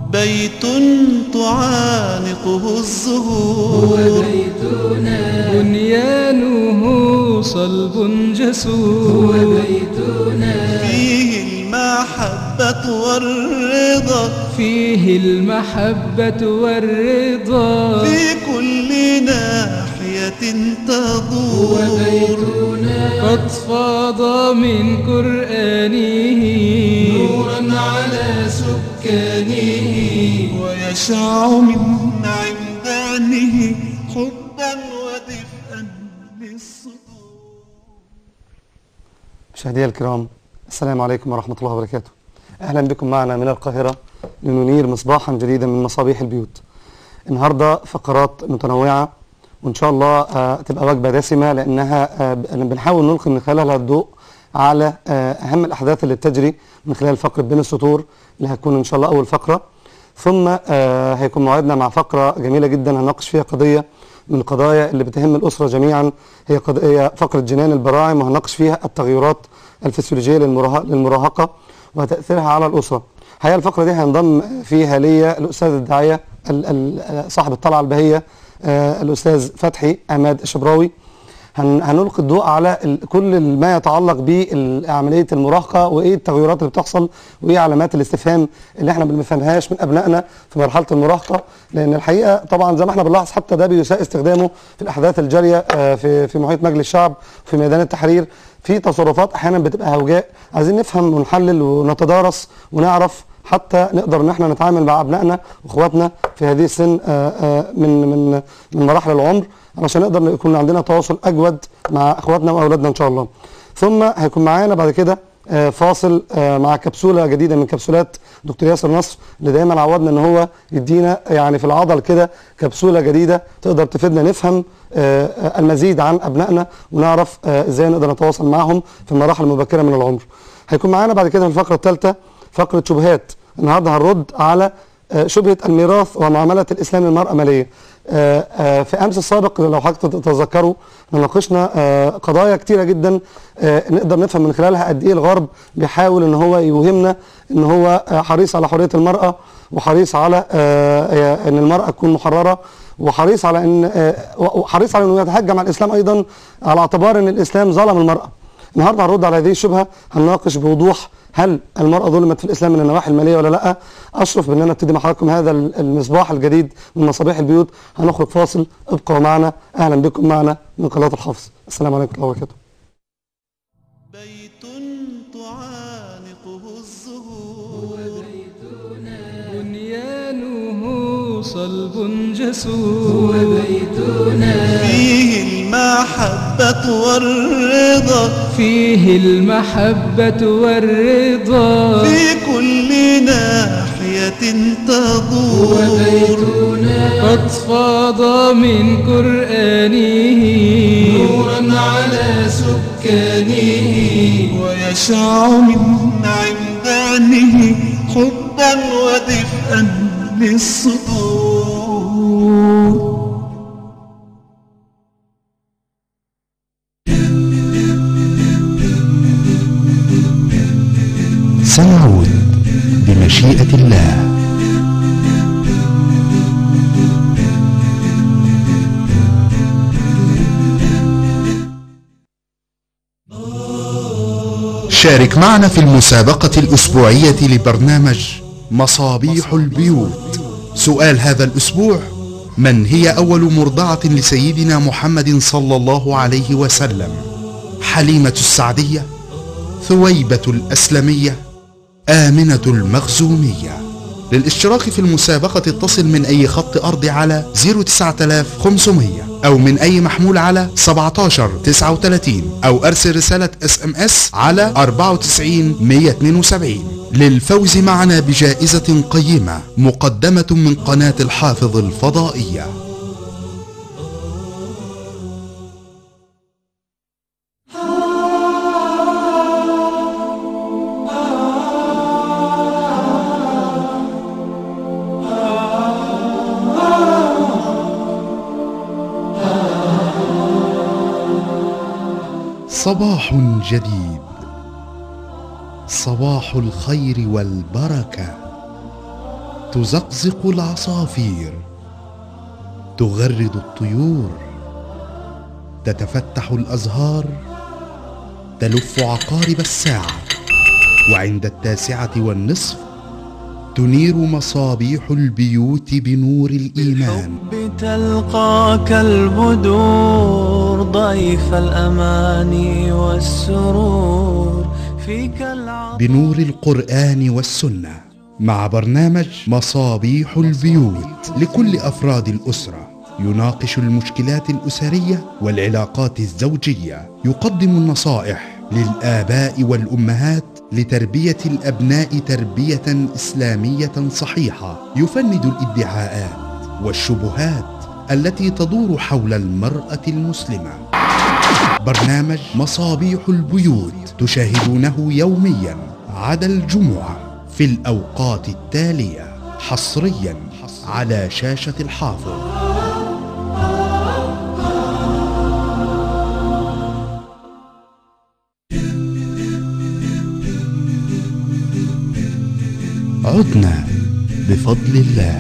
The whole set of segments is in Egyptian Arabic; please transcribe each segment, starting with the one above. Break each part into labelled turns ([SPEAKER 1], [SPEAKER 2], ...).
[SPEAKER 1] بيت تعانقه الزهور
[SPEAKER 2] بيتنا
[SPEAKER 3] بنيانه صلب جسور
[SPEAKER 2] بيتنا
[SPEAKER 1] فيه المحبة والرضا
[SPEAKER 3] فيه المحبة والرضا
[SPEAKER 1] في كل ناحية تدور
[SPEAKER 2] بيتنا
[SPEAKER 3] قد فاض من قرآنه
[SPEAKER 2] نورا على سكانه
[SPEAKER 1] ويشع من عمدانه حبا ودفئا للصدور
[SPEAKER 4] مشاهدينا الكرام السلام عليكم ورحمة الله وبركاته أهلا بكم معنا من القاهرة لننير مصباحا جديدا من مصابيح البيوت النهاردة فقرات متنوعة وإن شاء الله آه، تبقى وجبة دسمة لأنها آه، ب- بنحاول نلقي من خلالها الضوء على آه، أهم الأحداث اللي بتجري من خلال فقرة بين السطور اللي هتكون إن شاء الله أول فقرة ثم آه، هيكون موعدنا مع فقرة جميلة جدا هنناقش فيها قضية من القضايا اللي بتهم الأسرة جميعا هي قضية فقرة جنان البراعم وهنناقش فيها التغيرات الفسيولوجية للمراهقة, للمراهقة وتأثيرها على الأسرة الحقيقة الفقرة دي هينضم فيها ليا الأستاذ الداعية ال- ال- صاحب الطلعة البهية آه، الأستاذ فتحي عماد الشبراوي هن- هنلقي الضوء على ال- كل ما يتعلق بعمليه المراهقه وايه التغيرات اللي بتحصل وايه علامات الاستفهام اللي احنا ما بنفهمهاش من ابنائنا في مرحله المراهقه لان الحقيقه طبعا زي ما احنا بنلاحظ حتى ده بيساء استخدامه في الاحداث الجاريه آه، في في محيط مجلس الشعب في ميدان التحرير في تصرفات احيانا بتبقى هوجاء عايزين نفهم ونحلل ونتدارس ونعرف حتى نقدر ان احنا نتعامل مع ابنائنا واخواتنا في هذه السن آه، آه، من من من مراحل العمر علشان نقدر يكون عندنا تواصل اجود مع اخواتنا واولادنا ان شاء الله. ثم هيكون معانا بعد كده آه، فاصل آه، مع كبسوله جديده من كبسولات دكتور ياسر نصر اللي دايما عودنا ان هو يدينا يعني في العضل كده كبسوله جديده تقدر تفيدنا نفهم آه، آه، المزيد عن ابنائنا ونعرف آه، ازاي نقدر نتواصل معهم في المراحل المبكره من العمر. هيكون معانا بعد كده في الفقره الثالثه فقره شبهات النهارده هنرد على آه، شبهه الميراث ومعامله الاسلام للمراه ماليه. آه، آه، في امس السابق لو حضرتك تتذكروا ناقشنا آه، قضايا كتيره جدا آه، نقدر نفهم من خلالها قد ايه الغرب بيحاول ان هو يوهمنا ان هو آه، حريص على حريه المراه وحريص على آه، آه، ان المراه تكون محرره وحريص على ان آه، وحريص على انه يتهجم على الاسلام ايضا على اعتبار ان الاسلام ظلم المراه. النهارده هنرد على هذه الشبهه هنناقش بوضوح هل المرأة ظلمت في الإسلام من النواحي المالية ولا لا؟ أشرف بأن أنا أبتدي مع حضراتكم هذا المصباح الجديد من مصابيح البيوت هنخرج فاصل ابقوا معنا أهلا بكم معنا من قناة الحافظ السلام عليكم ورحمة الله وبركاته
[SPEAKER 1] بيت تعانقه الزهور
[SPEAKER 3] بنيانه صلب جسور
[SPEAKER 2] بيتنا
[SPEAKER 1] فيه المحبة والرضا
[SPEAKER 3] فيه المحبة والرضا
[SPEAKER 1] في كل ناحية تدور
[SPEAKER 2] بيتنا
[SPEAKER 3] قد فاض من قرآنه
[SPEAKER 2] نورا على سكانه
[SPEAKER 1] ويشع من عمدانه حبا ودفئا للصدور
[SPEAKER 5] سنعود بمشيئة الله شارك معنا في المسابقة الأسبوعية لبرنامج مصابيح البيوت سؤال هذا الأسبوع من هي أول مرضعة لسيدنا محمد صلى الله عليه وسلم حليمة السعدية ثويبة الأسلمية آمنة المخزومية للاشتراك في المسابقة اتصل من أي خط أرضي على 09500 أو من أي محمول على 1739 أو أرسل رسالة اس ام اس على 94 172 للفوز معنا بجائزة قيمة مقدمة من قناة الحافظ الفضائية صباح جديد صباح الخير والبركه تزقزق العصافير تغرد الطيور تتفتح الازهار تلف عقارب الساعه وعند التاسعه والنصف تنير مصابيح البيوت بنور الايمان
[SPEAKER 6] بالحب تلقاك البدور ضيف الأمان والسرور فيك العطاء
[SPEAKER 5] بنور القرآن والسنة مع برنامج مصابيح البيوت لكل أفراد الأسرة يناقش المشكلات الأسرية والعلاقات الزوجية يقدم النصائح للآباء والأمهات لتربية الأبناء تربية إسلامية صحيحة يفند الادعاءات والشبهات التي تدور حول المرأة المسلمة برنامج مصابيح البيوت تشاهدونه يوميا عدا الجمعة في الأوقات التالية حصريا على شاشة الحافظ عدنا بفضل الله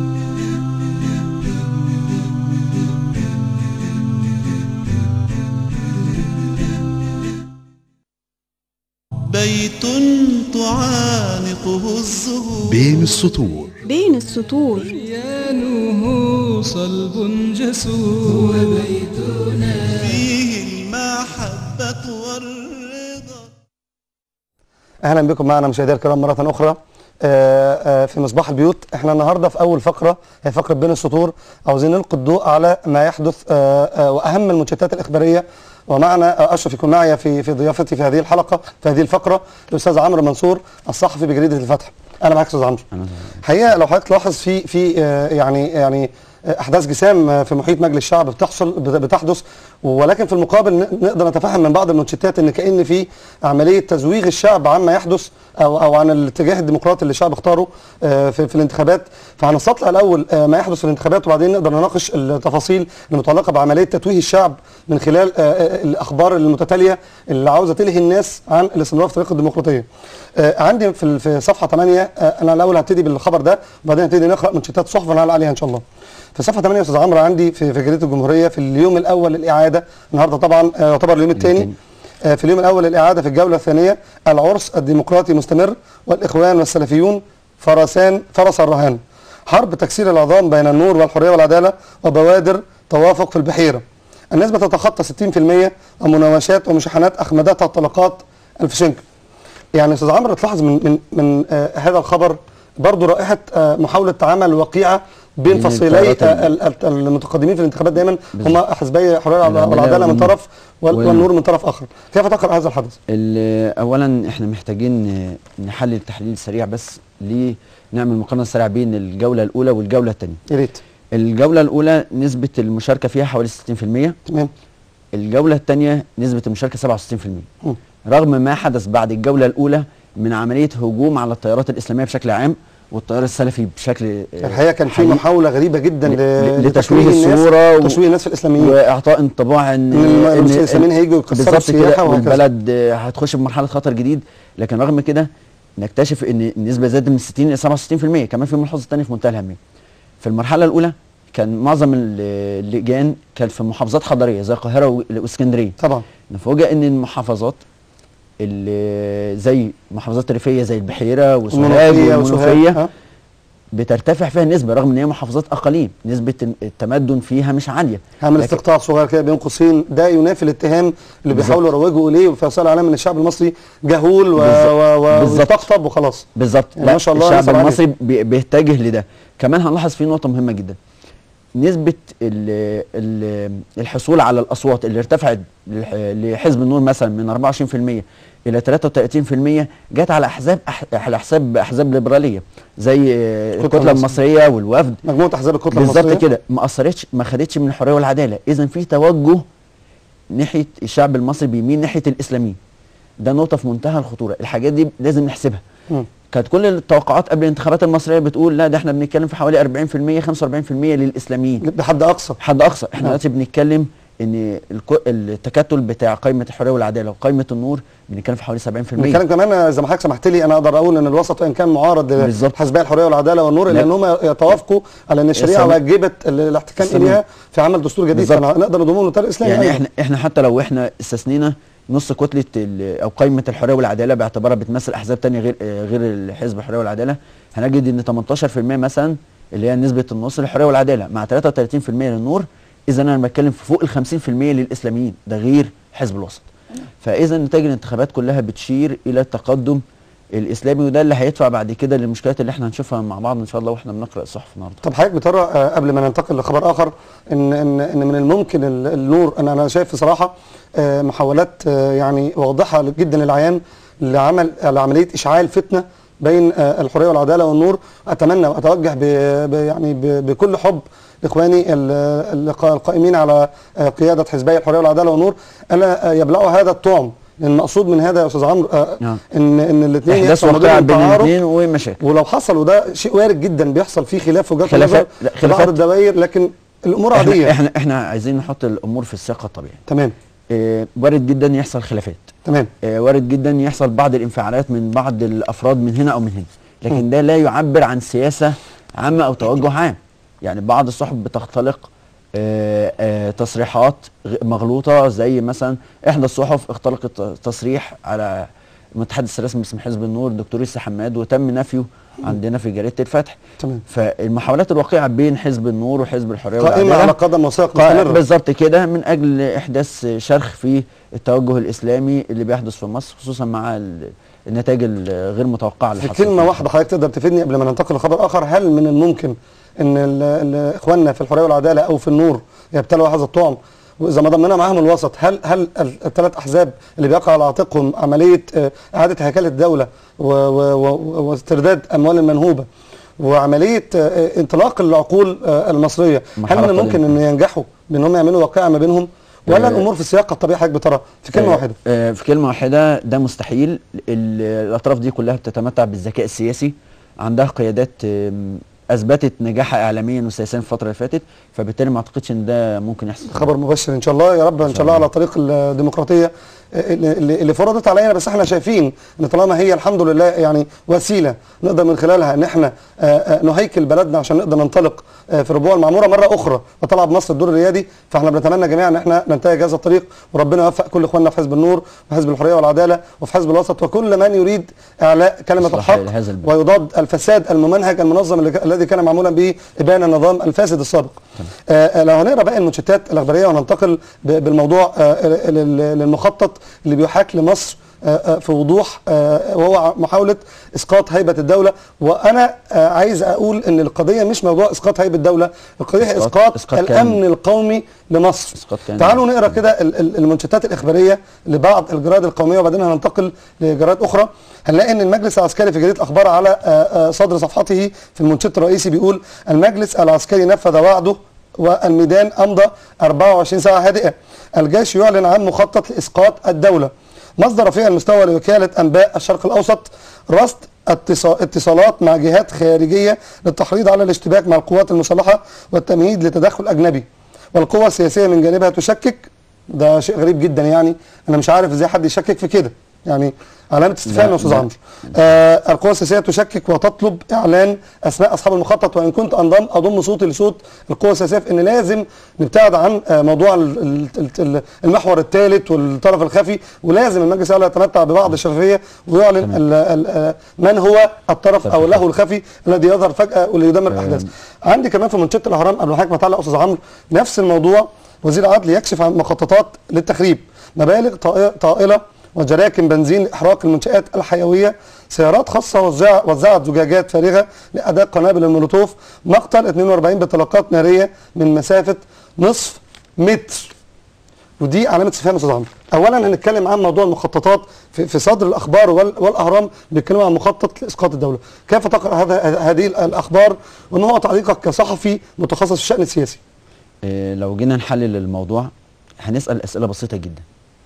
[SPEAKER 1] بيت تعانقه الزهور
[SPEAKER 5] بين السطور
[SPEAKER 7] بين السطور
[SPEAKER 3] بنيانه صلب جسور
[SPEAKER 1] فيه المحبة والرضا
[SPEAKER 4] اهلا بكم معنا مشاهدينا الكرام مره اخرى آه، آه، في مصباح البيوت احنا النهارده في اول فقره هي فقره بين السطور عاوزين نلقي الضوء على ما يحدث آه، آه، واهم المنشطات الاخباريه ومعنا آه، اشرف يكون معي في في ضيافتي في هذه الحلقه في هذه الفقره الاستاذ عمرو منصور الصحفي بجريده الفتح انا معاك استاذ عمرو حقيقه لو حضرتك تلاحظ في في آه، يعني يعني آه، احداث جسام آه، في محيط مجلس الشعب بتحصل بت- بتحدث ولكن في المقابل ن- نقدر نتفهم من بعض المنشطات ان كان في عمليه تزويغ الشعب عما يحدث او او عن الاتجاه الديمقراطي اللي الشعب اختاره آه، في, في الانتخابات فهنستطلع الاول آه، ما يحدث في الانتخابات وبعدين نقدر نناقش التفاصيل المتعلقه بعمليه تتويه الشعب من خلال آه، آه، الاخبار المتتاليه اللي عاوزه تلهي الناس عن الاستمرار في طريق الديمقراطيه. آه، عندي في ال- في صفحه 8 آه، انا الاول هبتدي بالخبر ده وبعدين هبتدي نقرا منشطات صحف ونعلق عليها ان شاء الله. في صفحه 8 يا استاذ عمرو عندي في في جريده الجمهوريه في اليوم الاول للاعاده النهارده طبعا آه، يعتبر اليوم الثاني آه، في اليوم الاول للاعاده في الجوله الثانيه العرس الديمقراطي مستمر والاخوان والسلفيون فرسان فرس الرهان حرب تكسير العظام بين النور والحريه والعداله وبوادر توافق في البحيره النسبه تتخطى 60% ومناوشات ومشاحنات اخمدتها الطلقات الفشنك يعني استاذ عمرو تلاحظ من من من آه هذا الخبر برضه رائحه آه محاوله تعامل وقيعه بين
[SPEAKER 8] بين
[SPEAKER 4] فصيلي
[SPEAKER 8] التيارات
[SPEAKER 4] آه ال- ال- المتقدمين في الانتخابات دايما هم حزبي الحريه
[SPEAKER 8] العدالة
[SPEAKER 4] والعداله من
[SPEAKER 8] والنور.
[SPEAKER 4] طرف وال-
[SPEAKER 8] وال-
[SPEAKER 4] والنور من طرف اخر كيف تقرا هذا الحدث؟
[SPEAKER 8] ال- اولا احنا محتاجين نحلل تحليل سريع بس ليه نعمل مقارنه سريعه بين الجوله الاولى والجوله الثانيه
[SPEAKER 4] يا ريت
[SPEAKER 8] الجوله الاولى نسبه المشاركه فيها حوالي 60%
[SPEAKER 4] تمام
[SPEAKER 8] الجوله الثانيه نسبه المشاركه 67%
[SPEAKER 4] مم.
[SPEAKER 8] رغم ما حدث بعد الجوله الاولى من عمليه هجوم على التيارات الاسلاميه بشكل عام والتيار السلفي بشكل آه،
[SPEAKER 4] الحقيقه كان في
[SPEAKER 8] حقيقي.
[SPEAKER 4] محاوله غريبه جدا
[SPEAKER 8] ل-
[SPEAKER 4] ل-
[SPEAKER 8] لتشويه
[SPEAKER 4] الناس
[SPEAKER 8] الصورة و-
[SPEAKER 4] تشويه الناس في الاسلاميين
[SPEAKER 8] واعطاء انطباع ان
[SPEAKER 4] إن الم- الإسلاميين هيجوا يكسروا
[SPEAKER 8] بالظبط
[SPEAKER 4] السياحة
[SPEAKER 8] كده
[SPEAKER 4] وهكذا.
[SPEAKER 8] والبلد آه، هتخش بمرحله خطر جديد لكن رغم كده نكتشف ان النسبه زادت من 60 الى 67% كمان في ملحوظه ثانيه في منتهى الاهميه في المرحله الاولى كان معظم ال- اللجان كانت في محافظات حضريه زي القاهره و- واسكندريه
[SPEAKER 4] طبعا
[SPEAKER 8] نفوجئ ان المحافظات اللي زي محافظات ريفيه زي البحيره وسوهاج
[SPEAKER 4] المنوفيه وسوهاج
[SPEAKER 8] والمنوفيه
[SPEAKER 4] ها؟
[SPEAKER 8] بترتفع فيها النسبه رغم ان هي محافظات اقاليم نسبه التمدن فيها مش عاليه
[SPEAKER 4] هعمل
[SPEAKER 8] لكن-
[SPEAKER 4] استقطاع صغير كده بين قوسين ده ينافي الاتهام اللي
[SPEAKER 8] بالظبط.
[SPEAKER 4] بيحاولوا يروجوا اليه وفي وسائل الاعلام ان الشعب المصري جهول و-
[SPEAKER 8] بالظبط.
[SPEAKER 4] و- و-
[SPEAKER 8] بالظبط.
[SPEAKER 4] ويستقطب وخلاص
[SPEAKER 8] بالظبط
[SPEAKER 4] يعني
[SPEAKER 8] لا
[SPEAKER 4] ما شاء الله
[SPEAKER 8] الشعب
[SPEAKER 4] نسب عالية.
[SPEAKER 8] المصري بي- بيتجه لده كمان هنلاحظ في نقطه مهمه جدا نسبه ال ال الحصول على الاصوات اللي ارتفعت للح- لحزب النور مثلا من 24% الى 33% جت على احزاب أح- على حساب احزاب ليبراليه زي آه،
[SPEAKER 4] الكتلة
[SPEAKER 8] الكتله
[SPEAKER 4] المصرية.
[SPEAKER 8] المصريه والوفد
[SPEAKER 4] مجموعه احزاب الكتله المصريه
[SPEAKER 8] بالظبط كده ما اثرتش ما خدتش من الحريه والعداله اذا في توجه ناحيه الشعب المصري بيميل ناحيه الاسلاميين ده نقطه في منتهى الخطوره الحاجات دي لازم نحسبها
[SPEAKER 4] مم.
[SPEAKER 8] كانت كل التوقعات قبل الانتخابات المصريه بتقول لا ده احنا بنتكلم في حوالي 40% 45% للاسلاميين
[SPEAKER 4] بحد اقصى
[SPEAKER 8] حد اقصى احنا
[SPEAKER 4] نعم.
[SPEAKER 8] دلوقتي بنتكلم ان الكو- التكتل بتاع قائمه الحريه والعداله وقائمه النور بنتكلم في حوالي 70%
[SPEAKER 4] بنتكلم كمان زي ما حضرتك سمحت لي انا اقدر اقول ان الوسط وان كان معارض
[SPEAKER 8] بالظبط.
[SPEAKER 4] لحزبي الحريه والعداله والنور
[SPEAKER 8] لا.
[SPEAKER 4] الا ان هم يتوافقوا على ان الشريعه
[SPEAKER 8] السلام.
[SPEAKER 4] واجبت ال- الاحتكام
[SPEAKER 8] السلام.
[SPEAKER 4] اليها في عمل دستور جديد
[SPEAKER 8] بالظبط.
[SPEAKER 4] فنقدر نضمه للتيار الاسلامي
[SPEAKER 8] يعني
[SPEAKER 4] أيضاً.
[SPEAKER 8] احنا احنا حتى لو احنا استثنينا نص كتله ال- او قائمه الحريه والعداله باعتبارها بتمثل احزاب تانية غير آه، غير الحزب الحريه والعداله هنجد ان 18% مثلا اللي هي نسبه النص للحريه والعداله مع 33% للنور اذا انا بتكلم في فوق ال 50% للاسلاميين ده غير حزب الوسط فاذا نتائج الانتخابات كلها بتشير الى التقدم الاسلامي وده اللي هيدفع بعد كده للمشكلات اللي احنا هنشوفها مع بعض ان شاء الله واحنا بنقرا الصحف النهارده
[SPEAKER 4] طب حضرتك بترى آه، قبل ما ننتقل لخبر اخر ان ان ان من الممكن ال- النور انا انا شايف بصراحه آه، محاولات آه، يعني واضحه جدا للعيان لعمل لعمليه اشعال فتنه بين آه، الحريه والعداله والنور اتمنى واتوجه ب ب- يعني ب- بكل حب لاخواني ال- ال- القائمين على آه، قياده حزبي الحريه والعداله والنور الا آه، يبلعوا هذا الطعم لان المقصود من هذا يا استاذ عمرو آه،
[SPEAKER 8] نعم.
[SPEAKER 4] ان ان الاثنين
[SPEAKER 8] احداث واقعه بين الاثنين ومشاكل
[SPEAKER 4] ولو حصل وده شيء وارد جدا بيحصل فيه خلاف وجهات
[SPEAKER 8] خلافات-
[SPEAKER 4] نظر
[SPEAKER 8] لا،
[SPEAKER 4] في بعض
[SPEAKER 8] خلافات.
[SPEAKER 4] الدوائر لكن الامور
[SPEAKER 8] احنا
[SPEAKER 4] عاديه
[SPEAKER 8] احنا احنا عايزين نحط الامور في السياق الطبيعي
[SPEAKER 4] تمام
[SPEAKER 8] اه وارد جدا يحصل خلافات
[SPEAKER 4] تمام
[SPEAKER 8] اه وارد جدا يحصل بعض الانفعالات من بعض الافراد من هنا او من هنا لكن ده لا يعبر عن سياسه عامه او توجه عام يعني بعض الصحف بتختلق اه اه تصريحات غ- مغلوطه زي مثلا احدى الصحف اختلقت تصريح على المتحدث الرسمي باسم حزب النور دكتور يسا حماد وتم نفيه عندنا في جريده الفتح
[SPEAKER 4] تمام
[SPEAKER 8] فالمحاولات الواقعه بين حزب النور وحزب الحريه
[SPEAKER 4] قائمه
[SPEAKER 8] والعداله
[SPEAKER 4] على قدم وساق
[SPEAKER 8] قا-
[SPEAKER 4] مستمره
[SPEAKER 8] بالظبط كده من اجل احداث شرخ في التوجه الاسلامي اللي بيحدث في مصر خصوصا مع ال- النتائج الغير متوقعه اللي
[SPEAKER 4] في
[SPEAKER 8] حصلت
[SPEAKER 4] كلمه واحده حضرتك تقدر تفيدني قبل ما ننتقل لخبر اخر هل من الممكن ان ال- ال- اخواننا في الحريه والعداله او في النور يبتلعوا هذا الطعم واذا ما ضمنا معاهم الوسط هل هل ال- الثلاث احزاب اللي بيقع على عاتقهم عمليه آه، اعاده هيكله الدوله و- و- و- واسترداد اموال المنهوبه وعمليه آه، انطلاق العقول آه، المصريه هل
[SPEAKER 8] مرحلة
[SPEAKER 4] من الممكن ان ينجحوا بان هم يعملوا واقعه ما بينهم ولا
[SPEAKER 8] آه،
[SPEAKER 4] الامور في السياق الطبيعي حضرتك بترى في كلمه
[SPEAKER 8] آه،
[SPEAKER 4] واحده
[SPEAKER 8] آه، في كلمه واحده ده مستحيل ال- الاطراف دي كلها بتتمتع بالذكاء السياسي عندها قيادات آم، اثبتت نجاحها اعلاميا وسياسيا في الفتره اللي فاتت فبالتالي ما اعتقدش ان ده ممكن يحصل
[SPEAKER 4] خبر مبشر ان شاء الله يا رب ان شاء الله على طريق الديمقراطيه اللي, اللي اللي فرضت علينا بس احنا شايفين ان طالما هي الحمد لله يعني وسيله نقدر من خلالها ان احنا آه، آه، نهيكل بلدنا عشان نقدر ننطلق آه، في ربوع المعموره مره اخرى وتلعب مصر الدور الريادي فاحنا بنتمنى جميعا ان احنا ننتهج هذا الطريق وربنا يوفق كل اخواننا في حزب النور وحزب الحريه والعداله وفي حزب الوسط وكل من يريد اعلاء كلمه
[SPEAKER 8] إصلاح
[SPEAKER 4] الحق
[SPEAKER 8] هذا البلد.
[SPEAKER 4] ويضاد الفساد الممنهج المنظم اللي ك- الذي كان معمولا به ابان النظام الفاسد السابق. آه آه، لو هنقرا باقي المنشطات الاخباريه وننتقل ب- بالموضوع آه لل- للمخطط اللي بيحاك لمصر آه، آه، في وضوح آه، وهو محاوله اسقاط هيبه الدوله وانا آه، عايز اقول ان القضيه مش موضوع اسقاط هيبه الدوله القضيه هي
[SPEAKER 8] إسقاط-
[SPEAKER 4] اسقاط
[SPEAKER 8] إسقاط
[SPEAKER 4] الامن
[SPEAKER 8] كامل.
[SPEAKER 4] القومي لمصر
[SPEAKER 8] إسقاط كامل.
[SPEAKER 4] تعالوا نقرا كده ال- ال- المنشطات الاخباريه لبعض الجرائد القوميه وبعدين هننتقل لجرائد اخرى هنلاقي ان المجلس العسكري في جريده الاخبار على آه، آه، صدر صفحته في المنشط الرئيسي بيقول المجلس العسكري نفذ وعده والميدان امضى 24 ساعه هادئه الجيش يعلن عن مخطط لاسقاط الدوله مصدر رفيع المستوى لوكاله انباء الشرق الاوسط رصد اتصا- اتصالات مع جهات خارجيه للتحريض على الاشتباك مع القوات المسلحه والتمهيد لتدخل اجنبي والقوى السياسيه من جانبها تشكك ده شيء غريب جدا يعني انا مش عارف ازاي حد يشكك في كده يعني علامه استفهام
[SPEAKER 8] لا،
[SPEAKER 4] يا استاذ
[SPEAKER 8] لا.
[SPEAKER 4] عمرو آه القوى السياسيه تشكك وتطلب اعلان اسماء اصحاب المخطط وان كنت انضم اضم صوتي لصوت القوى السياسيه في ان لازم نبتعد عن آه موضوع ال- ال- ال- المحور الثالث والطرف الخفي ولازم المجلس الاعلى يتمتع ببعض الشفافيه ويعلن ال ال آه من هو الطرف او له الخفي الذي يظهر فجاه وليدمر الاحداث عندي كمان في منشط الاهرام قبل ما حضرتك ما تعلق استاذ عمرو نفس الموضوع وزير العدل يكشف عن مخططات للتخريب مبالغ طائ- طائله وجراكن بنزين لاحراق المنشات الحيويه سيارات خاصه وزع وزعت زجاجات فارغه لاداء قنابل المولوتوف مقتل 42 بطلقات ناريه من مسافه نصف متر ودي علامه استفهام يا استاذ عمرو اولا هنتكلم عن موضوع المخططات في, في صدر الاخبار وال- والاهرام بيتكلموا عن مخطط لاسقاط الدوله كيف تقرا هذا هذه الاخبار وما هو تعليقك كصحفي متخصص في الشان السياسي
[SPEAKER 8] إيه لو جينا نحلل الموضوع هنسأل أسئلة بسيطة جدا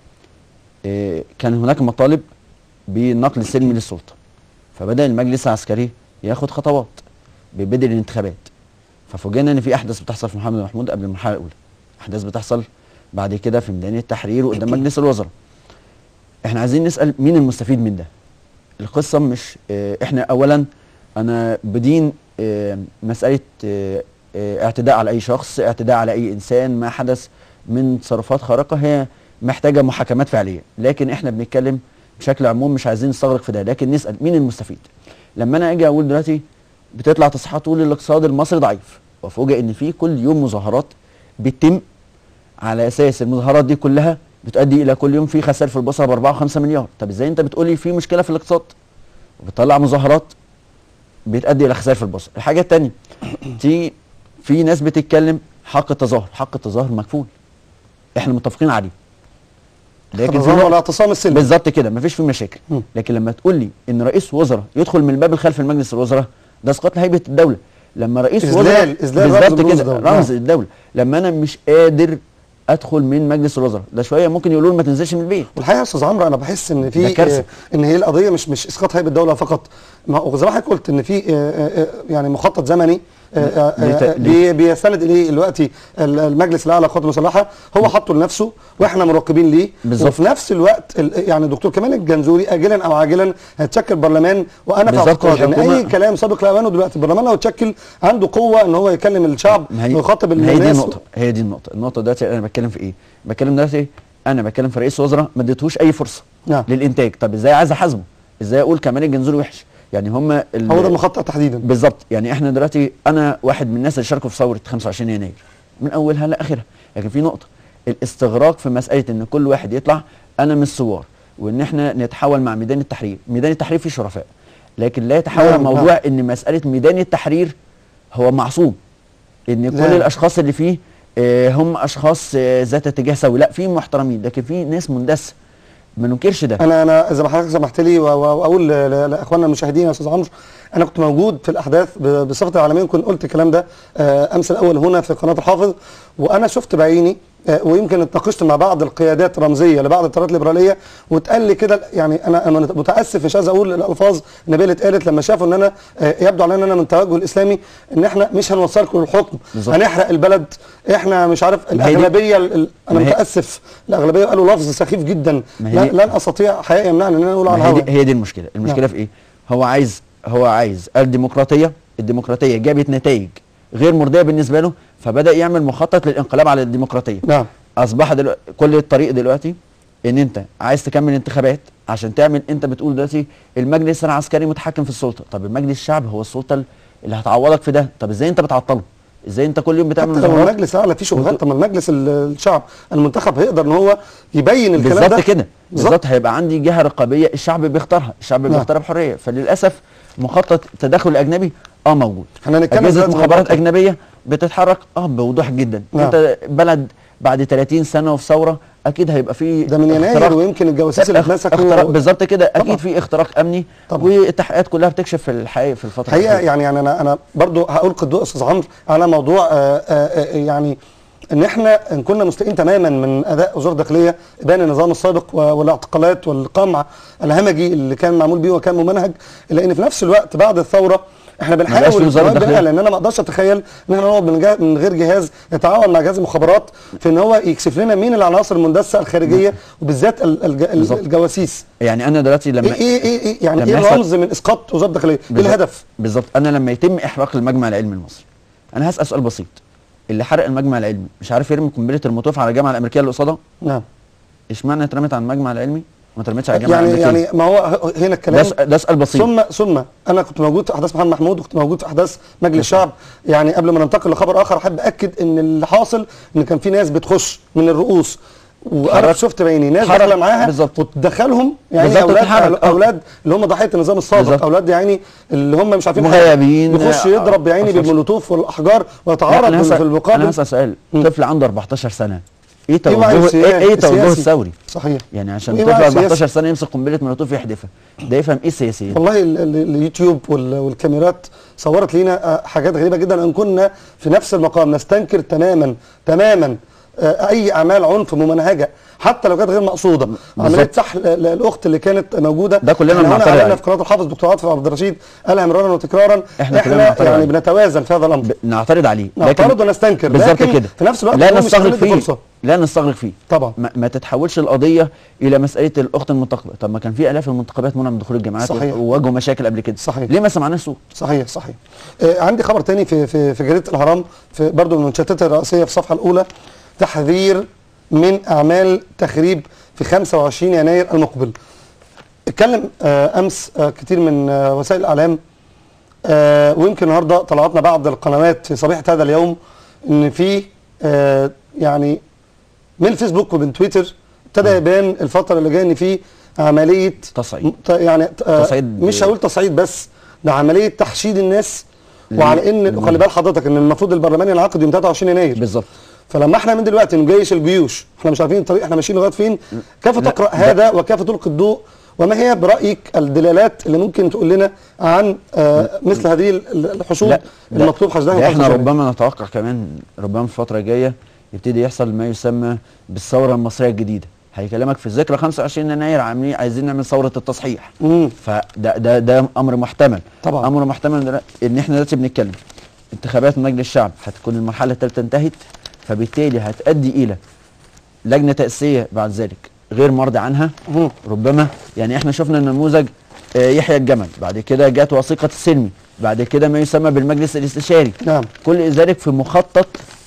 [SPEAKER 8] إيه كان هناك مطالب بالنقل السلمي للسلطة فبدأ المجلس العسكري ياخد خطوات ببدء الانتخابات ففوجئنا ان في احداث بتحصل في محمد محمود قبل المرحله الاولى احداث بتحصل بعد كده في ميدان التحرير وقدام مجلس الوزراء احنا عايزين نسال مين المستفيد من ده القصه مش اه احنا اولا انا بدين اه مساله اه اه اعتداء على اي شخص اعتداء على اي انسان ما حدث من تصرفات خارقه هي محتاجه محاكمات فعليه لكن احنا بنتكلم بشكل عموم مش عايزين نستغرق في ده لكن نسال مين المستفيد لما انا اجي اقول دلوقتي بتطلع تصحيحات تقول الاقتصاد المصري ضعيف وافوجئ ان في كل يوم مظاهرات بتتم على اساس المظاهرات دي كلها بتؤدي الى كل يوم في خسائر في البصره ب 4 و5 مليار طب ازاي انت بتقولي في مشكله في الاقتصاد وبتطلع مظاهرات بتؤدي الى خسائر في البصره الحاجه الثانيه تيجي في ناس بتتكلم حق التظاهر حق التظاهر مكفول احنا متفقين عليه لكن في
[SPEAKER 4] التظاهر
[SPEAKER 8] نقطة-
[SPEAKER 4] والاعتصام السلمي
[SPEAKER 8] بالظبط كده مفيش فيه مشاكل
[SPEAKER 4] مم.
[SPEAKER 8] لكن لما تقول لي ان رئيس وزراء يدخل من الباب الخلفي لمجلس الوزراء ده اسقاط لهيبه الدوله لما رئيس
[SPEAKER 4] إذلال-
[SPEAKER 8] وزراء
[SPEAKER 4] إذلال رمز
[SPEAKER 8] بالظبط
[SPEAKER 4] من رموز
[SPEAKER 8] كده
[SPEAKER 4] الدولة.
[SPEAKER 8] رمز
[SPEAKER 4] نعم.
[SPEAKER 8] الدوله لما انا مش قادر ادخل من مجلس الوزراء ده شويه ممكن يقولوا لي ما تنزلش من البيت
[SPEAKER 4] والحقيقه يا استاذ عمرو انا بحس ان
[SPEAKER 8] ده
[SPEAKER 4] في
[SPEAKER 8] كارثة.
[SPEAKER 4] آه، ان هي القضيه مش مش اسقاط هيئه الدوله فقط ما هو زي ما حضرتك قلت ان في آه، آه، آه، يعني مخطط زمني آه، آه،
[SPEAKER 8] ليه-
[SPEAKER 4] آه، بي- بيستند اليه دلوقتي ال- المجلس الاعلى للقوات المسلحه هو حطه لنفسه واحنا مراقبين ليه
[SPEAKER 8] بالظبط.
[SPEAKER 4] وفي نفس الوقت ال- يعني الدكتور كمال الجنزوري اجلا او عاجلا هيتشكل برلمان وانا في
[SPEAKER 8] بالظبط،
[SPEAKER 4] اعتقادي ان
[SPEAKER 8] والحكومة-
[SPEAKER 4] اي كلام سابق لاوانه دلوقتي البرلمان لو اتشكل عنده قوه ان هو يكلم الشعب
[SPEAKER 8] ما هي
[SPEAKER 4] ويخاطب
[SPEAKER 8] ما هي دي
[SPEAKER 4] الناس
[SPEAKER 8] النقطه هي دي النقطه النقطه دلوقتي انا بتكلم في ايه بتكلم دلوقتي انا بتكلم في رئيس وزراء ما اديتهوش اي فرصه
[SPEAKER 4] نعم.
[SPEAKER 8] للانتاج طب ازاي عايز احاسبه ازاي اقول كمال الجنزوري وحش يعني هم
[SPEAKER 4] هو ده المخطط تحديدا
[SPEAKER 8] بالظبط يعني احنا دلوقتي انا واحد من الناس اللي شاركوا في ثوره 25 يناير من اولها لاخرها لكن في نقطه الاستغراق في مساله ان كل واحد يطلع انا من الثوار وان احنا نتحول مع ميدان التحرير ميدان التحرير فيه شرفاء لكن لا يتحول
[SPEAKER 4] نعم،
[SPEAKER 8] الموضوع ان مساله ميدان التحرير هو معصوم ان كل
[SPEAKER 4] لا.
[SPEAKER 8] الاشخاص اللي فيه آه، هم اشخاص آه، ذات اتجاه سوي لا في محترمين لكن في ناس مندسه ما ننكرش ده
[SPEAKER 4] انا انا اذا ما حضرتك سمحت لي و- و- واقول ل- ل- لاخواننا المشاهدين يا استاذ عمرو انا كنت موجود في الاحداث ب- بصفه العالميه كنت قلت الكلام ده آه، امس الاول هنا في قناه الحافظ وانا شفت بعيني آه، ويمكن اتناقشت مع بعض القيادات الرمزيه لبعض التيارات الليبراليه واتقال لي كده يعني انا انا متاسف مش عايز اقول الالفاظ النبيه اللي اتقالت لما شافوا ان انا آه، يبدو علينا ان انا من التوجه الاسلامي ان احنا مش هنوصلكم للحكم
[SPEAKER 8] بالظبط.
[SPEAKER 4] هنحرق البلد احنا مش عارف
[SPEAKER 8] ما هي دي-
[SPEAKER 4] الاغلبيه ال- ال- انا
[SPEAKER 8] ما هي-
[SPEAKER 4] متاسف الاغلبيه قالوا لفظ سخيف جدا
[SPEAKER 8] ما هي
[SPEAKER 4] لا-
[SPEAKER 8] دي-
[SPEAKER 4] لن استطيع حقيقه يمنعني ان انا اقول على
[SPEAKER 8] ما هي
[SPEAKER 4] الهواء
[SPEAKER 8] دي, هي دي المشكله المشكله
[SPEAKER 4] نعم.
[SPEAKER 8] في ايه هو عايز هو عايز الديمقراطيه الديمقراطيه جابت نتائج غير مرضيه بالنسبه له فبدا يعمل مخطط للانقلاب على الديمقراطيه
[SPEAKER 4] نعم
[SPEAKER 8] اصبح دلوقتي كل الطريق دلوقتي ان انت عايز تكمل انتخابات عشان تعمل انت بتقول دلوقتي المجلس العسكري متحكم في السلطه طب المجلس الشعب هو السلطه اللي هتعوضك في ده طب ازاي انت بتعطله ازاي انت كل يوم بتعمل
[SPEAKER 4] حتى لو
[SPEAKER 8] مظاهرات
[SPEAKER 4] المجلس اعلى فيه شبهات طب ما المجلس ال- الشعب المنتخب هيقدر ان هو يبين الكلام ده
[SPEAKER 8] بالظبط كده بالظبط هيبقى عندي جهه رقابيه الشعب بيختارها الشعب
[SPEAKER 4] نعم.
[SPEAKER 8] بيختارها بحريه فللاسف مخطط تدخل اجنبي اه موجود
[SPEAKER 4] احنا هنتكلم
[SPEAKER 8] اجهزه
[SPEAKER 4] دلوقتي
[SPEAKER 8] مخابرات
[SPEAKER 4] موضوع-
[SPEAKER 8] اجنبيه بتتحرك اه بوضوح جدا
[SPEAKER 4] نعم.
[SPEAKER 8] انت بلد بعد 30 سنه وفي ثوره اكيد هيبقى في
[SPEAKER 4] ده من يناير
[SPEAKER 8] اختراق-
[SPEAKER 4] ويمكن الجواسيس اللي
[SPEAKER 8] اخ-
[SPEAKER 4] اتمسكوا
[SPEAKER 8] اختراق بالظبط كده
[SPEAKER 4] طبعا.
[SPEAKER 8] اكيد في اختراق امني
[SPEAKER 4] طبعا.
[SPEAKER 8] والتحقيقات كلها بتكشف في الحقيقه في الفتره
[SPEAKER 4] حقيقه
[SPEAKER 8] الأخيرة.
[SPEAKER 4] يعني يعني انا انا برضو هالقي الضوء استاذ عمرو على موضوع آه، آه، آه، يعني ان احنا ان كنا مستائين تماما من اداء وزاره الداخليه ابان النظام السابق و- والاعتقالات والقمع الهمجي اللي كان معمول بيه وكان ممنهج الا ان في نفس الوقت بعد الثوره احنا
[SPEAKER 8] بقاش في
[SPEAKER 4] بنحاول
[SPEAKER 8] وزارة
[SPEAKER 4] نوجه
[SPEAKER 8] داخلية.
[SPEAKER 4] لان انا ما اقدرش اتخيل ان احنا نقعد من, جه- من غير جهاز يتعاون مع جهاز المخابرات في ان هو يكشف لنا مين العناصر المندسه الخارجيه وبالذات ال- الج-
[SPEAKER 8] بالظبط.
[SPEAKER 4] الجواسيس
[SPEAKER 8] يعني انا دلوقتي لما
[SPEAKER 4] ايه ايه ايه, إيه يعني
[SPEAKER 8] لما
[SPEAKER 4] ايه
[SPEAKER 8] يحصل-
[SPEAKER 4] الرمز من اسقاط وزاره الداخليه؟ ايه
[SPEAKER 8] بالظبط-
[SPEAKER 4] الهدف؟
[SPEAKER 8] بالظبط انا لما يتم احراق المجمع العلمي المصري انا هسال سؤال بسيط اللي حرق المجمع العلمي مش عارف يرمي قنبله الموتوف على الجامعه الامريكيه اللي قصادها
[SPEAKER 4] نعم
[SPEAKER 8] اشمعنى اترمت على المجمع العلمي ما اترمتش على الجامعه
[SPEAKER 4] يعني
[SPEAKER 8] الامريكيه
[SPEAKER 4] يعني ما هو ه- هنا
[SPEAKER 8] ده
[SPEAKER 4] الكلام
[SPEAKER 8] س- ده سؤال بسيط
[SPEAKER 4] ثم ثم انا كنت موجود في احداث محمد محمود وكنت موجود في احداث مجلس الشعب يعني قبل ما ننتقل لخبر اخر احب اكد ان اللي حاصل ان كان في ناس بتخش من الرؤوس وانا
[SPEAKER 8] حرك-
[SPEAKER 4] شفت بعيني ناس
[SPEAKER 8] حرك-
[SPEAKER 4] داخله معاها
[SPEAKER 8] بالظبط.
[SPEAKER 4] وتدخلهم يعني
[SPEAKER 8] بالظبط،
[SPEAKER 4] اولاد
[SPEAKER 8] تتحرك. آه.
[SPEAKER 4] اولاد اللي هم ضحيه النظام السابق
[SPEAKER 8] بالظبط.
[SPEAKER 4] اولاد يعني اللي هم مش عارفين
[SPEAKER 8] مغيبين،
[SPEAKER 4] يخش
[SPEAKER 8] آه،
[SPEAKER 4] يضرب بعيني
[SPEAKER 8] أصلاً.
[SPEAKER 4] بالمولوتوف والاحجار
[SPEAKER 8] لا،
[SPEAKER 4] ويتعارض
[SPEAKER 8] انا
[SPEAKER 4] بال- في
[SPEAKER 8] هسال انا
[SPEAKER 4] المقابل
[SPEAKER 8] هسال سؤال
[SPEAKER 4] مم.
[SPEAKER 8] طفل عنده 14 سنه ايه
[SPEAKER 4] إيه وعيه
[SPEAKER 8] توجهه
[SPEAKER 4] سياسي-
[SPEAKER 8] ايه, إيه توجهه
[SPEAKER 4] سياسي؟
[SPEAKER 8] الثوري
[SPEAKER 4] صحيح
[SPEAKER 8] يعني عشان
[SPEAKER 4] إيه
[SPEAKER 8] طفل
[SPEAKER 4] وعيه
[SPEAKER 8] 14
[SPEAKER 4] سياسي؟
[SPEAKER 8] سنه يمسك قنبله مولوتوف يحدفها ده يفهم ايه السياسيه
[SPEAKER 4] والله ال- ال- اليوتيوب وال- والكاميرات صورت لينا آه، حاجات غريبه جدا ان كنا في نفس المقام نستنكر تماما تماما آه، اي اعمال عنف ممنهجه حتى لو كانت غير مقصوده عمليه سحل ل- الاخت اللي كانت موجوده
[SPEAKER 8] ده كلنا
[SPEAKER 4] احنا هنا
[SPEAKER 8] بنعترض
[SPEAKER 4] علينا
[SPEAKER 8] عليه.
[SPEAKER 4] في قناه الحافظ دكتور عاطف عبد الرشيد قالها مرارا وتكرارا
[SPEAKER 8] إحنا كلنا
[SPEAKER 4] احنا
[SPEAKER 8] بنعترض
[SPEAKER 4] يعني
[SPEAKER 8] عليه.
[SPEAKER 4] بنتوازن في هذا الامر
[SPEAKER 8] ب- نعترض عليه
[SPEAKER 4] نعترض ونستنكر
[SPEAKER 8] بالظبط
[SPEAKER 4] لكن
[SPEAKER 8] كده
[SPEAKER 4] في نفس الوقت
[SPEAKER 8] لا
[SPEAKER 4] هو مش
[SPEAKER 8] نستغرق
[SPEAKER 4] هندي
[SPEAKER 8] فيه
[SPEAKER 4] فرصة.
[SPEAKER 8] لا نستغرق فيه
[SPEAKER 4] طبعا
[SPEAKER 8] ما, ما تتحولش القضيه الى مساله الاخت المنتقبه طب ما كان في الاف المنتقبات منع من دخول الجامعات
[SPEAKER 4] صحيح.
[SPEAKER 8] وواجهوا مشاكل قبل كده
[SPEAKER 4] صحيح.
[SPEAKER 8] ليه ما سمعناش صوت
[SPEAKER 4] صحيح صحيح آه عندي خبر تاني في في في جريده الاهرام في برضه من المنشطات الرئيسيه في الصفحه الاولى تحذير من اعمال تخريب في 25 يناير المقبل اتكلم آه امس آه كتير من آه وسائل الاعلام آه ويمكن النهارده طلعتنا بعض القنوات في صبيحه هذا اليوم ان في آه يعني من الفيسبوك ومن تويتر ابتدى يبان الفتره اللي جايه ان في عمليه
[SPEAKER 8] تصعيد.
[SPEAKER 4] م- ت- يعني آه
[SPEAKER 8] تصعيد
[SPEAKER 4] مش هقول تصعيد بس ده عمليه تحشيد الناس وعلى ان خلي بال حضرتك ان المفروض البرلمان ينعقد يوم 23 يناير
[SPEAKER 8] بالظبط
[SPEAKER 4] فلما احنا من دلوقتي نجيش الجيوش احنا مش عارفين الطريق احنا ماشيين لغايه فين كيف
[SPEAKER 8] لا،
[SPEAKER 4] تقرا
[SPEAKER 8] ده-
[SPEAKER 4] هذا وكيف تلقي الضوء وما هي برايك الدلالات اللي ممكن تقول لنا عن آه مثل هذه ال- الحشود
[SPEAKER 8] لا ده-
[SPEAKER 4] المطلوب حشدها
[SPEAKER 8] ده
[SPEAKER 4] في
[SPEAKER 8] احنا
[SPEAKER 4] الفترة
[SPEAKER 8] ربما نتوقع كمان ربما في الفتره الجايه يبتدي يحصل ما يسمى بالثوره المصريه الجديده هيكلمك في الذكرى 25 يناير عاملين عايزين نعمل ثوره التصحيح
[SPEAKER 4] مم.
[SPEAKER 8] فده ده ده امر محتمل
[SPEAKER 4] طبعا.
[SPEAKER 8] امر محتمل دلوقتي ان احنا دلوقتي بنتكلم انتخابات مجلس الشعب هتكون المرحله الثالثه انتهت فبالتالي هتؤدي الى لجنه تاسيسيه بعد ذلك غير مرضي عنها
[SPEAKER 4] مم.
[SPEAKER 8] ربما يعني احنا شفنا نموذج آه، يحيى الجمل بعد كده جت وثيقه السلمي بعد كده ما يسمى بالمجلس الاستشاري
[SPEAKER 4] نعم
[SPEAKER 8] كل ذلك في مخطط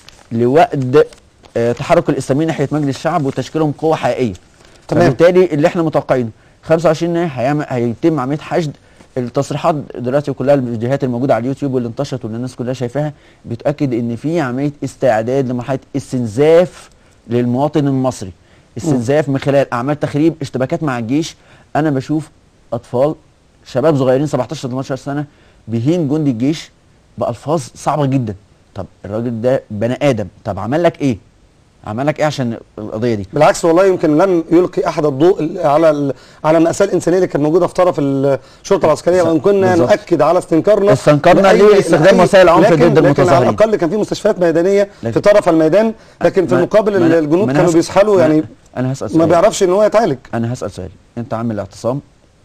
[SPEAKER 8] لوقد آه، تحرك الاسلاميين ناحيه مجلس الشعب وتشكيلهم قوه حقيقيه
[SPEAKER 4] تمام.
[SPEAKER 8] فبالتالي اللي احنا متوقعينه 25 يناير هيعمل هيتم عمليه حشد التصريحات دلوقتي كلها الفيديوهات الموجوده على اليوتيوب واللي انتشرت واللي الناس كلها شايفاها بتاكد ان في عمليه استعداد لمرحله استنزاف للمواطن المصري استنزاف من خلال اعمال تخريب اشتباكات مع الجيش انا بشوف اطفال شباب صغيرين 17 18 سنه بيهين جندي الجيش بالفاظ صعبه جدا طب الراجل ده بني ادم طب عمل لك ايه عمل لك ايه عشان القضيه دي
[SPEAKER 4] بالعكس والله يمكن لم يلقي احد الضوء ال- على ال- على المأساة الإنسانية اللي كانت موجودة في طرف الشرطة العسكرية وإن كنا
[SPEAKER 8] بالظبط.
[SPEAKER 4] نؤكد على استنكارنا
[SPEAKER 8] استنكرنا
[SPEAKER 4] لأي-
[SPEAKER 8] ليه استخدام
[SPEAKER 4] لأي-
[SPEAKER 8] وسائل عنف
[SPEAKER 4] لكن-
[SPEAKER 8] ضد
[SPEAKER 4] لكن على
[SPEAKER 8] المتظاهرين.
[SPEAKER 4] الأقل كان في مستشفيات ميدانية
[SPEAKER 8] لكن-
[SPEAKER 4] في طرف الميدان لكن في
[SPEAKER 8] ما-
[SPEAKER 4] المقابل
[SPEAKER 8] ما أنا-
[SPEAKER 4] الجنود
[SPEAKER 8] ما أنا
[SPEAKER 4] كانوا
[SPEAKER 8] هسأل-
[SPEAKER 4] بيسحلوا
[SPEAKER 8] ما
[SPEAKER 4] يعني
[SPEAKER 8] أنا- انا هسال
[SPEAKER 4] ما
[SPEAKER 8] سؤال
[SPEAKER 4] بيعرفش إن هو يتعالج
[SPEAKER 8] انا هسال سؤال انت عامل اعتصام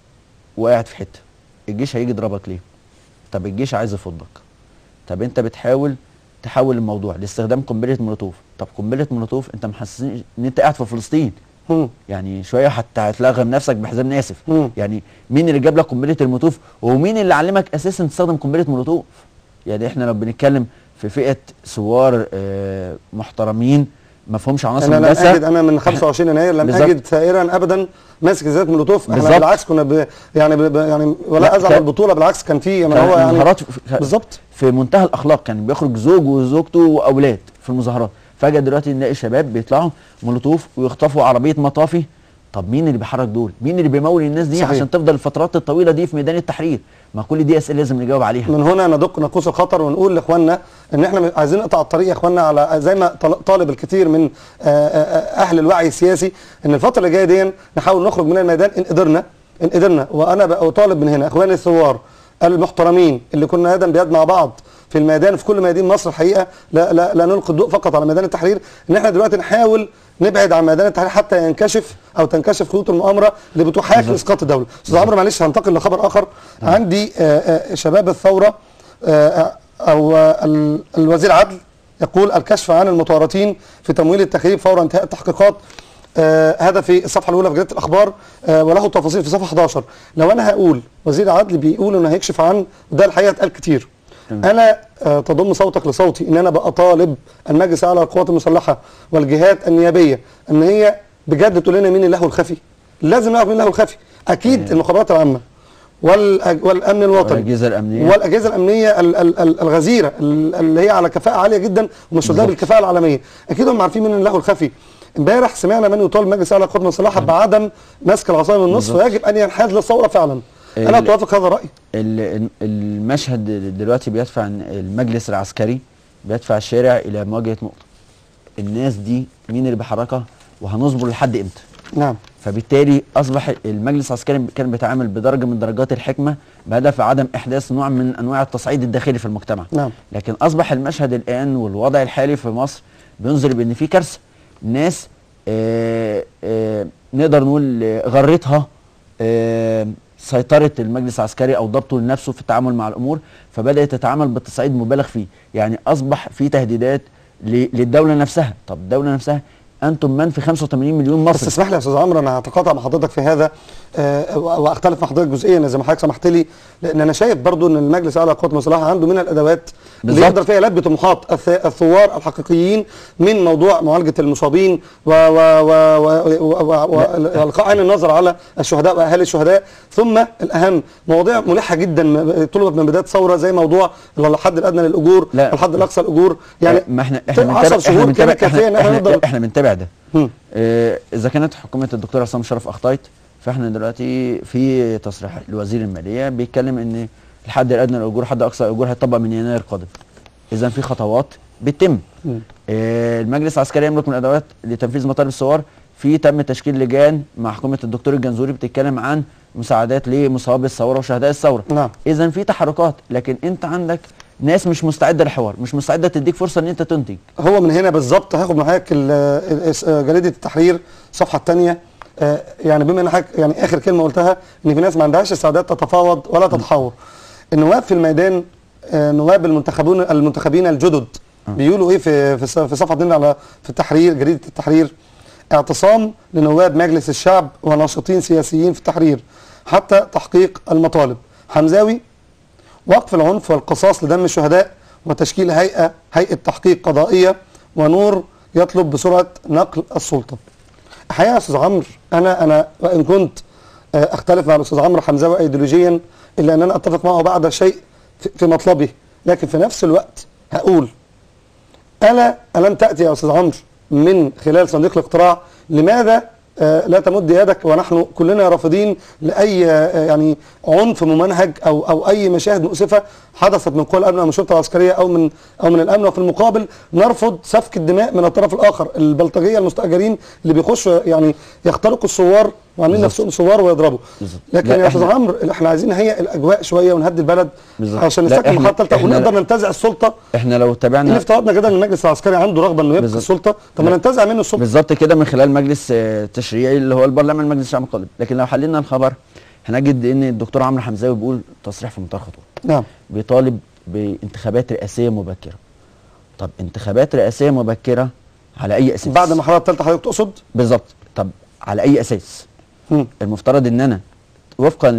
[SPEAKER 8] وقاعد في حته الجيش هيجي يضربك ليه طب الجيش عايز يفضك طب انت بتحاول تحول الموضوع لاستخدام قنبله مولوتوف طب قنبله مولوتوف انت محسسني ان انت قاعد في فلسطين
[SPEAKER 4] مم.
[SPEAKER 8] يعني شويه حتى هتلغم نفسك بحزام اسف
[SPEAKER 4] مم.
[SPEAKER 8] يعني مين اللي جاب لك قنبله المولوتوف ومين اللي علمك اساسا تستخدم قنبله مولوتوف يعني احنا لو بنتكلم في فئه ثوار آه محترمين ما فيهمش عناصر
[SPEAKER 4] أنا لم
[SPEAKER 8] مدرسة.
[SPEAKER 4] أجد أنا من 25 يناير لم
[SPEAKER 8] بالظبط.
[SPEAKER 4] أجد ثائرا أبدا ماسك ازازة مولوتوف احنا
[SPEAKER 8] بالظبط.
[SPEAKER 4] بالعكس كنا ب... يعني ب... ب- يعني ولا
[SPEAKER 8] لا،
[SPEAKER 4] أزعل
[SPEAKER 8] كان-
[SPEAKER 4] البطولة بالعكس كان في يعني
[SPEAKER 8] كان
[SPEAKER 4] هو يعني
[SPEAKER 8] مظاهرات في-
[SPEAKER 4] بالظبط
[SPEAKER 8] في منتهى الاخلاق كان بيخرج زوج وزوجته واولاد في المظاهرات فجاه دلوقتي نلاقي شباب بيطلعوا مولوتوف ويخطفوا عربيه مطافي طب مين اللي بيحرك دول مين اللي بيمول الناس دي
[SPEAKER 4] صحيح.
[SPEAKER 8] عشان تفضل الفترات الطويله دي في ميدان التحرير ما كل دي اسئله لازم نجاوب عليها
[SPEAKER 4] من هنا ندق ناقوس الخطر ونقول لاخواننا ان احنا عايزين نقطع الطريق يا اخواننا على زي ما طل- طالب الكثير من آه، آه، اهل الوعي السياسي ان الفتره اللي جايه دي نحاول نخرج من الميدان ان قدرنا ان قدرنا وانا بقى اطالب من هنا اخواني الثوار المحترمين اللي كنا يدا بيد مع بعض في الميدان في كل ميادين مصر الحقيقه لا لا لا نلقي الضوء فقط على ميدان التحرير ان احنا دلوقتي نحاول نبعد عن ميدان التحرير حتى ينكشف او تنكشف خطوط المؤامره اللي بتحاكي اسقاط الدوله. استاذ عمرو معلش هنتقل لخبر اخر عندي آه، آه، شباب الثوره آه، او آه، ال- الوزير عدل يقول الكشف عن المتورطين في تمويل التخريب فور انتهاء التحقيقات آه هذا في الصفحه الاولى في جريده الاخبار آه وله تفاصيل في صفحه 11 لو انا هقول وزير عدل بيقول انه هيكشف عن ده الحقيقه اتقال كتير انا آه تضم صوتك لصوتي ان انا بطالب المجلس الاعلى للقوات المسلحه والجهات النيابيه ان هي بجد تقول لنا مين اللهو الخفي لازم نعرف مين اللهو الخفي اكيد المخابرات العامه والأج- والامن الوطني
[SPEAKER 8] والأجهزة الأمنية.
[SPEAKER 4] والاجهزه الامنيه ال- ال- ال- الغزيره ال- اللي هي على كفاءه عاليه جدا ومشهوره بالكفاءه العالميه اكيد هم عارفين مين اللهو الخفي امبارح سمعنا من يطالب مجلس اعلى القوات المسلحه بعدم مسك العصايه من النصف
[SPEAKER 8] بالظبط.
[SPEAKER 4] ويجب ان ينحاز للثوره فعلا انا
[SPEAKER 8] ال-
[SPEAKER 4] توافق هذا الراي
[SPEAKER 8] ال- المشهد دلوقتي بيدفع المجلس العسكري بيدفع الشارع الى مواجهه نقطه الناس دي مين اللي بيحركها وهنصبر لحد امتى
[SPEAKER 4] نعم
[SPEAKER 8] فبالتالي اصبح المجلس العسكري كان بيتعامل بدرجه من درجات الحكمه بهدف عدم احداث نوع من انواع التصعيد الداخلي في المجتمع
[SPEAKER 4] نعم.
[SPEAKER 8] لكن اصبح المشهد الان والوضع الحالي في مصر بينذر بان في كارثه ناس آه آه نقدر نقول آه، غرتها آه سيطرة المجلس العسكري أو ضبطه لنفسه في التعامل مع الأمور فبدأت تتعامل بالتصعيد مبالغ فيه يعني أصبح في تهديدات ل- للدولة نفسها طب الدولة نفسها أنتم من في 85 مليون
[SPEAKER 4] بس
[SPEAKER 8] مصري
[SPEAKER 4] اسمح لي يا استاذ عمرو انا هتقاطع مع حضرتك في هذا آه، واختلف مع حضرتك جزئيا زي ما حضرتك سمحت لي لان انا شايف برضو ان المجلس الاعلى للقوات المسلحه عنده من الادوات اللي
[SPEAKER 8] بالظبط.
[SPEAKER 4] يقدر فيها يلبي طموحات الث- الثوار الحقيقيين من موضوع معالجه المصابين و و و و و و والقاء عين النظر على الشهداء واهالي الشهداء ثم الاهم مواضيع ملحه جدا م- طلبت من بدايه الثوره زي موضوع الحد الادنى للاجور
[SPEAKER 8] لا.
[SPEAKER 4] الحد الاقصى الاجور يعني
[SPEAKER 8] ما احنا احنا
[SPEAKER 4] 10
[SPEAKER 8] بنتابع
[SPEAKER 4] شهور
[SPEAKER 8] احنا بنتابع
[SPEAKER 4] كانت كافيه ان احنا
[SPEAKER 8] احنا,
[SPEAKER 4] نقدر
[SPEAKER 8] احنا, احنا بنتابع ده
[SPEAKER 4] مم.
[SPEAKER 8] اه اذا كانت حكومه الدكتور عصام شرف اخطأت فاحنا دلوقتي في تصريح لوزير الماليه بيتكلم ان الحد الادنى للاجور حد اقصى الاجور هيطبق من يناير القادم اذا في خطوات بتتم
[SPEAKER 4] مم.
[SPEAKER 8] اه المجلس العسكري يملك من الادوات لتنفيذ مطالب الثوار في تم تشكيل لجان مع حكومه الدكتور الجنزوري بتتكلم عن مساعدات لمصابي الثوره وشهداء الثوره
[SPEAKER 4] نعم.
[SPEAKER 8] اذا في تحركات لكن انت عندك ناس مش مستعده للحوار مش مستعده تديك فرصه ان انت تنتج
[SPEAKER 4] هو من هنا بالظبط هاخد من حضرتك ال- ال- آه، جريده التحرير الصفحه الثانيه يعني بما ان حضرتك يعني اخر كلمه قلتها ان في ناس ما عندهاش استعداد تتفاوض ولا تتحاور النواب في الميدان آه، نواب المنتخبون المنتخبين الجدد بيقولوا ايه في في الص- في صفحه 2 على في التحرير جريده التحرير اعتصام لنواب مجلس الشعب وناشطين سياسيين في التحرير حتى تحقيق المطالب حمزاوي وقف العنف والقصاص لدم الشهداء وتشكيل هيئة هيئة تحقيق قضائية ونور يطلب بسرعة نقل السلطة الحقيقة يا أستاذ عمرو أنا أنا وإن كنت آه، أختلف مع الأستاذ عمرو حمزاوي أيديولوجيا إلا أن أنا أتفق معه بعد شيء في- في مطلبه لكن في نفس الوقت هقول ألا ألم تأتي يا أستاذ عمرو من خلال صندوق الاقتراع لماذا آه، لا تمد يدك ونحن كلنا رافضين لأي آه، يعني عنف ممنهج أو أو أي مشاهد مؤسفة حدثت من قوى الأمن أو من الشرطة العسكرية أو من أو من الأمن وفي المقابل نرفض سفك الدماء من الطرف الآخر البلطجية المستأجرين اللي بيخشوا يعني يخترقوا الثوار وعاملين نفسهم ثوار ويضربوا
[SPEAKER 8] بالظبط.
[SPEAKER 4] لكن
[SPEAKER 8] لا،
[SPEAKER 4] يا أستاذ
[SPEAKER 8] إحنا-
[SPEAKER 4] عمرو احنا عايزين نهيئ الأجواء شوية ونهدي البلد
[SPEAKER 8] بالظبط.
[SPEAKER 4] عشان
[SPEAKER 8] لا،
[SPEAKER 4] نستكمل
[SPEAKER 8] إحنا-
[SPEAKER 4] المرحلة الثالثة
[SPEAKER 8] إحنا-
[SPEAKER 4] ونقدر ننتزع السلطة
[SPEAKER 8] احنا لو
[SPEAKER 4] اللي
[SPEAKER 8] تابعنا
[SPEAKER 4] افترضنا كده ان المجلس العسكري عنده رغبه انه يبقى
[SPEAKER 8] بالظبط.
[SPEAKER 4] السلطه طب ما
[SPEAKER 8] لا.
[SPEAKER 4] ننتزع منه السلطه
[SPEAKER 8] بالظبط كده من خلال مجلس آه، تشريعي اللي هو البرلمان مجلس الشعب القادم لكن لو حللنا الخبر هنجد ان الدكتور عمرو حمزاوي بيقول تصريح في منتهى الخطوره
[SPEAKER 4] نعم
[SPEAKER 8] بيطالب بانتخابات رئاسيه مبكره طب انتخابات رئاسيه مبكره على اي اساس
[SPEAKER 4] بعد المرحله الثالثه حضرتك تقصد
[SPEAKER 8] بالظبط طب على اي اساس
[SPEAKER 4] مم.
[SPEAKER 8] المفترض ان انا وفقا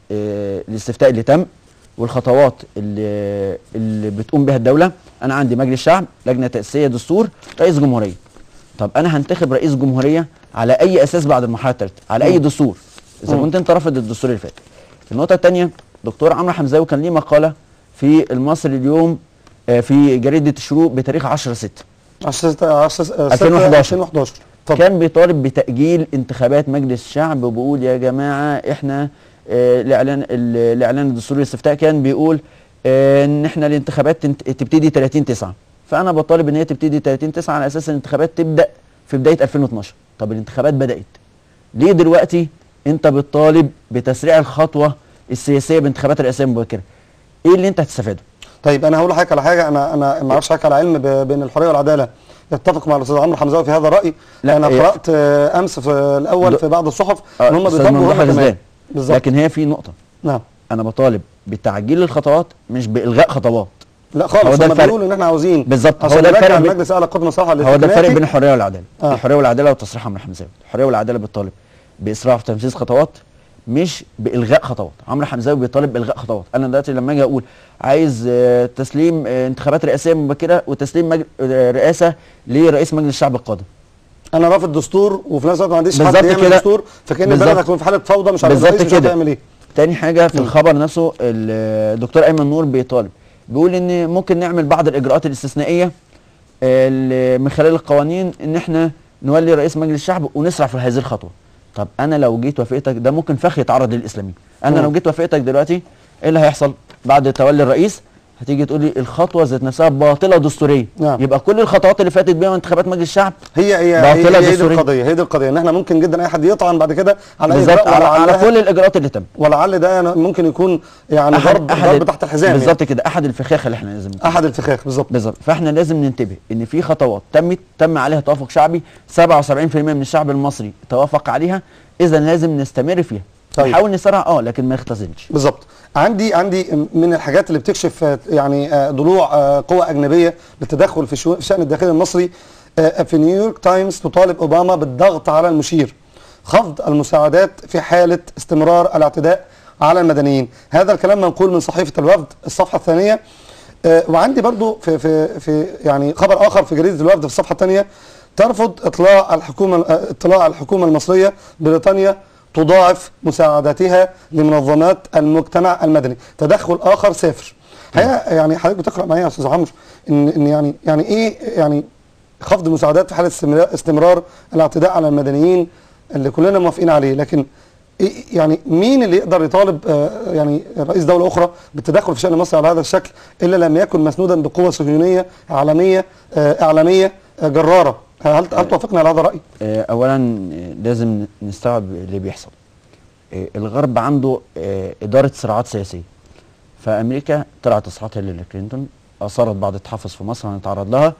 [SPEAKER 8] للاستفتاء اللي تم والخطوات اللي اللي بتقوم بها الدوله انا عندي مجلس شعب لجنه تاسيسيه دستور رئيس جمهوريه طب انا هنتخب رئيس جمهوريه على اي اساس بعد المرحله الثالثه على اي دستور اذا
[SPEAKER 4] مم.
[SPEAKER 8] كنت انت رافض الدستور اللي فات النقطه الثانيه دكتور عمرو حمزاوي كان ليه مقاله في المصري اليوم آه، في جريده الشروق بتاريخ 10 6
[SPEAKER 4] 10 10
[SPEAKER 8] 2011.
[SPEAKER 4] 2011 طب
[SPEAKER 8] كان بيطالب بتأجيل انتخابات مجلس الشعب وبيقول يا جماعة احنا آه، الاعلان ال- الاعلان الدستوري الاستفتاء كان بيقول آه، ان احنا الانتخابات تنت- تبتدي 30 9 فانا بطالب ان هي تبتدي 30 9 على اساس ان الانتخابات تبدا في بدايه 2012 طب الانتخابات بدات ليه دلوقتي انت بتطالب بتسريع الخطوه السياسيه بانتخابات رئاسيه مبكره ايه اللي انت هتستفاده
[SPEAKER 4] طيب انا هقول لحضرتك على حاجه انا انا ما اعرفش حضرتك على علم ب- بين الحريه والعداله يتفق مع الاستاذ عمرو حمزاوي في هذا الراي
[SPEAKER 8] لا،
[SPEAKER 4] انا
[SPEAKER 8] إيه.
[SPEAKER 4] قرات آه، امس في الاول
[SPEAKER 8] د-
[SPEAKER 4] في بعض الصحف
[SPEAKER 8] آه،
[SPEAKER 4] ان هم
[SPEAKER 8] أستاذ
[SPEAKER 4] بيطالبوا
[SPEAKER 8] ممدوح
[SPEAKER 4] هم كمان
[SPEAKER 8] الغزلان.
[SPEAKER 4] بالظبط
[SPEAKER 8] لكن هي في نقطه
[SPEAKER 4] نعم
[SPEAKER 8] انا بطالب بتعجيل الخطوات مش بالغاء خطوات
[SPEAKER 4] لا
[SPEAKER 8] هو
[SPEAKER 4] خالص
[SPEAKER 8] ده
[SPEAKER 4] هم
[SPEAKER 8] الفرق.
[SPEAKER 4] بيقولوا ان احنا عاوزين
[SPEAKER 8] بالظبط، هو
[SPEAKER 4] عشان
[SPEAKER 8] ده
[SPEAKER 4] نرجع
[SPEAKER 8] الفرق بين-
[SPEAKER 4] المجلس الاعلى للقوات المسلحه
[SPEAKER 8] هو ده الفرق
[SPEAKER 4] الاستثنائي.
[SPEAKER 8] بين الحريه والعداله
[SPEAKER 4] آه.
[SPEAKER 8] آه. الحريه والعداله وتصريح عمرو حمزاوي الحريه والعداله بتطالب باسراع في تنفيذ خطوات مش بالغاء خطوات عمرو حمزاوي بيطالب بالغاء خطوات انا دلوقتي لما اجي اقول عايز آه، تسليم آه، انتخابات رئاسيه مبكره وتسليم مج... آه، رئاسه لرئيس مجلس الشعب القادم
[SPEAKER 4] انا رافض دستور وفي نفس الوقت ما عنديش حد
[SPEAKER 8] بالظبط
[SPEAKER 4] يعمل
[SPEAKER 8] كده.
[SPEAKER 4] دستور فكان
[SPEAKER 8] بالظبط.
[SPEAKER 4] البلد هتكون في حاله فوضى مش عارف
[SPEAKER 8] بالظبط
[SPEAKER 4] الرئيس مش عارف
[SPEAKER 8] كده.
[SPEAKER 4] يعمل ايه
[SPEAKER 8] تاني حاجه في
[SPEAKER 4] مم.
[SPEAKER 8] الخبر نفسه ال- الدكتور ايمن نور بيطالب بيقول ان ممكن نعمل بعض الاجراءات الاستثنائيه اللي من خلال القوانين ان احنا نولي رئيس مجلس الشعب ونسرع في هذه الخطوه طب انا لو جيت وافقتك ده ممكن فخ يتعرض للاسلاميين انا
[SPEAKER 4] مم.
[SPEAKER 8] لو جيت وافقتك دلوقتي ايه اللي هيحصل بعد تولي الرئيس هتيجي تقول لي الخطوه ذات نفسها باطله دستوريه
[SPEAKER 4] نعم.
[SPEAKER 8] يبقى كل الخطوات اللي فاتت بيها انتخابات مجلس الشعب
[SPEAKER 4] هي هي
[SPEAKER 8] باطلة
[SPEAKER 4] هي, هي دي
[SPEAKER 8] دستورية.
[SPEAKER 4] القضيه هي دي القضيه ان احنا ممكن جدا اي حد يطعن بعد كده على اي
[SPEAKER 8] بالظبط
[SPEAKER 4] إجراء
[SPEAKER 8] على, على
[SPEAKER 4] ولعلها-
[SPEAKER 8] كل الاجراءات اللي تم
[SPEAKER 4] ولعل ده أنا ممكن يكون يعني ضرب ضرب تحت الحزام يعني.
[SPEAKER 8] بالظبط كده احد الفخاخ اللي احنا لازم
[SPEAKER 4] احد الفخاخ بالظبط
[SPEAKER 8] بالظبط فاحنا لازم ننتبه ان في خطوات تمت تم عليها توافق شعبي 77% من الشعب المصري توافق عليها اذا لازم نستمر فيها
[SPEAKER 4] طيب.
[SPEAKER 8] نحاول نسرع اه لكن ما نختزلش
[SPEAKER 4] بالظبط عندي عندي من الحاجات اللي بتكشف آه، يعني آه، ضلوع آه، قوى اجنبيه للتدخل في شو- في شان الداخلي المصري آه، في نيويورك تايمز تطالب اوباما بالضغط على المشير خفض المساعدات في حاله استمرار الاعتداء على المدنيين هذا الكلام منقول من صحيفه الوفد الصفحه الثانيه آه، وعندي برضو في في في يعني خبر اخر في جريده الوفد في الصفحه الثانيه ترفض اطلاع الحكومه آه، اطلاع الحكومه المصريه بريطانيا تضاعف مساعداتها لمنظمات المجتمع المدني تدخل اخر صفر حقيقه يعني حضرتك بتقرا معايا يا استاذ عمرو ان ان يعني يعني ايه يعني خفض المساعدات في حاله استمرار, استمرار الاعتداء على المدنيين اللي كلنا موافقين عليه لكن إيه يعني مين اللي يقدر يطالب آه، يعني رئيس دوله اخرى بالتدخل في شان مصر على هذا الشكل الا لم يكن مسنودا بقوه صهيونيه عالميه آه، اعلاميه آه، جراره هل هل توافقنا على هذا الراي؟
[SPEAKER 8] آه، اولا آه، لازم نستوعب اللي بيحصل آه، الغرب عنده آه، اداره صراعات سياسيه فامريكا طلعت تصريحات هيلاري كلينتون اثارت بعض التحفظ في مصر هنتعرض لها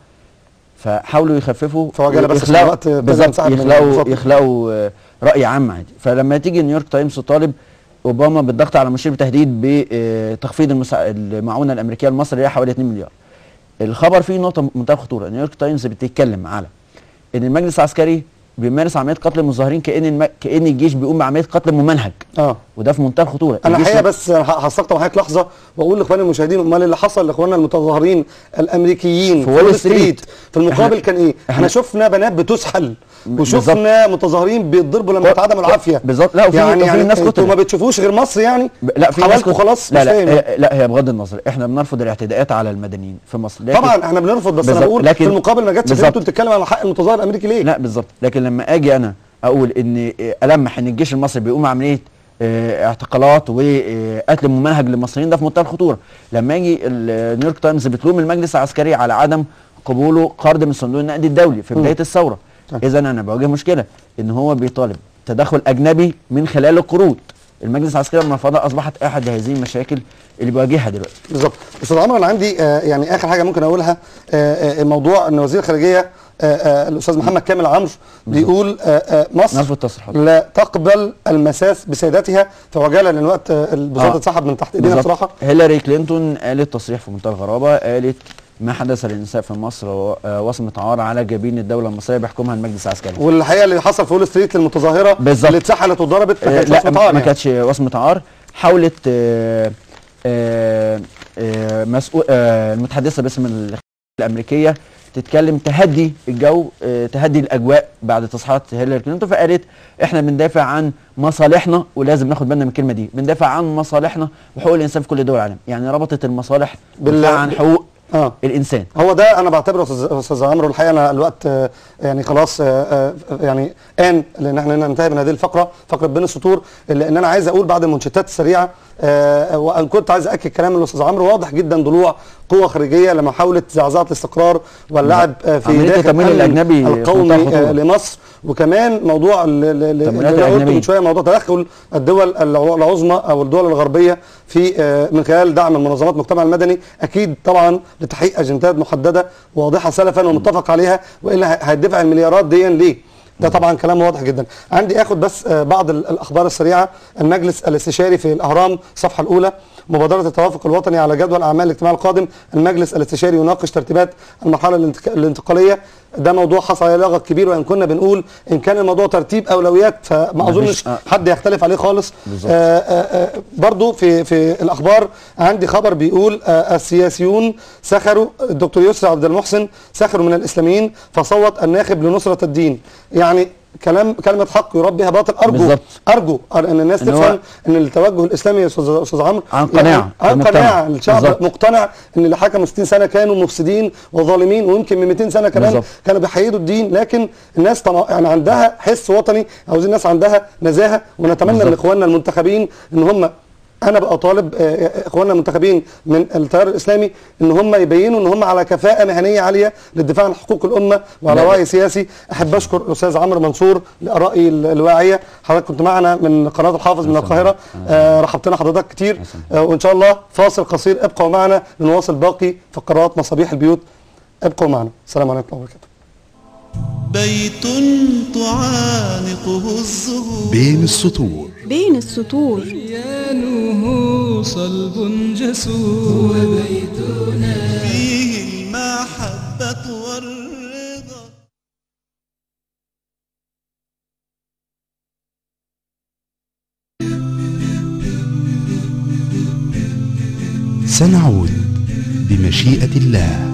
[SPEAKER 8] فحاولوا يخففوا
[SPEAKER 4] فوجئنا بس عشان
[SPEAKER 8] يخلقوا
[SPEAKER 4] الوقت ابتدى
[SPEAKER 8] بالظبط
[SPEAKER 4] ينسحب من
[SPEAKER 8] يخلقوا
[SPEAKER 4] الفضل.
[SPEAKER 8] يخلقوا آه، راي عام عادي فلما تيجي نيويورك تايمز تطالب اوباما بالضغط على المشير بتهديد بتخفيض المسا... المعونه الامريكيه لمصر اللي هي حوالي 2 مليار الخبر فيه نقطه منتهى الخطوره نيويورك تايمز بتتكلم على ان المجلس العسكري بيمارس عمليه قتل المظاهرين كان الم... كان الجيش بيقوم بعمليه قتل ممنهج
[SPEAKER 4] اه
[SPEAKER 8] وده في منتهى الخطوره
[SPEAKER 4] انا
[SPEAKER 8] الجيش
[SPEAKER 4] الحقيقه بس هستقطع معاك لحظه واقول لاخواني المشاهدين امال اللي حصل لاخواننا المتظاهرين الامريكيين
[SPEAKER 8] في وول ستريت.
[SPEAKER 4] في المقابل
[SPEAKER 8] إحنا-
[SPEAKER 4] كان ايه؟ احنا
[SPEAKER 8] إحنا-
[SPEAKER 4] شفنا بنات بتسحل
[SPEAKER 8] بالظبط.
[SPEAKER 4] وشفنا متظاهرين بيتضربوا لما
[SPEAKER 8] ط-
[SPEAKER 4] اتعدموا
[SPEAKER 8] ط-
[SPEAKER 4] العافيه
[SPEAKER 8] بالظبط. لا، وفي-
[SPEAKER 4] يعني
[SPEAKER 8] وفي
[SPEAKER 4] يعني
[SPEAKER 8] ناس
[SPEAKER 4] انتوا
[SPEAKER 8] قتلت.
[SPEAKER 4] ما بتشوفوش غير مصر يعني
[SPEAKER 8] ب- لا في ناس
[SPEAKER 4] حاولتوا
[SPEAKER 8] كنت-
[SPEAKER 4] خلاص
[SPEAKER 8] لا
[SPEAKER 4] مش
[SPEAKER 8] لا
[SPEAKER 4] فاهم
[SPEAKER 8] هي- لا هي بغض النظر احنا بنرفض الاعتداءات على المدنيين في مصر لكن
[SPEAKER 4] طبعا احنا بنرفض بس انا
[SPEAKER 8] بالظبط.
[SPEAKER 4] بقول
[SPEAKER 8] لكن-
[SPEAKER 4] في المقابل ما جاتش
[SPEAKER 8] بالظبط.
[SPEAKER 4] انتوا بتتكلم على حق المتظاهر الامريكي ليه؟
[SPEAKER 8] لا بالظبط لكن لما اجي انا اقول ان إيه، المح ان الجيش المصري بيقوم عمليه آه، اعتقالات وقتل ممنهج للمصريين ده في منتهى الخطوره لما يجي ال- نيويورك تايمز بتلوم المجلس العسكري على عدم قبوله قرض من صندوق النقد الدولي في بدايه الثوره
[SPEAKER 4] طيب.
[SPEAKER 8] اذا انا بواجه مشكله ان هو بيطالب تدخل اجنبي من خلال القروض المجلس العسكري لما رفضها اصبحت احد هذه المشاكل اللي بيواجهها دلوقتي
[SPEAKER 4] بالظبط استاذ عمرو انا عندي آه يعني اخر حاجه ممكن اقولها آه آه موضوع ان وزير الخارجيه آه آه الاستاذ محمد كامل عمرو بيقول آه آه مصر
[SPEAKER 8] نرفض تصريحات
[SPEAKER 4] لا تقبل المساس بسيداتها في عجاله لان الوقت آه، البساطه
[SPEAKER 8] آه.
[SPEAKER 4] اتسحب من تحت ايدينا
[SPEAKER 8] بالظبط.
[SPEAKER 4] بصراحه
[SPEAKER 8] هيلاري كلينتون قالت تصريح في منتهى الغرابه قالت ما حدث للنساء في مصر و- آه، وصمه عار على جبين الدوله المصريه بيحكمها المجلس العسكري
[SPEAKER 4] والحقيقه اللي حصل في وول ستريت للمتظاهره
[SPEAKER 8] بالظبط.
[SPEAKER 4] اللي اتسحلت واتضربت ما
[SPEAKER 8] آه،
[SPEAKER 4] كانتش
[SPEAKER 8] لا
[SPEAKER 4] وصمة
[SPEAKER 8] ما
[SPEAKER 4] عار
[SPEAKER 8] ما
[SPEAKER 4] يعني.
[SPEAKER 8] كانتش وصمه عار حاولت آه، آه، آه، مسؤول آه، المتحدثه باسم الخارجية الامريكيه تتكلم تهدي الجو آه، تهدي الاجواء بعد تصريحات هيلاري كلينتون فقالت احنا بندافع عن مصالحنا ولازم ناخد بالنا من الكلمه دي بندافع عن مصالحنا وحقوق الانسان في كل دول العالم يعني ربطت المصالح
[SPEAKER 4] بال-
[SPEAKER 8] بالدفاع عن حقوق
[SPEAKER 4] اه
[SPEAKER 8] الانسان
[SPEAKER 4] هو ده انا بعتبره استاذ استاذ عمرو الحقيقه انا الوقت آه، يعني خلاص آه، آه، يعني ان لان احنا ننتهي من هذه الفقره فقره بين السطور لان انا عايز اقول بعد المنشطات السريعه آه، وان كنت عايز اكد كلام الاستاذ عمرو واضح جدا ضلوع قوه خارجيه لمحاوله زعزعه الاستقرار واللعب آه، في
[SPEAKER 8] عملية
[SPEAKER 4] داخل
[SPEAKER 8] التمويل
[SPEAKER 4] الأمن
[SPEAKER 8] الأجنبي في منتهى
[SPEAKER 4] القومي
[SPEAKER 8] الخطورة.
[SPEAKER 4] آه، لمصر وكمان موضوع ال- ال- ال-
[SPEAKER 8] التمويلات
[SPEAKER 4] اللي أنا قلته
[SPEAKER 8] الأجنبية.
[SPEAKER 4] من شويه موضوع تدخل الدول الع- العظمى او الدول الغربيه في آه، من خلال دعم المنظمات المجتمع المدني اكيد طبعا لتحقيق اجندات محدده واضحه سلفا ومتفق عليها والا ه- هيدفع المليارات دي ليه؟ ده طبعا كلام واضح جدا عندي اخد بس آه، بعض ال- الاخبار السريعه المجلس الاستشاري في الاهرام الصفحه الاولى مبادره التوافق الوطني على جدول اعمال الاجتماع القادم المجلس الاستشاري يناقش ترتيبات المرحله الانتك- الانتقاليه ده موضوع حصل عليه لغط كبير وان كنا بنقول ان كان الموضوع ترتيب اولويات فما
[SPEAKER 8] مفيش-
[SPEAKER 4] اظنش
[SPEAKER 8] آه.
[SPEAKER 4] حد يختلف عليه خالص
[SPEAKER 8] بالظبط.
[SPEAKER 4] آه آه آه برضو في في الاخبار عندي خبر بيقول آه السياسيون سخروا الدكتور يسرى عبد المحسن سخروا من الاسلاميين فصوت الناخب لنصره الدين يعني كلام كلمه حق يراد بها باطل ارجو
[SPEAKER 8] بالظبط.
[SPEAKER 4] ارجو ان الناس
[SPEAKER 8] إن هو-
[SPEAKER 4] تفهم ان التوجه الاسلامي يا استاذ استاذ عمرو
[SPEAKER 8] عن قناعة،
[SPEAKER 4] يعني عن
[SPEAKER 8] مقتنع.
[SPEAKER 4] قناعه الشعب
[SPEAKER 8] بالظبط.
[SPEAKER 4] مقتنع ان اللي حكموا 60 سنه كانوا مفسدين وظالمين ويمكن من 200 سنه كمان
[SPEAKER 8] بالظبط.
[SPEAKER 4] كانوا بيحيدوا الدين لكن الناس طمع يعني عندها حس وطني عاوزين الناس عندها نزاهه ونتمنى من
[SPEAKER 8] بالظبط.
[SPEAKER 4] اخواننا المنتخبين ان هم انا بقى طالب آه، آه، اخواننا المنتخبين من التيار الاسلامي ان هم يبينوا ان هم على كفاءه مهنيه عاليه للدفاع عن حقوق الامه وعلى
[SPEAKER 8] لا.
[SPEAKER 4] وعي سياسي احب اشكر الاستاذ عمرو منصور لارائي ال- الواعيه حضرتك كنت معنا من قناه الحافظ من القاهره آه، رحبتنا حضرتك كتير آه، وان شاء الله فاصل قصير ابقوا معنا لنواصل باقي فقرات مصابيح البيوت ابقوا معنا السلام عليكم ورحمه الله وبركاته
[SPEAKER 1] بيت تعانقه الزهور
[SPEAKER 5] بين السطور
[SPEAKER 7] بين السطور
[SPEAKER 3] بنيانه صلب جسور
[SPEAKER 1] فيه المحبة والرضا
[SPEAKER 5] سنعود بمشيئة الله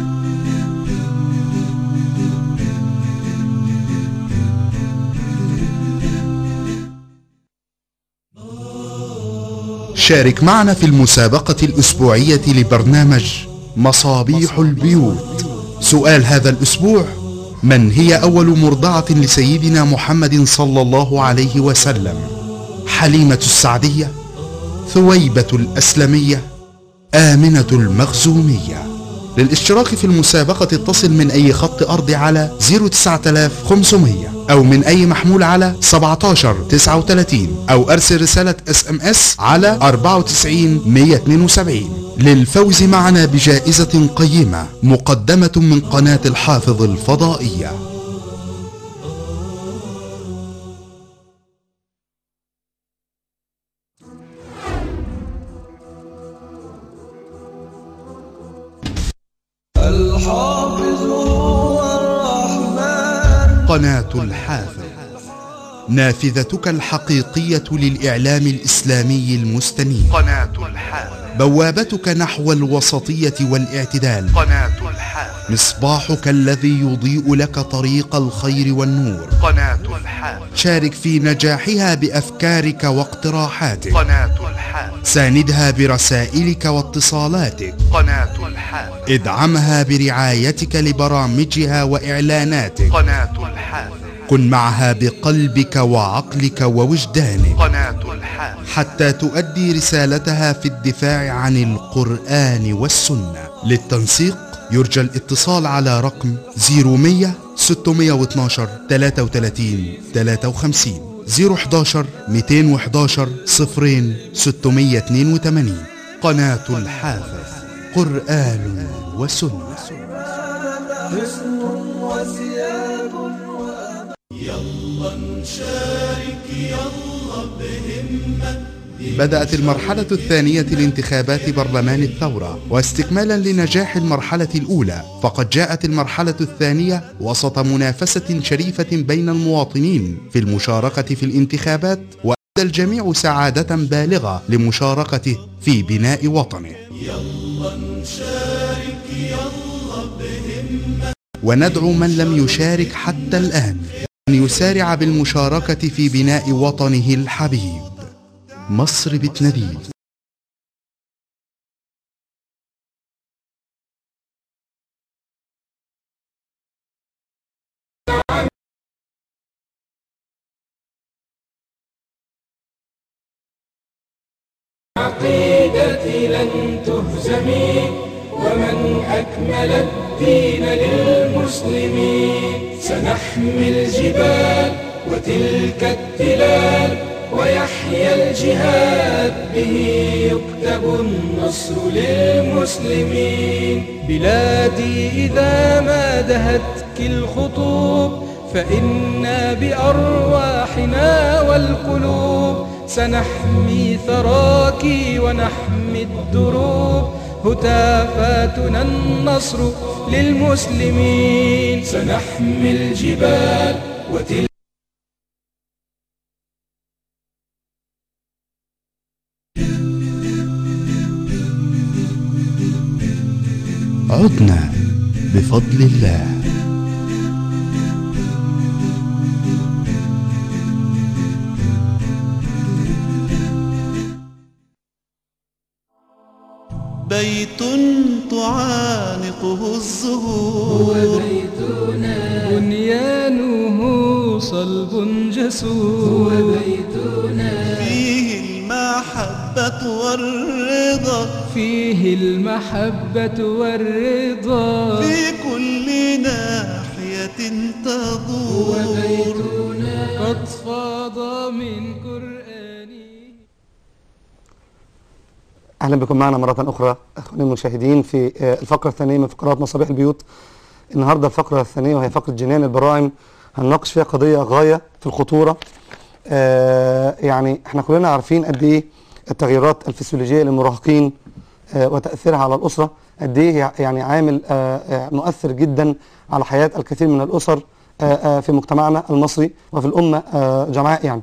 [SPEAKER 5] شارك معنا في المسابقة الأسبوعية لبرنامج مصابيح البيوت سؤال هذا الأسبوع من هي أول مرضعة لسيدنا محمد صلى الله عليه وسلم حليمة السعدية ثويبة الأسلمية آمنة المخزومية للاشتراك في المسابقة اتصل من أي خط أرضي على 09500 أو من أي محمول على 1739 أو أرسل رسالة اس ام اس على 94 172 للفوز معنا بجائزة قيمة مقدمة من قناة الحافظ الفضائية قناة الحافظ نافذتك الحقيقية للإعلام الإسلامي المستنير قناة الحافظ بوابتك نحو الوسطية والاعتدال قناة الحافظ مصباحك الذي يضيء لك طريق الخير والنور قناة الحافظ شارك في نجاحها بأفكارك واقتراحاتك قناة الحافظ ساندها برسائلك واتصالاتك قناة الحافظ ادعمها برعايتك لبرامجها وإعلاناتك قناة الحافظ كن معها بقلبك وعقلك ووجدانك قناة الحافظ حتى تؤدي رسالتها في الدفاع عن القرآن والسنة للتنسيق يرجى الاتصال على رقم 0100 612 33 53 011 211 صفرين 682 قناة الحافظ قرآن وسنة بدأت المرحلة الثانية لانتخابات برلمان الثورة واستكمالا لنجاح المرحلة الأولى فقد جاءت المرحلة الثانية وسط منافسة شريفة بين المواطنين في المشاركة في الانتخابات وأدى الجميع سعادة بالغة لمشاركته في بناء وطنه وندعو من لم يشارك حتى الآن أن يسارع بالمشاركة في بناء وطنه الحبيب مصر بتناديه
[SPEAKER 2] عقيدتي لن تهزمي ومن أكمل الدين للمسلمين سنحمي الجبال وتلك التلال ويحيى الجهاد به يكتب النصر للمسلمين
[SPEAKER 3] بلادي إذا ما دهتك الخطوب فإنا بأرواحنا والقلوب سنحمي ثراك ونحمي الدروب هتافاتنا النصر للمسلمين
[SPEAKER 2] سنحمي الجبال وتلك
[SPEAKER 5] عدنا بفضل الله
[SPEAKER 1] بيت تعانقه الزهور
[SPEAKER 3] بنيانه صلب جسور
[SPEAKER 1] فيه المحبة المحبة والرضا
[SPEAKER 3] فيه المحبة والرضا
[SPEAKER 1] في كل ناحية تدور
[SPEAKER 3] قد فاض من قرآنه
[SPEAKER 4] اهلا بكم معنا مره اخرى اخواني المشاهدين في آه، الفقره الثانيه من فقرات مصابيح البيوت النهارده الفقره الثانيه وهي فقره جنان البراعم هنناقش فيها قضيه غايه في الخطوره آه، يعني احنا كلنا عارفين قد ايه التغيرات الفسيولوجيه للمراهقين آه، وتاثيرها على الاسره قد ايه يعني عامل آه، آه، مؤثر جدا على حياه الكثير من الاسر آه، آه، في مجتمعنا المصري وفي الامه آه، جمعاء يعني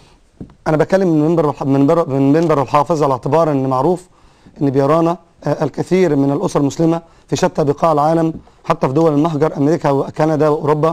[SPEAKER 4] انا بتكلم من منبر الح- من منبر من منبر الحافظ على اعتبار ان معروف ان بيرانا آه، الكثير من الاسر المسلمه في شتى بقاع العالم حتى في دول المهجر امريكا وكندا واوروبا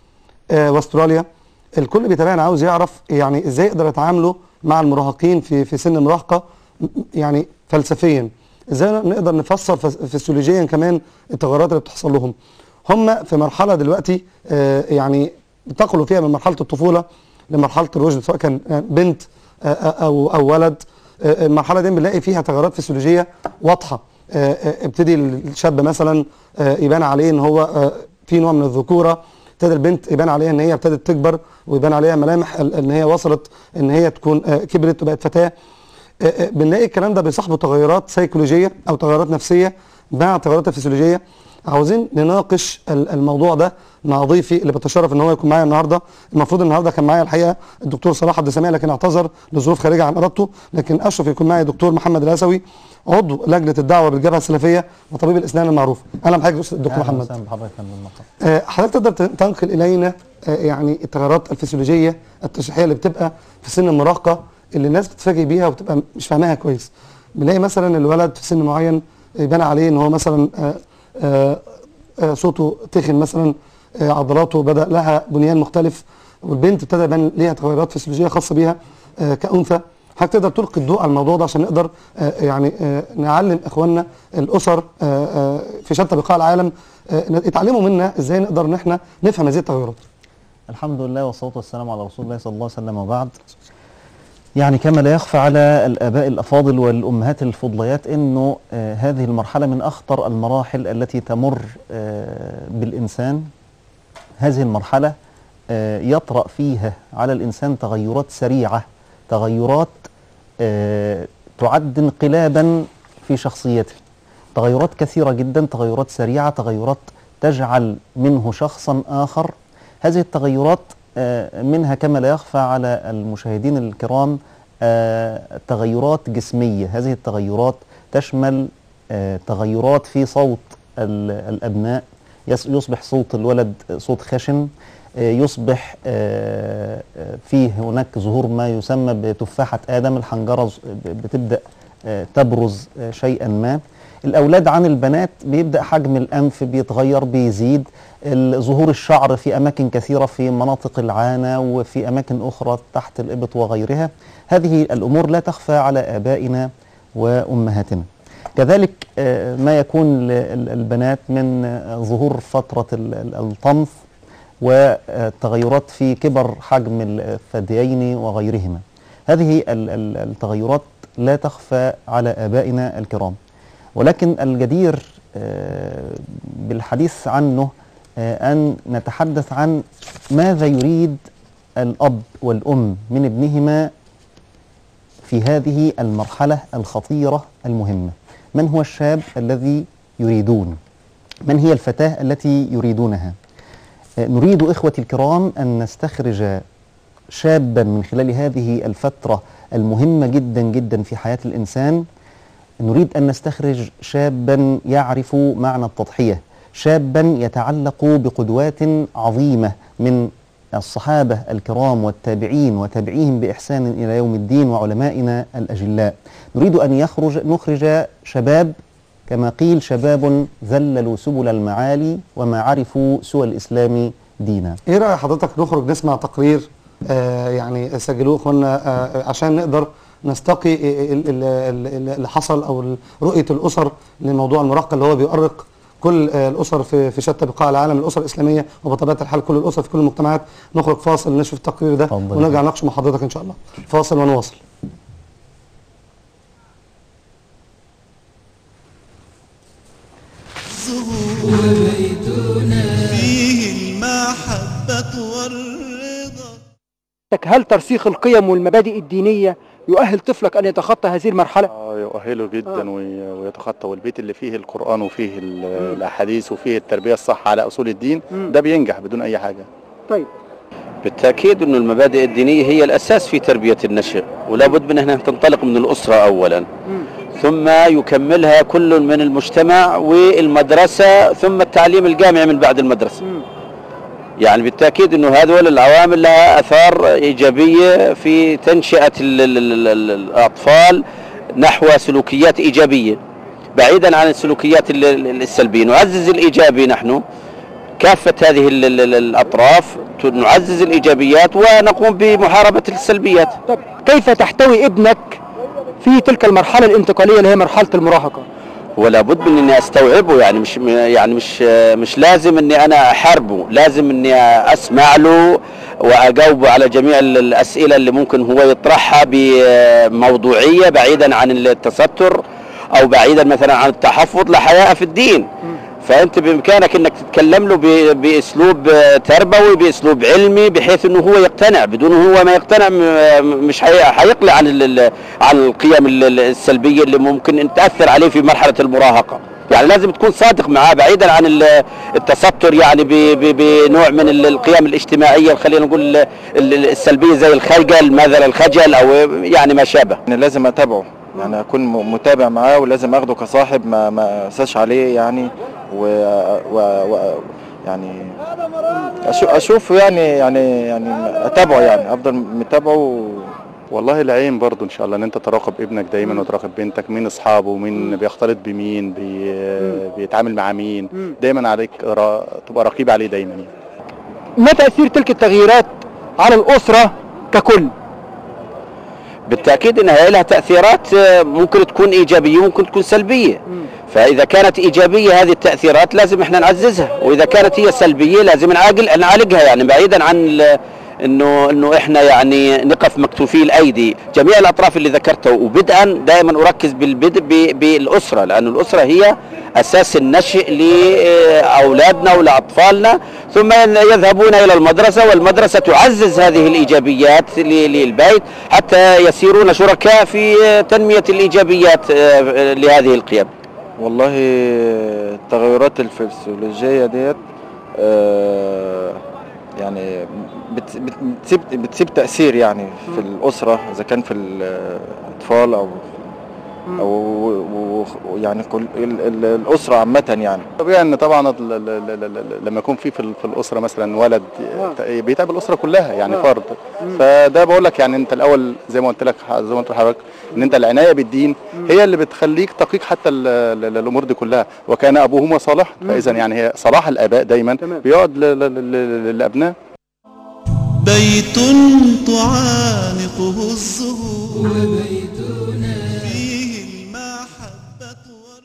[SPEAKER 4] آه، واستراليا الكل بيتابعنا عاوز يعرف يعني ازاي يقدر يتعاملوا مع المراهقين في في سن المراهقه م- يعني فلسفيا ازاي نقدر نفسر فس- فسيولوجيا كمان التغيرات اللي بتحصل لهم هم في مرحله دلوقتي آه، يعني انتقلوا فيها من مرحله الطفوله لمرحله الرشد سواء كان آه، بنت آه، آه، او او ولد آه، المرحله دي بنلاقي فيها تغيرات فسيولوجيه واضحه آه، آه، ابتدي الشاب مثلا آه، يبان عليه ان هو آه، في نوع من الذكوره ابتدى البنت يبان عليها ان هي ابتدت تكبر ويبان عليها ملامح ال- ان هي وصلت ان هي تكون آه، كبرت وبقت فتاه آه، آه، بنلاقي الكلام ده بيصاحبه تغيرات سيكولوجيه او تغيرات نفسيه مع التغيرات الفسيولوجيه عاوزين نناقش ال- الموضوع ده مع ضيفي اللي بتشرف ان هو يكون معايا النهارده المفروض النهارده كان معايا الحقيقه الدكتور صلاح عبد السميع لكن اعتذر لظروف خارجه عن ارادته لكن اشرف يكون معايا الدكتور محمد الاسوي عضو لجنه الدعوه بالجبهه السلفيه وطبيب الاسنان المعروف اهلا بحضرتك دكتور محمد
[SPEAKER 7] وسهلا بحضرتك يا فندم مرحبا.
[SPEAKER 4] آه، حضرتك تقدر ت- تنقل الينا آه، يعني التغيرات الفسيولوجيه التشريحيه اللي بتبقى في سن المراهقه اللي الناس بتتفاجئ بيها وبتبقى مش فاهماها كويس بنلاقي مثلا الولد في سن معين يبان عليه ان هو مثلا آه، آه، آه، صوته تخن مثلا آه، عضلاته بدا لها بنيان مختلف والبنت ابتدى يبان ليها تغيرات فسيولوجيه خاصه بيها آه، كانثى حضرتك تقدر تلقي الضوء على الموضوع ده عشان نقدر آه، يعني آه، نعلم اخواننا الاسر آه، آه، في شتى بقاع العالم آه، يتعلموا منا ازاي نقدر ان احنا نفهم هذه التغيرات
[SPEAKER 7] الحمد لله والصلاة والسلام على رسول الله صلى الله عليه وسلم وبعد يعني كما لا يخفى على الآباء الأفاضل والأمهات الفضليات أنه آه هذه المرحلة من أخطر المراحل التي تمر آه بالإنسان هذه المرحلة آه يطرأ فيها على الإنسان تغيرات سريعة تغيرات آه تعد انقلابا في شخصيته تغيرات كثيرة جدا تغيرات سريعة تغيرات تجعل منه شخصا آخر هذه التغيرات آه، منها كما لا يخفى على المشاهدين الكرام آه، تغيرات جسمية هذه التغيرات تشمل آه، تغيرات في صوت ال- الأبناء يس- يصبح صوت الولد صوت خشن آه، يصبح آه، آه، فيه هناك ظهور ما يسمى بتفاحة آدم الحنجرة ز- ب- بتبدأ آه، تبرز آه، شيئا ما الأولاد عن البنات بيبدأ حجم الأنف بيتغير بيزيد ال- ظهور الشعر في أماكن كثيرة في مناطق العانة وفي أماكن أخرى تحت الإبط وغيرها هذه الأمور لا تخفى على آبائنا وأمهاتنا كذلك آه، ما يكون للبنات من آه، ظهور فترة ال- ال- الطمث والتغيرات في كبر حجم الثديين وغيرهما هذه ال- ال- التغيرات لا تخفى على آبائنا الكرام ولكن الجدير آه، بالحديث عنه آه، أن نتحدث عن ماذا يريد الأب والأم من ابنهما في هذه المرحلة الخطيرة المهمة من هو الشاب الذي يريدون من هي الفتاة التي يريدونها آه، نريد إخوتي الكرام أن نستخرج شابا من خلال هذه الفترة المهمة جدا جدا في حياة الإنسان نريد أن نستخرج شابا يعرف معنى التضحية شابا يتعلق بقدوات عظيمة من الصحابة الكرام والتابعين وتابعيهم بإحسان إلى يوم الدين وعلمائنا الأجلاء نريد أن يخرج نخرج شباب كما قيل شباب ذللوا سبل المعالي وما عرفوا سوى الإسلام دينا
[SPEAKER 4] ايه راي حضرتك نخرج نسمع تقرير آه يعني سجلوه اخواننا آه عشان نقدر نستقي ال- ال- ال- اللي حصل او ال- رؤيه الاسر لموضوع المراهقه اللي هو بيؤرق كل آه الاسر في في شتى بقاع العالم الاسر الاسلاميه وبطبيعه الحال كل الاسر في كل المجتمعات نخرج فاصل نشوف التقرير ده
[SPEAKER 7] اتفضل.
[SPEAKER 4] ونرجع نناقش مع حضرتك ان شاء الله فاصل ونواصل
[SPEAKER 1] الزهور فيه المحبة والرضا
[SPEAKER 9] هل ترسيخ القيم والمبادئ الدينية يؤهل طفلك أن يتخطى هذه المرحلة؟
[SPEAKER 10] آه، يؤهله جدا وي- ويتخطى والبيت اللي فيه القرآن وفيه ال- الأحاديث وفيه التربية الصح على أصول الدين ده بينجح بدون أي حاجة
[SPEAKER 9] طيب
[SPEAKER 11] بالتأكيد أن المبادئ الدينية هي الأساس في تربية النشء ولا بد من أنها تنطلق من الأسرة أولا ثم يكملها كل من المجتمع والمدرسة ثم التعليم الجامعي من بعد المدرسة يعني بالتأكيد أنه هذول العوامل لها أثار إيجابية في تنشئة ال- ال- ال- ال- الأطفال نحو سلوكيات إيجابية بعيدا عن السلوكيات ال- ال- السلبية نعزز الإيجابي نحن كافة هذه ال- ال- ال- الأطراف ت- نعزز الإيجابيات ونقوم بمحاربة السلبيات
[SPEAKER 9] طب كيف تحتوي ابنك في تلك المرحلة الانتقالية اللي هي مرحلة المراهقة؟
[SPEAKER 11] ولا بد من اني استوعبه يعني مش يعني مش مش لازم اني انا احاربه لازم اني اسمع له واجاوبه على جميع ال- الاسئله اللي ممكن هو يطرحها بموضوعيه بعيدا عن التستر او بعيدا مثلا عن التحفظ لا حياء في الدين فانت بامكانك انك تتكلم له ب- باسلوب آه، تربوي باسلوب علمي بحيث انه هو يقتنع بدون هو ما يقتنع م- مش حي- حيقلع عن ال- ال- عن القيم ال- ال- السلبيه اللي ممكن ان تاثر عليه في مرحله المراهقه يعني لازم تكون صادق معاه بعيدا عن ال- التستر يعني ب- ب- بنوع من ال- القيم الاجتماعيه خلينا نقول ال- ال- السلبيه زي الخجل مثلا الخجل او يعني ما شابه
[SPEAKER 10] يعني لازم أتابعه يعني أكون م- متابع معاه ولازم أخده كصاحب ما ما أساش عليه يعني و, و, و يعني أشو- أشوفه يعني يعني يعني أتابعه يعني أفضل متابعه والله العين برضو ان شاء الله ان انت تراقب ابنك دايما وتراقب بنتك مين اصحابه مين بيختلط بمين بي بيتعامل مع مين دايما عليك را- تبقى رقيب عليه دايما يعني.
[SPEAKER 9] ما تأثير تلك التغييرات على الأسرة ككل؟
[SPEAKER 11] بالتاكيد انها لها تاثيرات آه، ممكن تكون ايجابيه وممكن تكون سلبيه فاذا كانت ايجابيه هذه التاثيرات لازم احنا نعززها واذا كانت هي سلبيه لازم نعالج نعالجها يعني بعيدا عن ال- انه انه احنا يعني نقف مكتوفي الايدي جميع الاطراف اللي ذكرتها وبدءا دائما اركز بالبدء ب- بالاسره لان الاسره هي اساس النشء لاولادنا ولاطفالنا ثم يذهبون الى المدرسه والمدرسه تعزز هذه الايجابيات ل- للبيت حتى يصيرون شركاء في تنميه الايجابيات آه، لهذه القيم
[SPEAKER 10] والله التغيرات الفسيولوجية ديت آه، يعني بت- بت- بتسيب بتسيب تأثير يعني في الأسرة إذا كان في الأطفال أو أو و- و- يعني كل ال- ال- الأسرة عامة يعني
[SPEAKER 12] طبيعي ان طبعا ال- ال- ال- ال- لما يكون في في ال- في الاسره مثلا ولد بيتعب الاسره كلها يعني فرد فده بقول لك يعني انت الاول زي ما قلت لك زي ما قلت لحضرتك ان انت العنايه بالدين هي اللي بتخليك تقيك حتى ال- ال- الامور دي كلها وكان ابوهما صالح فاذا يعني هي صلاح الاباء دايما بيقعد ل- ل- ل- للابناء
[SPEAKER 1] بيت تعانقه الزهور فيه المحبة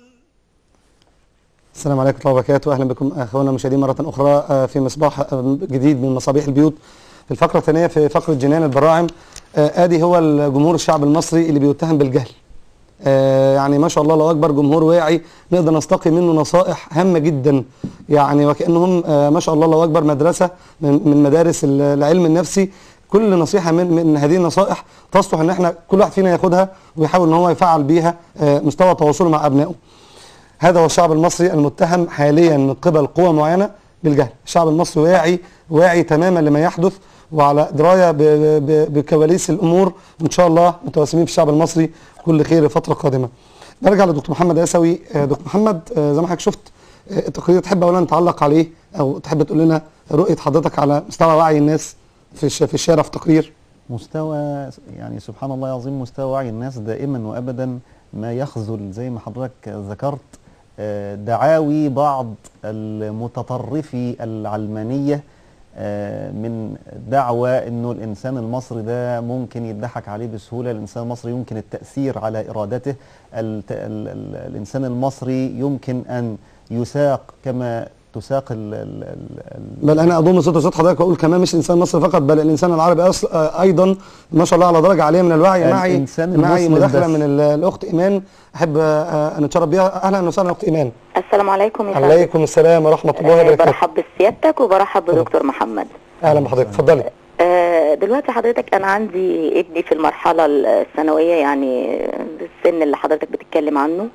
[SPEAKER 4] السلام عليكم ورحمة الله وبركاته أهلا بكم أخوانا المشاهدين مرة أخرى آه، في مصباح آه، جديد من مصابيح البيوت في الفقرة الثانية في فقرة جنان البراعم آه، آدي هو الجمهور الشعب المصري اللي بيتهم بالجهل آه، يعني ما شاء الله الله أكبر جمهور واعي نقدر نستقي منه نصائح هامة جدا يعني وكأنهم آه، ما شاء الله الله أكبر مدرسة من من مدارس ال- العلم النفسي كل نصيحة من من هذه النصائح تصلح ان احنا كل واحد فينا ياخدها ويحاول ان هو يفعل بيها آه، مستوى تواصله مع ابنائه هذا هو الشعب المصري المتهم حاليا من قبل قوى معينه بالجهل، الشعب المصري واعي واعي تماما لما يحدث وعلى درايه ب- ب- ب- بكواليس الامور وان شاء الله متوسمين في الشعب المصري كل خير الفتره القادمه. نرجع لدكتور محمد عيسوي، آه، دكتور محمد آه، زي ما حضرتك شفت آه، التقرير تحب اولا تعلق عليه او تحب تقول لنا رؤيه حضرتك على مستوى وعي الناس في الش- في الشارع في تقرير
[SPEAKER 7] مستوى يعني سبحان الله العظيم مستوى وعي الناس دائما وابدا ما يخذل زي ما حضرتك ذكرت آه، دعاوي بعض المتطرفي العلمانيه آه، من دعوى انه الانسان المصري ده ممكن يضحك عليه بسهوله الانسان المصري يمكن التاثير على ارادته الت- ال- ال- الانسان المصري يمكن ان يساق كما تساق ال ال ال
[SPEAKER 4] بل انا اضم صوت صوت حضرتك واقول كمان مش الانسان المصري فقط بل الانسان العربي أصل آه، ايضا ما شاء الله على درجه عاليه من الوعي معي
[SPEAKER 7] الإنسان
[SPEAKER 4] معي
[SPEAKER 7] المسلم
[SPEAKER 4] مداخله
[SPEAKER 7] بس.
[SPEAKER 4] من ال- الاخت ايمان احب آه، ان اتشرف بها اهلا وسهلا اخت ايمان
[SPEAKER 13] السلام عليكم يا فندم.
[SPEAKER 4] عليكم السلام ورحمه الله
[SPEAKER 13] آه،
[SPEAKER 4] وبركاته
[SPEAKER 13] برحب بسيادتك وبرحب بدكتور محمد
[SPEAKER 4] اهلا بحضرتك اتفضلي
[SPEAKER 13] آه، دلوقتي حضرتك انا عندي ابني في المرحله الثانويه يعني السن اللي حضرتك بتتكلم عنه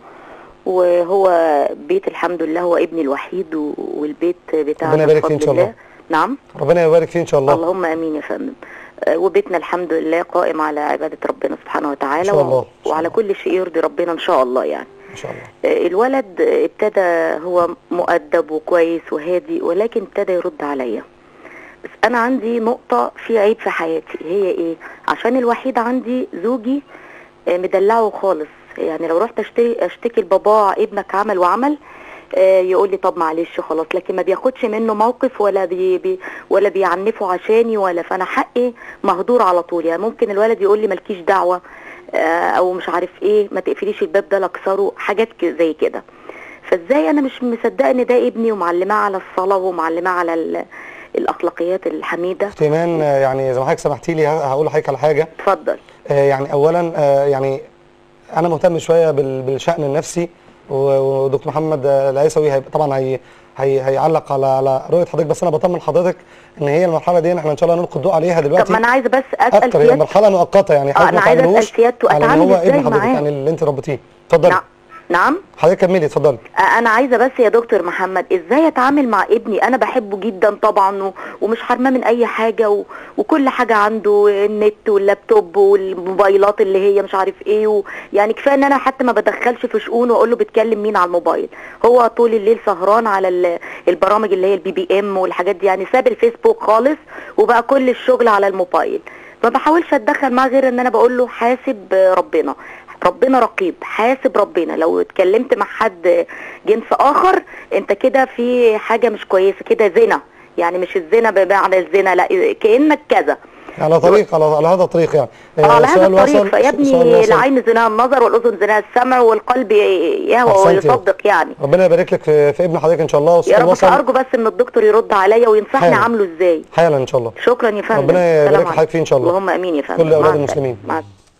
[SPEAKER 13] وهو بيت الحمد لله هو ابني الوحيد و- والبيت بتاعنا
[SPEAKER 4] ربنا يبارك فيه إن
[SPEAKER 13] بفضل
[SPEAKER 4] شاء الله.
[SPEAKER 13] نعم
[SPEAKER 4] ربنا يبارك فيه ان شاء الله
[SPEAKER 13] اللهم امين يا فندم آه، وبيتنا الحمد لله قائم على عباده ربنا سبحانه وتعالى
[SPEAKER 4] إن شاء الله.
[SPEAKER 13] و- وعلى كل شيء يرضي ربنا ان شاء الله يعني
[SPEAKER 4] ان شاء الله
[SPEAKER 13] آه، الولد ابتدى هو مؤدب وكويس وهادي ولكن ابتدى يرد عليا بس انا عندي نقطة في عيب في حياتي هي ايه عشان الوحيد عندي زوجي آه، مدلعه خالص يعني لو رحت اشتري اشتكي لباباه ابنك عمل وعمل آه، يقول لي طب معلش خلاص لكن ما بياخدش منه موقف ولا بي بي ولا بيعنفه عشاني ولا فانا حقي مهدور على طول يعني ممكن الولد يقول لي مالكيش دعوه آه، او مش عارف ايه ما تقفليش الباب ده لاكسره حاجات ك- زي كده فازاي انا مش مصدقه ان ده ابني ومعلماه على الصلاه ومعلماه على ال- الاخلاقيات الحميده
[SPEAKER 4] اخت ايمان آه، يعني زي ما حضرتك سمحتي لي ه- هقول لحضرتك على حاجه
[SPEAKER 13] اتفضل
[SPEAKER 4] آه، يعني اولا آه، يعني انا مهتم شويه بال- بالشان النفسي و- ودكتور محمد آه، العيسوي هيبقى طبعا هي هي هيعلق على على رؤيه حضرتك بس انا بطمن حضرتك ان هي المرحله دي احنا ان شاء الله نلقي الضوء عليها دلوقتي
[SPEAKER 13] طب ما انا عايزه بس اسال
[SPEAKER 4] اكتر هي
[SPEAKER 13] سيادتك
[SPEAKER 4] مرحله مؤقته يعني
[SPEAKER 13] آه،
[SPEAKER 4] حضرتك
[SPEAKER 13] أنا
[SPEAKER 4] ما
[SPEAKER 13] عايزة أسأل
[SPEAKER 4] تعملوش
[SPEAKER 13] سيادته
[SPEAKER 4] على ان
[SPEAKER 13] أتعامل
[SPEAKER 4] هو
[SPEAKER 13] إزاي
[SPEAKER 4] ابن حضرتك
[SPEAKER 13] معاه؟
[SPEAKER 4] يعني اللي انت ربيتيه اتفضلي
[SPEAKER 13] نعم
[SPEAKER 4] حضرتك كملي اتفضلي
[SPEAKER 13] آه، انا عايزه بس يا دكتور محمد ازاي اتعامل مع ابني انا بحبه جدا طبعا و... ومش حرماه من اي حاجه و... وكل حاجه عنده النت واللابتوب والموبايلات اللي هي مش عارف ايه و... يعني كفايه ان انا حتى ما بدخلش في شؤونه واقول له بتكلم مين على الموبايل هو طول الليل سهران على ال- البرامج اللي هي البي بي ام والحاجات دي يعني ساب الفيسبوك خالص وبقى كل الشغل على الموبايل ما بحاولش اتدخل معاه غير ان انا بقول له حاسب ربنا ربنا رقيب حاسب ربنا لو اتكلمت مع حد جنس اخر انت كده في حاجه مش كويسه كده زنا يعني مش الزنا بمعنى الزنا لا كانك كذا
[SPEAKER 4] على طريق على, على هذا الطريق يعني
[SPEAKER 13] اه على هذا
[SPEAKER 4] سؤال
[SPEAKER 13] الطريق
[SPEAKER 4] وصل-
[SPEAKER 13] فيا
[SPEAKER 4] سؤال
[SPEAKER 13] ابني
[SPEAKER 4] وصل.
[SPEAKER 13] العين زناها النظر والاذن زناها السمع والقلب يهوى
[SPEAKER 4] أحسنتي.
[SPEAKER 13] ويصدق يعني
[SPEAKER 4] ربنا يبارك لك في, في ابن حضرتك ان شاء الله
[SPEAKER 13] يا
[SPEAKER 4] والسؤال
[SPEAKER 13] رب
[SPEAKER 4] وصل
[SPEAKER 13] ارجو بس ان الدكتور يرد عليا وينصحني
[SPEAKER 4] حالا.
[SPEAKER 13] عامله ازاي
[SPEAKER 4] حالا ان شاء الله
[SPEAKER 13] شكرا يا فندم
[SPEAKER 4] ربنا
[SPEAKER 13] السلام
[SPEAKER 4] يبارك لحضرتك فيه ان شاء الله
[SPEAKER 13] اللهم امين يا فندم
[SPEAKER 4] كل
[SPEAKER 13] مع
[SPEAKER 4] اولاد
[SPEAKER 13] السلامة.
[SPEAKER 4] المسلمين
[SPEAKER 13] مع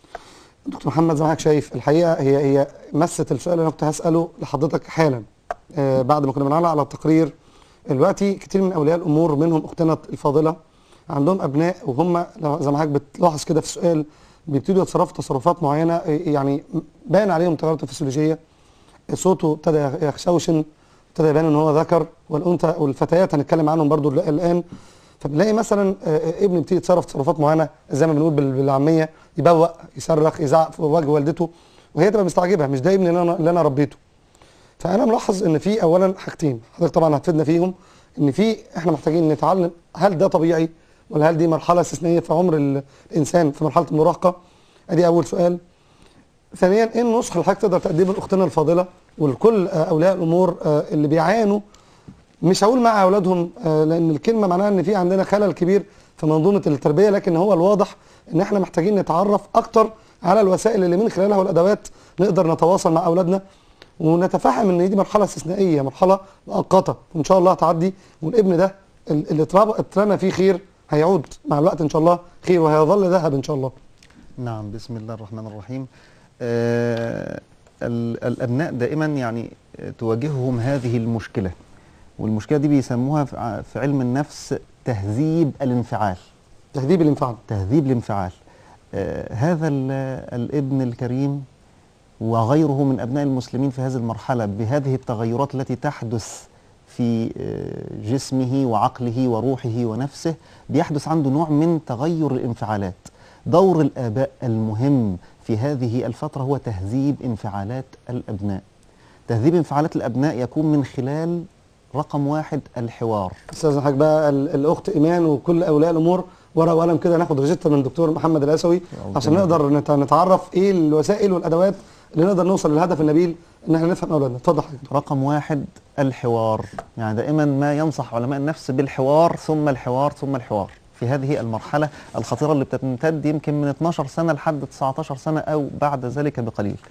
[SPEAKER 4] دكتور محمد زي ما حضرتك شايف الحقيقه هي هي مسه السؤال اللي انا كنت هساله لحضرتك حالا آه بعد ما كنا بنعلق على التقرير دلوقتي كتير من اولياء الامور منهم اختنا الفاضله عندهم ابناء وهم لو- زي ما حضرتك بتلاحظ كده في السؤال بيبتدوا يتصرفوا تصرفات معينه آه، يعني باين عليهم تغيرات فسيولوجيه صوته ابتدى يخشوشن ابتدى يبان ان هو ذكر والانثى والفتيات هنتكلم عنهم برضو ال- الان فبنلاقي مثلا آه، آه، ابن بيبتدي يتصرف تصرفات معينه زي ما بنقول بال- بالعاميه يبوق يصرخ يزعق في وجه والدته وهي تبقى مستعجبه مش ده ابني اللي انا اللي انا ربيته فانا ملاحظ ان في اولا حاجتين حضرتك طبعا هتفيدنا فيهم ان في احنا محتاجين نتعلم هل ده طبيعي ولا هل دي مرحله استثنائيه في عمر ال- الانسان في مرحله المراهقه ادي اول سؤال ثانيا ايه النصح اللي حضرتك تقدر تقدمه لاختنا الفاضله ولكل آه، اولياء الامور آه، اللي بيعانوا مش هقول مع اولادهم آه، لان الكلمه معناها ان في عندنا خلل كبير في منظومه التربيه لكن هو الواضح ان احنا محتاجين نتعرف اكتر على الوسائل اللي من خلالها والادوات نقدر نتواصل مع اولادنا ونتفهم ان دي مرحله استثنائيه مرحله مؤقته وان شاء الله تعدي والابن ده ال- اللي اتربى- اترمى فيه خير هيعود مع الوقت ان شاء الله خير وهيظل ذهب ان شاء الله
[SPEAKER 7] نعم بسم الله الرحمن الرحيم آه ال- الأبناء دائما يعني آه، تواجههم هذه المشكلة والمشكلة دي بيسموها في ع- في علم النفس تهذيب الانفعال
[SPEAKER 4] تهذيب الانفعال
[SPEAKER 7] تهذيب الانفعال آه هذا ال- الابن الكريم وغيره من أبناء المسلمين في هذه المرحلة بهذه التغيرات التي تحدث في آه، جسمه وعقله وروحه ونفسه بيحدث عنده نوع من تغير الانفعالات دور الآباء المهم في هذه الفترة هو تهذيب انفعالات الأبناء تهذيب انفعالات الأبناء يكون من خلال رقم واحد الحوار
[SPEAKER 4] استاذ حضرتك بقى ال- الاخت ايمان وكل اولياء الامور ورقه وقلم كده ناخد ريجستر من الدكتور محمد الاسوي عشان نقدر نت- نتعرف ايه الوسائل والادوات اللي نقدر نوصل للهدف النبيل ان احنا نفهم اولادنا اتفضل حضرتك
[SPEAKER 7] رقم واحد الحوار يعني دائما ما ينصح علماء النفس بالحوار ثم الحوار ثم الحوار في هذه المرحلة الخطيرة اللي بتمتد يمكن من 12 سنة لحد 19 سنة أو بعد ذلك بقليل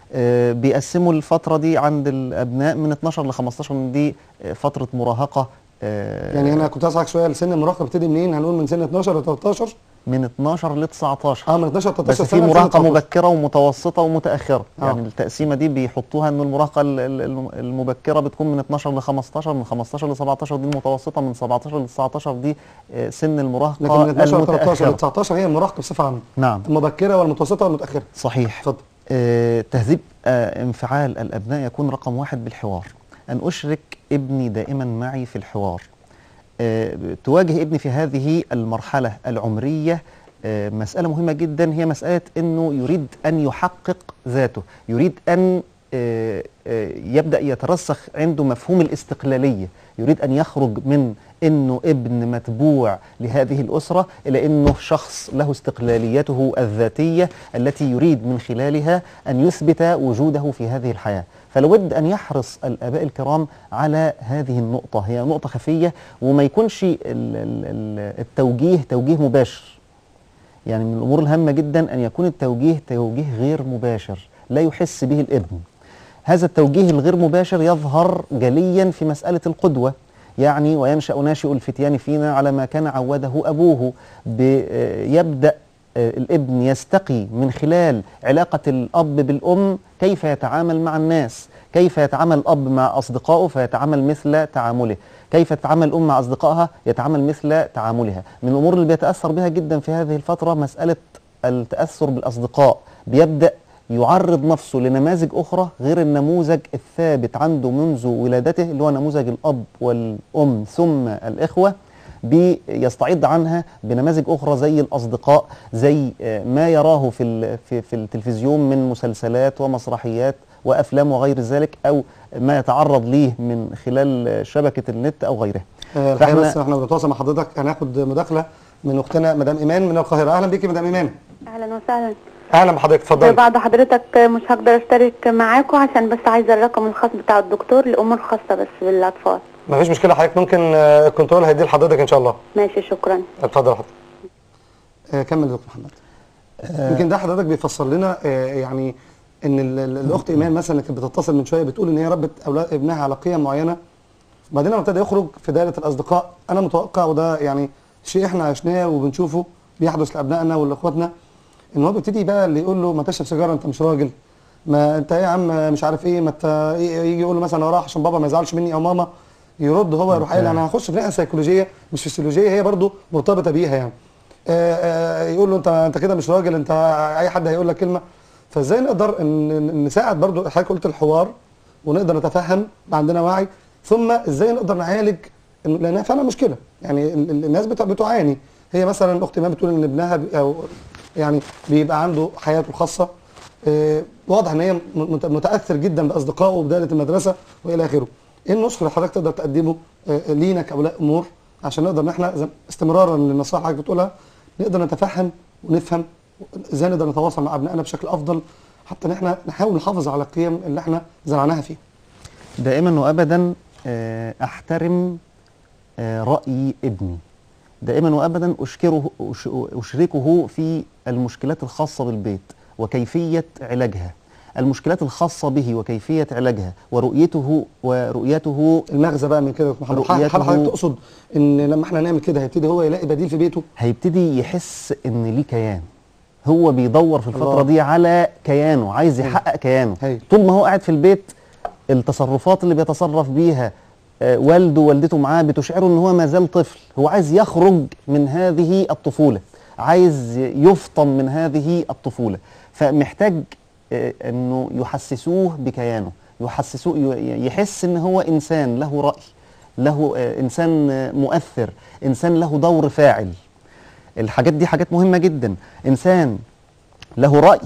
[SPEAKER 7] آه، بيقسموا الفترة دي عند الأبناء من 12 ل 15 من دي آه، فترة مراهقة آه،
[SPEAKER 4] يعني انا كنت اسالك شويه سن المراهقه بتبتدي منين هنقول من سن 12 ل 13
[SPEAKER 7] من 12 ل 19
[SPEAKER 4] اه من 12 ل 13
[SPEAKER 7] بس في
[SPEAKER 4] سنة لسن
[SPEAKER 7] مراهقة
[SPEAKER 4] 19.
[SPEAKER 7] مبكرة ومتوسطة ومتأخرة
[SPEAKER 4] آه.
[SPEAKER 7] يعني التقسيمة دي بيحطوها ان المراهقة ال- ال- الم- المبكرة بتكون من 12 ل 15 من 15 ل 17 دي المتوسطة من 17 ل 19 دي آه، سن المراهقة
[SPEAKER 4] لكن من 12 ل 13 ل
[SPEAKER 7] المتأخرة
[SPEAKER 4] 19 هي المراهقه بصفه عامه
[SPEAKER 7] نعم
[SPEAKER 4] المبكره والمتوسطه والمتاخره
[SPEAKER 7] صحيح
[SPEAKER 4] اتفضل
[SPEAKER 7] آه، تهذيب آه، انفعال الأبناء يكون رقم واحد بالحوار أن أشرك ابني دائما معي في الحوار آه، تواجه ابني في هذه المرحلة العمرية آه، مسألة مهمة جدا هي مسألة أنه يريد أن يحقق ذاته يريد أن آه، آه، يبدأ يترسخ عنده مفهوم الاستقلالية يريد أن يخرج من أنه ابن متبوع لهذه الأسرة إلى أنه شخص له استقلاليته الذاتية التي يريد من خلالها أن يثبت وجوده في هذه الحياة فلابد أن يحرص الآباء الكرام على هذه النقطة هي نقطة خفية وما يكونش ال- ال- ال- التوجيه توجيه مباشر يعني من الأمور الهامة جدا أن يكون التوجيه توجيه غير مباشر لا يحس به الابن هذا التوجيه الغير مباشر يظهر جليا في مسألة القدوة يعني وينشأ ناشئ الفتيان فينا على ما كان عوده أبوه ب- آه، يبدأ آه، الابن يستقي من خلال علاقة الأب بالأم كيف يتعامل مع الناس كيف يتعامل الأب مع أصدقائه فيتعامل مثل تعامله كيف تتعامل الأم مع أصدقائها يتعامل مثل تعاملها من الأمور اللي بيتأثر بها جدا في هذه الفترة مسألة التأثر بالأصدقاء بيبدأ يعرض نفسه لنماذج أخرى غير النموذج الثابت عنده منذ ولادته اللي هو نموذج الأب والأم ثم الإخوة بيستعيض عنها بنماذج أخرى زي الأصدقاء زي آه، ما يراه في, ال- في, في التلفزيون من مسلسلات ومسرحيات وأفلام وغير ذلك أو ما يتعرض ليه من خلال آه، شبكة النت أو غيرها
[SPEAKER 4] آه، الحقيقه
[SPEAKER 7] فإحنا-
[SPEAKER 4] بس احنا بنتواصل مع حضرتك هناخد مداخله من اختنا مدام ايمان من القاهره اهلا بيكي مدام ايمان
[SPEAKER 14] اهلا وسهلا
[SPEAKER 4] اهلا بحضرتك اتفضلي
[SPEAKER 14] بعد حضرتك مش هقدر اشترك معاكم عشان بس عايزه الرقم الخاص بتاع الدكتور لامور خاصه بس بالاطفال
[SPEAKER 4] مفيش مشكله حضرتك ممكن آه، الكنترول هيدي لحضرتك ان شاء الله
[SPEAKER 14] ماشي شكرا
[SPEAKER 4] اتفضل حضرتك آه، كمل يا دكتور محمد يمكن ده حضرتك بيفسر لنا آه، يعني ان ال- ال- الاخت ايمان مثلا اللي كانت بتتصل من شويه بتقول ان هي ربت اولاد ابنها على قيم معينه بعدين لما ابتدى يخرج في دائره الاصدقاء انا متوقع وده يعني شيء احنا عشناه وبنشوفه بيحدث لابنائنا ولاخواتنا ان هو بيبتدي بقى اللي يقول له ما تشرب سيجاره انت مش راجل ما انت ايه يا عم مش عارف ايه ما انت يجي يقول له مثلا انا راح عشان بابا ما يزعلش مني او ماما يرد هو يروح قايل انا هخش في ناحيه سيكولوجيه مش فسيولوجيه هي برضو مرتبطه بيها يعني آه، آه، يقول له انت انت كده مش راجل انت اي حد هيقول لك كلمه فازاي نقدر ان إن نساعد برضو حضرتك قلت الحوار ونقدر نتفهم يبقى عندنا وعي ثم ازاي نقدر نعالج إن- لانها فعلا مشكله يعني ال- ال- الناس بت- بتعاني هي مثلا اخت ايمان بتقول ان ابنها بي- او يعني بيبقى عنده حياته الخاصه آه، واضح ان هي م- مت- متاثر جدا باصدقائه وبدايه المدرسه والى اخره ايه النصح اللي حضرتك تقدر تقدمه آه، لينا كاولياء امور عشان نقدر ان احنا زي- استمرارا للنصائح اللي حضرتك بتقولها نقدر نتفهم ونفهم ازاي نقدر نتواصل مع ابنائنا بشكل افضل حتى ان احنا نحاول نحافظ على القيم اللي احنا زرعناها فيه
[SPEAKER 7] دائما وابدا آه، احترم آه، راي ابني دائما وابدا اشكره أش- اشركه في المشكلات الخاصه بالبيت وكيفيه علاجها المشكلات الخاصه به وكيفيه علاجها ورؤيته ورؤيته
[SPEAKER 4] المغزى بقى من كده يا دكتور محمد هل هل حضرتك تقصد ان لما احنا نعمل كده هيبتدي هو يلاقي بديل في بيته
[SPEAKER 7] هيبتدي يحس ان ليه كيان هو بيدور في الفتره
[SPEAKER 4] الله.
[SPEAKER 7] دي على كيانه عايز يحقق كيانه طول ما هو قاعد في البيت التصرفات اللي بيتصرف بيها آه، والده ووالدته معاه بتشعره ان هو ما زال طفل هو عايز يخرج من هذه الطفوله عايز يفطم من هذه الطفوله فمحتاج آه، انه يحسسوه بكيانه يحسسوه ي- يحس ان هو انسان له راي له آه، انسان آه، مؤثر انسان له دور فاعل الحاجات دي حاجات مهمه جدا انسان له راي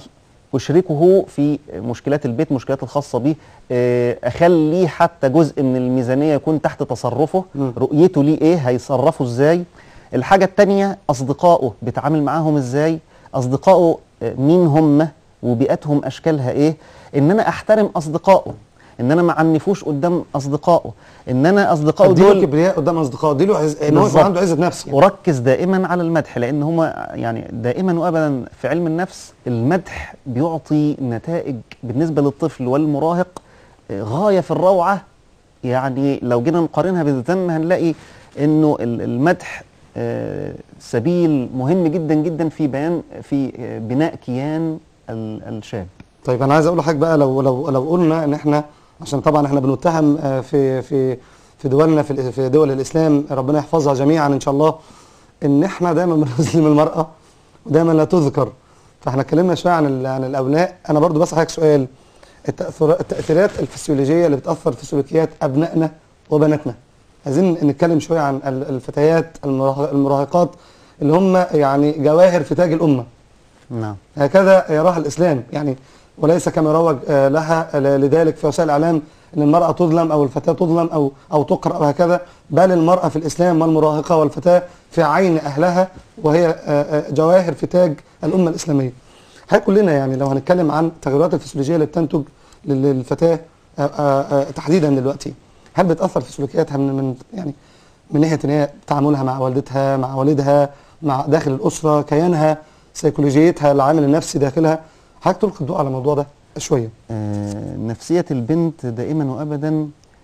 [SPEAKER 7] اشركه في مشكلات البيت مشكلات الخاصه بيه آه، اخليه حتى جزء من الميزانيه يكون تحت تصرفه رؤيته ليه ايه هيصرفه ازاي الحاجه التانية اصدقائه بيتعامل معاهم ازاي اصدقائه آه، مين هم وبيئتهم اشكالها ايه ان انا احترم اصدقائه ان انا ما عنفوش قدام اصدقائه ان انا اصدقائه
[SPEAKER 4] اديله
[SPEAKER 7] دول
[SPEAKER 4] كبرياء قدام اصدقائه اديله عز... ان هو يكون
[SPEAKER 7] بالظبط.
[SPEAKER 4] عنده عزه نفس يعني.
[SPEAKER 7] وركز دائما على المدح لان هما يعني دائما وابدا في علم النفس المدح بيعطي نتائج بالنسبه للطفل والمراهق آه، غايه في الروعه يعني لو جينا نقارنها بالذم هنلاقي انه ال- المدح آه، سبيل مهم جدا جدا في بيان في آه، بناء كيان ال- الشاب
[SPEAKER 4] طيب انا عايز اقول لحضرتك بقى لو لو لو قلنا ان احنا عشان طبعا احنا بنتهم آه، في في في دولنا في ال- في دول الاسلام ربنا يحفظها جميعا ان شاء الله ان احنا دايما بنظلم المراه ودايما لا تذكر فاحنا اتكلمنا شويه عن ال- عن الابناء انا برضو بس حضرتك سؤال التأثر- التاثيرات الفسيولوجيه اللي بتاثر في سلوكيات ابنائنا وبناتنا عايزين نتكلم شويه عن ال- الفتيات المراهق- المراهقات اللي هم يعني جواهر في تاج الامه
[SPEAKER 7] نعم
[SPEAKER 4] هكذا يراها الإسلام يعني وليس كما روج آه، لها ل- لذلك في وسائل الإعلام أن المرأة تظلم أو الفتاة تظلم أو أو تقرأ وهكذا بل المرأة في الإسلام والمراهقة والفتاة في عين أهلها وهي آه، آه، جواهر في تاج الأمة الإسلامية هل كلنا يعني لو هنتكلم عن التغيرات الفسيولوجية اللي بتنتج لل- للفتاة آه، آه، آه، تحديدا دلوقتي هل بتأثر في سلوكياتها من من يعني من ناحية ان هي تعاملها مع والدتها مع والدها مع داخل الأسرة كيانها سيكولوجيتها العامل النفسي داخلها حضرتك تلقي الضوء على الموضوع ده شوية
[SPEAKER 7] آه، نفسية البنت دائما وابدا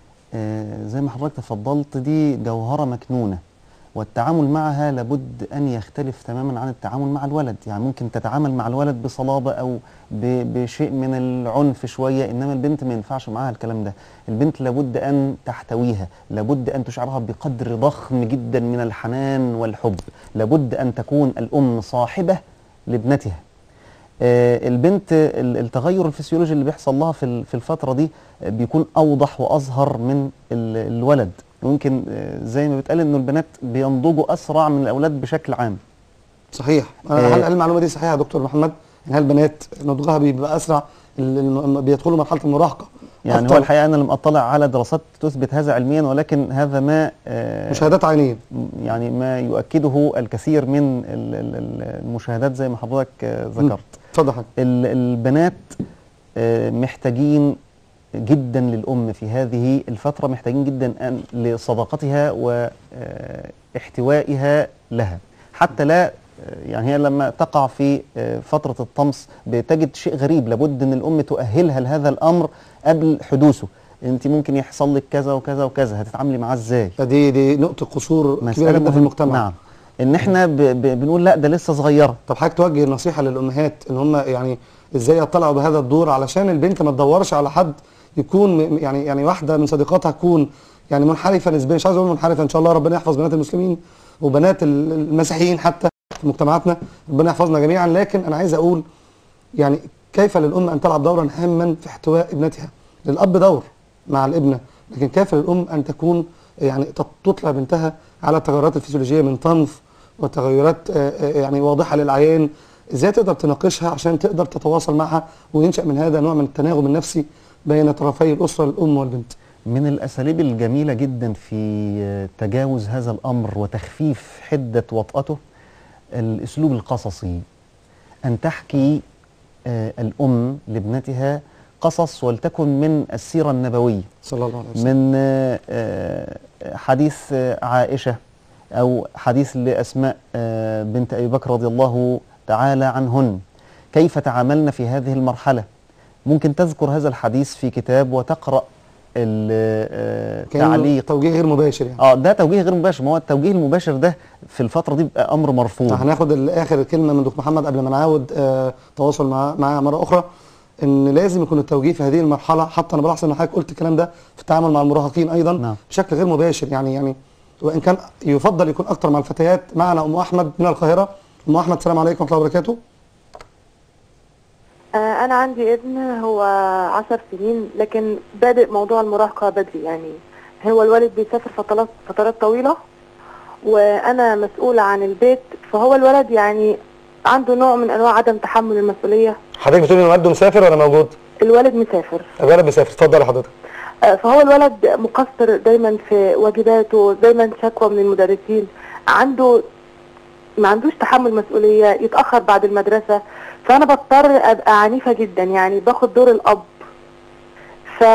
[SPEAKER 7] آه، زي ما حضرتك تفضلت دي جوهرة مكنونة والتعامل معها لابد ان يختلف تماما عن التعامل مع الولد يعني ممكن تتعامل مع الولد بصلابة او ب- بشيء من العنف شوية انما البنت ما ينفعش معاها الكلام ده البنت لابد ان تحتويها لابد ان تشعرها بقدر ضخم جدا من الحنان والحب لابد ان تكون الام صاحبة لابنتها آه، البنت ال- التغير الفسيولوجي اللي بيحصل لها في ال- في الفترة دي آه، بيكون أوضح وأظهر من ال- الولد ممكن آه، زي ما بيتقال إنه البنات بينضجوا أسرع من الأولاد بشكل عام
[SPEAKER 4] صحيح
[SPEAKER 7] آه.
[SPEAKER 4] هل هل المعلومة دي صحيحة يا دكتور محمد؟ يعني هل البنات نضجها بيبقى أسرع ال- الم- بيدخلوا مرحلة المراهقة
[SPEAKER 7] يعني
[SPEAKER 4] أكتر؟
[SPEAKER 7] هو الحقيقة أنا لم أطلع على دراسات تثبت هذا علميا ولكن هذا ما آه،
[SPEAKER 4] مشاهدات عينية
[SPEAKER 7] يعني ما يؤكده الكثير من ال- ال- ال- المشاهدات زي ما حضرتك آه، ذكرت
[SPEAKER 4] اتفضل حضرتك.
[SPEAKER 7] ال- البنات آه، محتاجين جدا للأم في هذه الفترة محتاجين جدا أن لصداقتها واحتوائها لها حتى لا آه، يعني هي لما تقع في آه، فترة الطمس بتجد شيء غريب لابد أن الأم تؤهلها لهذا الأمر قبل حدوثه أنت ممكن يحصل لك كذا وكذا وكذا هتتعاملي معاه ازاي
[SPEAKER 4] فدي دي نقطة قصور كبيرة
[SPEAKER 7] مسألة
[SPEAKER 4] جدا في
[SPEAKER 7] مهمة.
[SPEAKER 4] المجتمع
[SPEAKER 7] نعم ان احنا ب ب بنقول لا ده لسه صغيرة
[SPEAKER 4] طب حضرتك توجه نصيحة للأمهات إن هم يعني إزاي يطلعوا بهذا الدور علشان البنت ما تدورش على حد يكون م- يعني يعني واحدة من صديقاتها تكون يعني منحرفة نسبيا مش عايز أقول منحرفة إن شاء الله ربنا يحفظ بنات المسلمين وبنات ال- المسيحيين حتى في مجتمعاتنا ربنا يحفظنا جميعا لكن أنا عايز أقول يعني كيف للأم أن تلعب دورا هاما في احتواء ابنتها للأب دور مع الابنة لكن كيف للأم أن تكون يعني تط- تطلع بنتها على التغيرات الفسيولوجية من طنف وتغيرات آه، آه، يعني واضحة للعيان ازاي تقدر تناقشها عشان تقدر تتواصل معها وينشأ من هذا نوع من التناغم النفسي بين طرفي الأسرة الأم والبنت
[SPEAKER 7] من الأساليب الجميلة جدا في آه، تجاوز هذا الأمر وتخفيف حدة وطأته الأسلوب القصصي أن تحكي آه، الأم لابنتها قصص ولتكن من السيرة النبوية
[SPEAKER 4] صلى الله عليه وسلم
[SPEAKER 7] من آه، آه، حديث آه، عائشة أو حديث لأسماء آه، بنت أبي بكر رضي الله تعالى عنهن كيف تعاملن في هذه المرحلة ممكن تذكر هذا الحديث في كتاب وتقرأ
[SPEAKER 4] كأنه
[SPEAKER 7] التعليق
[SPEAKER 4] توجيه غير مباشر يعني
[SPEAKER 7] اه ده توجيه غير مباشر ما هو التوجيه المباشر ده في الفترة دي بيبقى أمر مرفوض
[SPEAKER 4] هناخد الاخر كلمه من دكتور محمد قبل ما نعاود آه تواصل مع معاه مره اخرى ان لازم يكون التوجيه في هذه المرحله حتى انا بلاحظ ان حضرتك قلت الكلام ده في التعامل مع المراهقين ايضا
[SPEAKER 7] نعم.
[SPEAKER 4] بشكل غير مباشر يعني يعني وان كان يفضل يكون اكتر مع الفتيات معنا ام احمد من القاهره ام احمد السلام عليكم ورحمه الله وبركاته
[SPEAKER 15] آه، أنا عندي ابن هو عشر سنين لكن بادئ موضوع المراهقة بدري يعني هو الوالد بيسافر فترات فترات طويلة وأنا مسؤولة عن البيت فهو الولد يعني عنده نوع من أنواع عدم تحمل المسؤولية
[SPEAKER 4] حضرتك بتقولي ان والده مسافر ولا موجود؟
[SPEAKER 15] الولد مسافر
[SPEAKER 4] الولد بيسافر اتفضلي حضرتك
[SPEAKER 15] آه، فهو الولد مقصر دايما في واجباته دايما شكوى من المدرسين عنده ما عندوش تحمل مسؤولية يتأخر بعد المدرسة فأنا بضطر أبقى عنيفة جدا يعني باخد دور الأب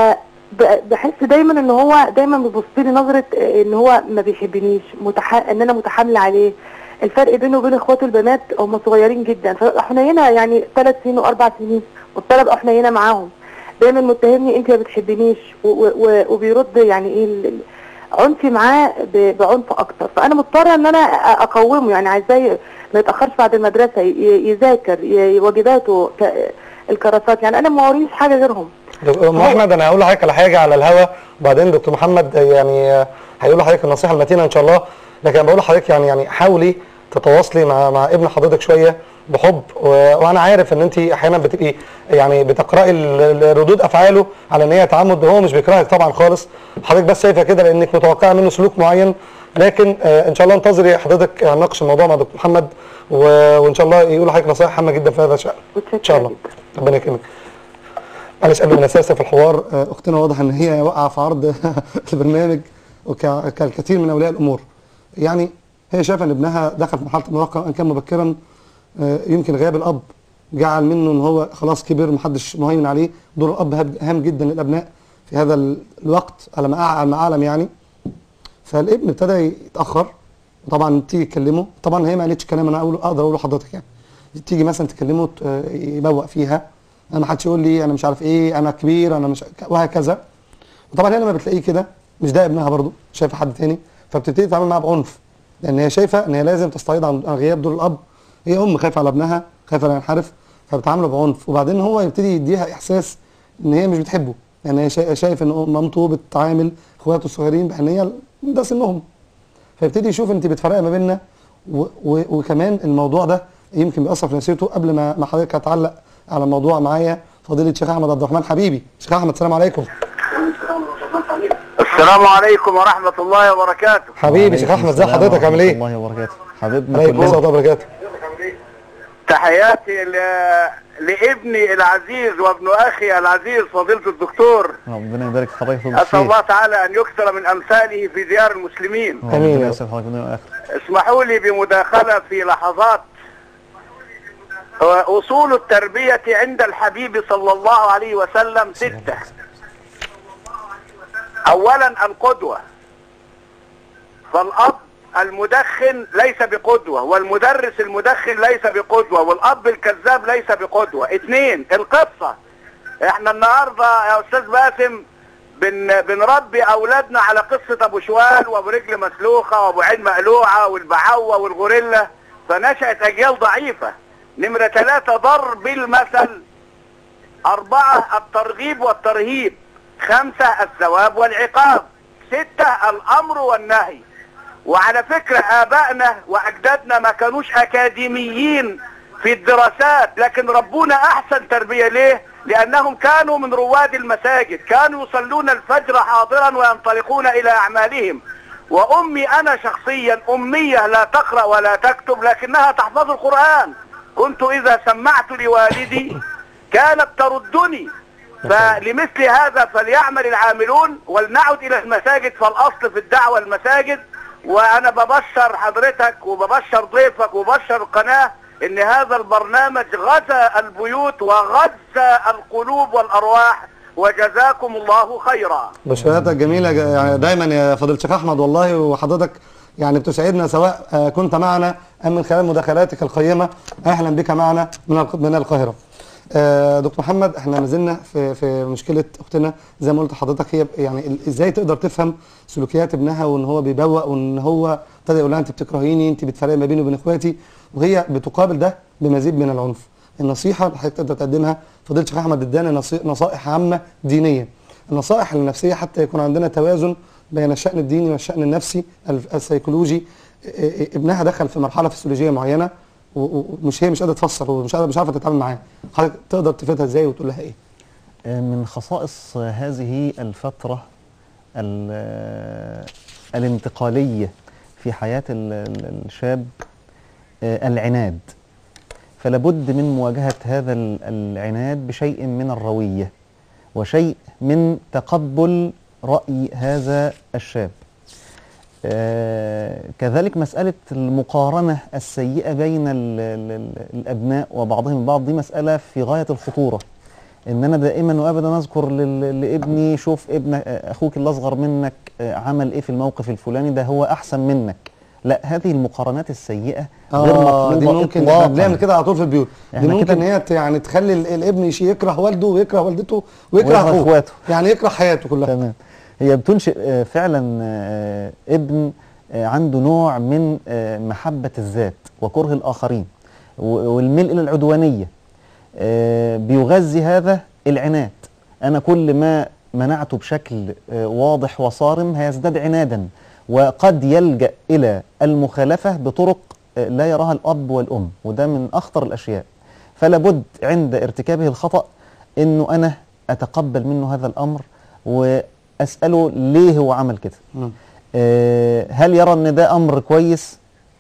[SPEAKER 15] ب- بحس دايما ان هو دايما بيبص لي نظره آه، ان هو ما بيحبنيش متح... ان انا متحامله عليه الفرق بينه وبين اخواته البنات هم صغيرين جدا فحنينه يعني ثلاث سنين واربع سنين والطلب حنينه معاهم دايما متهمني انت ما بتحبنيش و... و... و... وبيرد يعني ايه ال- ال- عنفي معاه ب... بعنف اكتر فانا مضطره ان انا أ- اقومه يعني عايزاه ما يتاخرش بعد المدرسه ي... يذاكر ي... واجباته ك... الكراسات يعني انا ما وريش حاجه غيرهم
[SPEAKER 4] دكتور ام احمد انا هقول لحضرتك على حاجه على الهوا وبعدين دكتور محمد يعني آه، هيقول لحضرتك النصيحه المتينه ان شاء الله لكن أنا بقول لحضرتك يعني يعني حاولي تتواصلي مع مع ابن حضرتك شويه بحب و... وانا عارف ان انت احيانا بتبقي يعني بتقراي ال- ال- ردود افعاله على ان هي تعمد هو مش بيكرهك طبعا خالص حضرتك بس شايفه كده لانك متوقعه منه سلوك معين لكن آه ان شاء الله انتظري حضرتك هنناقش الموضوع مع دكتور محمد و... وان شاء الله يقول لحضرتك نصائح هامه جدا في هذا الشان ان شاء الله ربنا يكرمك معلش قبل ما نسلسل في الحوار آه، اختنا واضح ان هي واقعه في عرض البرنامج وكالكثير من اولياء الامور يعني هي شايفه ان ابنها دخل في مرحله المراهقه ان كان مبكرا آه، يمكن غياب الاب جعل منه ان هو خلاص كبر محدش مهيمن عليه دور الاب هاب- هام جدا للابناء في هذا ال- الوقت على ما أع- على ما اعلم يعني فالابن ابتدى يتاخر طبعا تيجي تكلمه طبعا هي ما قالتش كلام انا اقوله اقدر اقوله لحضرتك يعني تيجي مثلا تكلمه ت- آه، يبوق فيها انا ما حدش يقول لي انا مش عارف ايه انا كبير انا مش وهكذا وطبعا هي لما بتلاقيه كده مش ده ابنها برضه شايفه حد تاني فبتبتدي تتعامل معاه بعنف لان هي شايفه ان هي لازم تستعيض عن عن غياب دور الاب هي ام خايفه على ابنها خايفه لا ينحرف فبتعامله بعنف وبعدين هو يبتدي يديها احساس ان هي مش بتحبه يعني هي شا- شايف ان مامته بتعامل اخواته الصغيرين بحنيه ده سنهم فيبتدي يشوف انت بتفرقي ما بيننا و- و- وكمان الموضوع ده يمكن بيأثر في نفسيته قبل ما ما حضرتك هتعلق على الموضوع معايا فضيله الشيخ احمد عبد الرحمن حبيبي شيخ احمد السلام عليكم
[SPEAKER 16] السلام عليكم ورحمة الله وبركاته
[SPEAKER 4] حبيبي شيخ احمد ازي حضرتك عامل ايه؟
[SPEAKER 7] الله وبركاته حبيبنا
[SPEAKER 4] عليكم السلام ورحمه الله وبركاته
[SPEAKER 16] تحياتي ل... لابني العزيز وابن أخي العزيز فضيلة الدكتور
[SPEAKER 7] ربنا يبارك في حضرتك
[SPEAKER 16] أسأل
[SPEAKER 7] بالخير
[SPEAKER 16] الله تعالى أن يكثر من أمثاله في ديار المسلمين
[SPEAKER 7] ربنا يسعد حضرتك من الآخر
[SPEAKER 16] اسمحوا لي بمداخلة في لحظات أصول التربية عند الحبيب صلى الله عليه وسلم ستة أولا القدوة فالأب المدخن ليس بقدوة والمدرس المدخن ليس بقدوة والأب الكذاب ليس بقدوة اثنين القصة احنا النهاردة يا أستاذ باسم بن بنربي أولادنا على قصة أبو شوال وأبو رجل مسلوخة وأبو عين مقلوعة والبعوة والغوريلا فنشأت أجيال ضعيفة نمرة ثلاثة ضرب المثل أربعة الترغيب والترهيب خمسة الثواب والعقاب ستة الأمر والنهي وعلى فكرة آبائنا وأجدادنا ما كانوش أكاديميين في الدراسات لكن ربونا أحسن تربية ليه؟ لأنهم كانوا من رواد المساجد كانوا يصلون الفجر حاضرا وينطلقون إلى أعمالهم وأمي أنا شخصيا أمية لا تقرأ ولا تكتب لكنها تحفظ القرآن كنت إذا سمعت لوالدي كانت تردني فلمثل هذا فليعمل العاملون ولنعد الى المساجد فالاصل في الدعوة المساجد وانا ببشر حضرتك وببشر ضيفك وببشر القناة ان هذا البرنامج غزا البيوت وغزا القلوب والارواح وجزاكم الله خيرا
[SPEAKER 4] بشرياتك جميله ج- يعني دايما يا فضيله الشيخ احمد والله وحضرتك يعني بتسعدنا سواء آه، كنت معنا ام من خلال مداخلاتك القيمه اهلا بك معنا من الق- من القاهره. آه، دكتور محمد احنا ما زلنا في في مشكله اختنا زي ما قلت لحضرتك هي يعني ال- ازاي تقدر تفهم سلوكيات ابنها وان هو بيبوق وان هو ابتدى يقول لها انت بتكرهيني انت بتفرقي ما بيني وبين اخواتي وهي بتقابل ده بمزيد من العنف. النصيحه اللي حضرتك تقدر تقدمها فضيله الشيخ احمد ادانا نصي- نصائح عامه دينيه. النصائح النفسيه حتى يكون عندنا توازن بين الشان الديني والشان النفسي ال- السيكولوجي إيه إيه ابنها دخل في مرحله فسيولوجيه معينه و- و- ومش هي مش قادره تفسر ومش قادره مش عارفه تتعامل معاه حضرتك تقدر تفيدها ازاي وتقول لها ايه
[SPEAKER 7] من خصائص هذه الفترة ال- الانتقالية في حياة ال- ال- الشاب آه، العناد فلابد من مواجهة هذا ال- العناد بشيء من الروية وشيء من تقبل رأي هذا الشاب آه، كذلك مسألة المقارنة السيئة بين ال ال ال الأبناء وبعضهم البعض دي مسألة في غاية الخطورة ان انا دائما وابدا اذكر لل- لابني شوف ابن اخوك اللي اصغر منك آه، عمل ايه في الموقف الفلاني ده هو احسن منك لا هذه المقارنات السيئه غير
[SPEAKER 4] اه دي
[SPEAKER 7] مطلوبه
[SPEAKER 4] ممكن
[SPEAKER 7] إطلاقاً.
[SPEAKER 4] احنا بنعمل كده على طول في البيوت دي
[SPEAKER 7] إحنا
[SPEAKER 4] ممكن
[SPEAKER 7] كده-
[SPEAKER 4] ان هي ت- يعني تخلي ال- الابن يشي يكره والده ويكره والدته ويكره
[SPEAKER 7] ويكره
[SPEAKER 4] اخوه
[SPEAKER 7] إخواته.
[SPEAKER 4] يعني يكره حياته كلها
[SPEAKER 7] تمام هي بتنشئ آه، فعلا آه، ابن آه، عنده نوع من آه، محبة الذات وكره الآخرين و- والميل إلى العدوانية آه، بيغذي هذا العناد أنا كل ما منعته بشكل آه، واضح وصارم هيزداد عنادا وقد يلجأ إلى المخالفة بطرق آه، لا يراها الأب والأم وده من أخطر الأشياء فلا بد عند ارتكابه الخطأ انه انا اتقبل منه هذا الامر واساله ليه هو عمل كده آه هل يرى ان ده امر كويس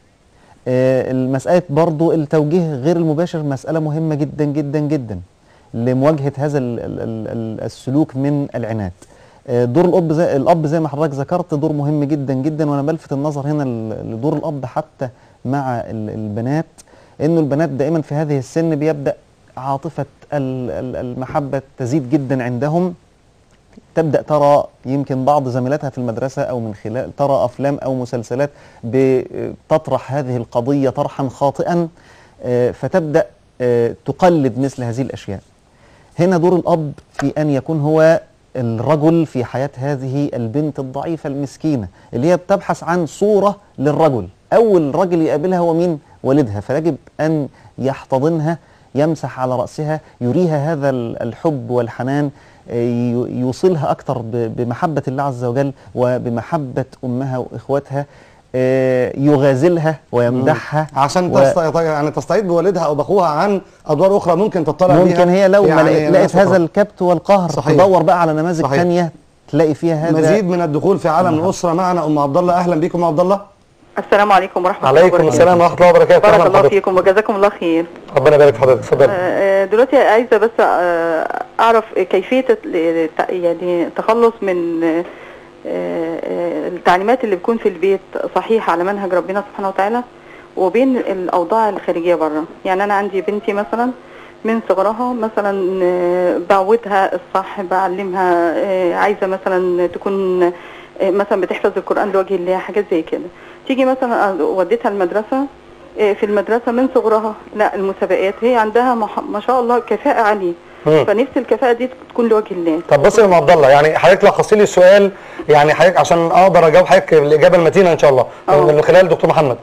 [SPEAKER 7] آه المساله برضو التوجيه غير المباشر مساله مهمه جدا جدا جدا لمواجهه هذا ال ال ال ال السلوك من العناد آه دور الاب زي الاب زي ما حضرتك ذكرت دور مهم جدا جدا وانا بلفت النظر هنا ل- لدور الاب حتى مع ال- البنات انه البنات دائما في هذه السن بيبدا عاطفه ال- ال- المحبه تزيد جدا عندهم تبدا ترى يمكن بعض زميلاتها في المدرسه او من خلال ترى افلام او مسلسلات بتطرح هذه القضيه طرحا خاطئا آه، فتبدا آه، تقلد مثل هذه الاشياء هنا دور الاب في ان يكون هو الرجل في حياه هذه البنت الضعيفه المسكينه اللي هي بتبحث عن صوره للرجل اول رجل يقابلها هو مين والدها فيجب ان يحتضنها يمسح على راسها يريها هذا ال- الحب والحنان آه، ي- يوصلها اكثر ب- بمحبه الله عز وجل وبمحبه امها واخواتها آه، يغازلها ويمدحها
[SPEAKER 4] عشان
[SPEAKER 7] و-
[SPEAKER 4] تست... يعني تستعيد بوالدها او باخوها عن ادوار اخرى ممكن تطلع بيها
[SPEAKER 7] ممكن هي لو ما
[SPEAKER 4] يعني
[SPEAKER 7] لقيت-
[SPEAKER 4] ناس
[SPEAKER 7] لقيت هذا
[SPEAKER 4] أخرى.
[SPEAKER 7] الكبت والقهر
[SPEAKER 4] صحيح.
[SPEAKER 7] تدور بقى على نماذج
[SPEAKER 4] صحيح.
[SPEAKER 7] ثانيه تلاقي فيها هذا
[SPEAKER 4] مزيد من الدخول في عالم الاسره معنا ام عبد الله اهلا بكم يا عبد الله
[SPEAKER 17] السلام عليكم ورحمة الله
[SPEAKER 4] عليكم
[SPEAKER 17] وبركاته
[SPEAKER 4] السلام ورحمه الله وبركاته
[SPEAKER 17] بارك
[SPEAKER 4] أهلاً
[SPEAKER 17] الله
[SPEAKER 4] بحضرتك.
[SPEAKER 17] فيكم وجزاكم الله خير
[SPEAKER 4] ربنا يبارك في حضرتك اتفضل
[SPEAKER 17] آه، دلوقتي عايزة بس آه، أعرف كيفية الت- يعني التخلص من آه، آه، التعليمات اللي بتكون في البيت صحيحة على منهج ربنا سبحانه وتعالى وبين الأوضاع الخارجية بره يعني أنا عندي بنتي مثلا من صغرها مثلا آه، بعودها الصح بعلمها آه، عايزة مثلا تكون آه، مثلا بتحفظ القرآن لوجه الله حاجات زي كده تيجي مثلا وديتها المدرسة آه، في المدرسة من صغرها لا المسابقات هي عندها مح- ما شاء الله كفاءة عالية
[SPEAKER 4] مم.
[SPEAKER 17] فنفس الكفاءة دي تكون لوجه الله
[SPEAKER 4] طب بص يا ام عبد الله يعني حضرتك لخصي لي السؤال يعني حضرتك عشان اقدر اجاوب حضرتك الاجابه المتينه ان شاء الله من من خلال دكتور محمد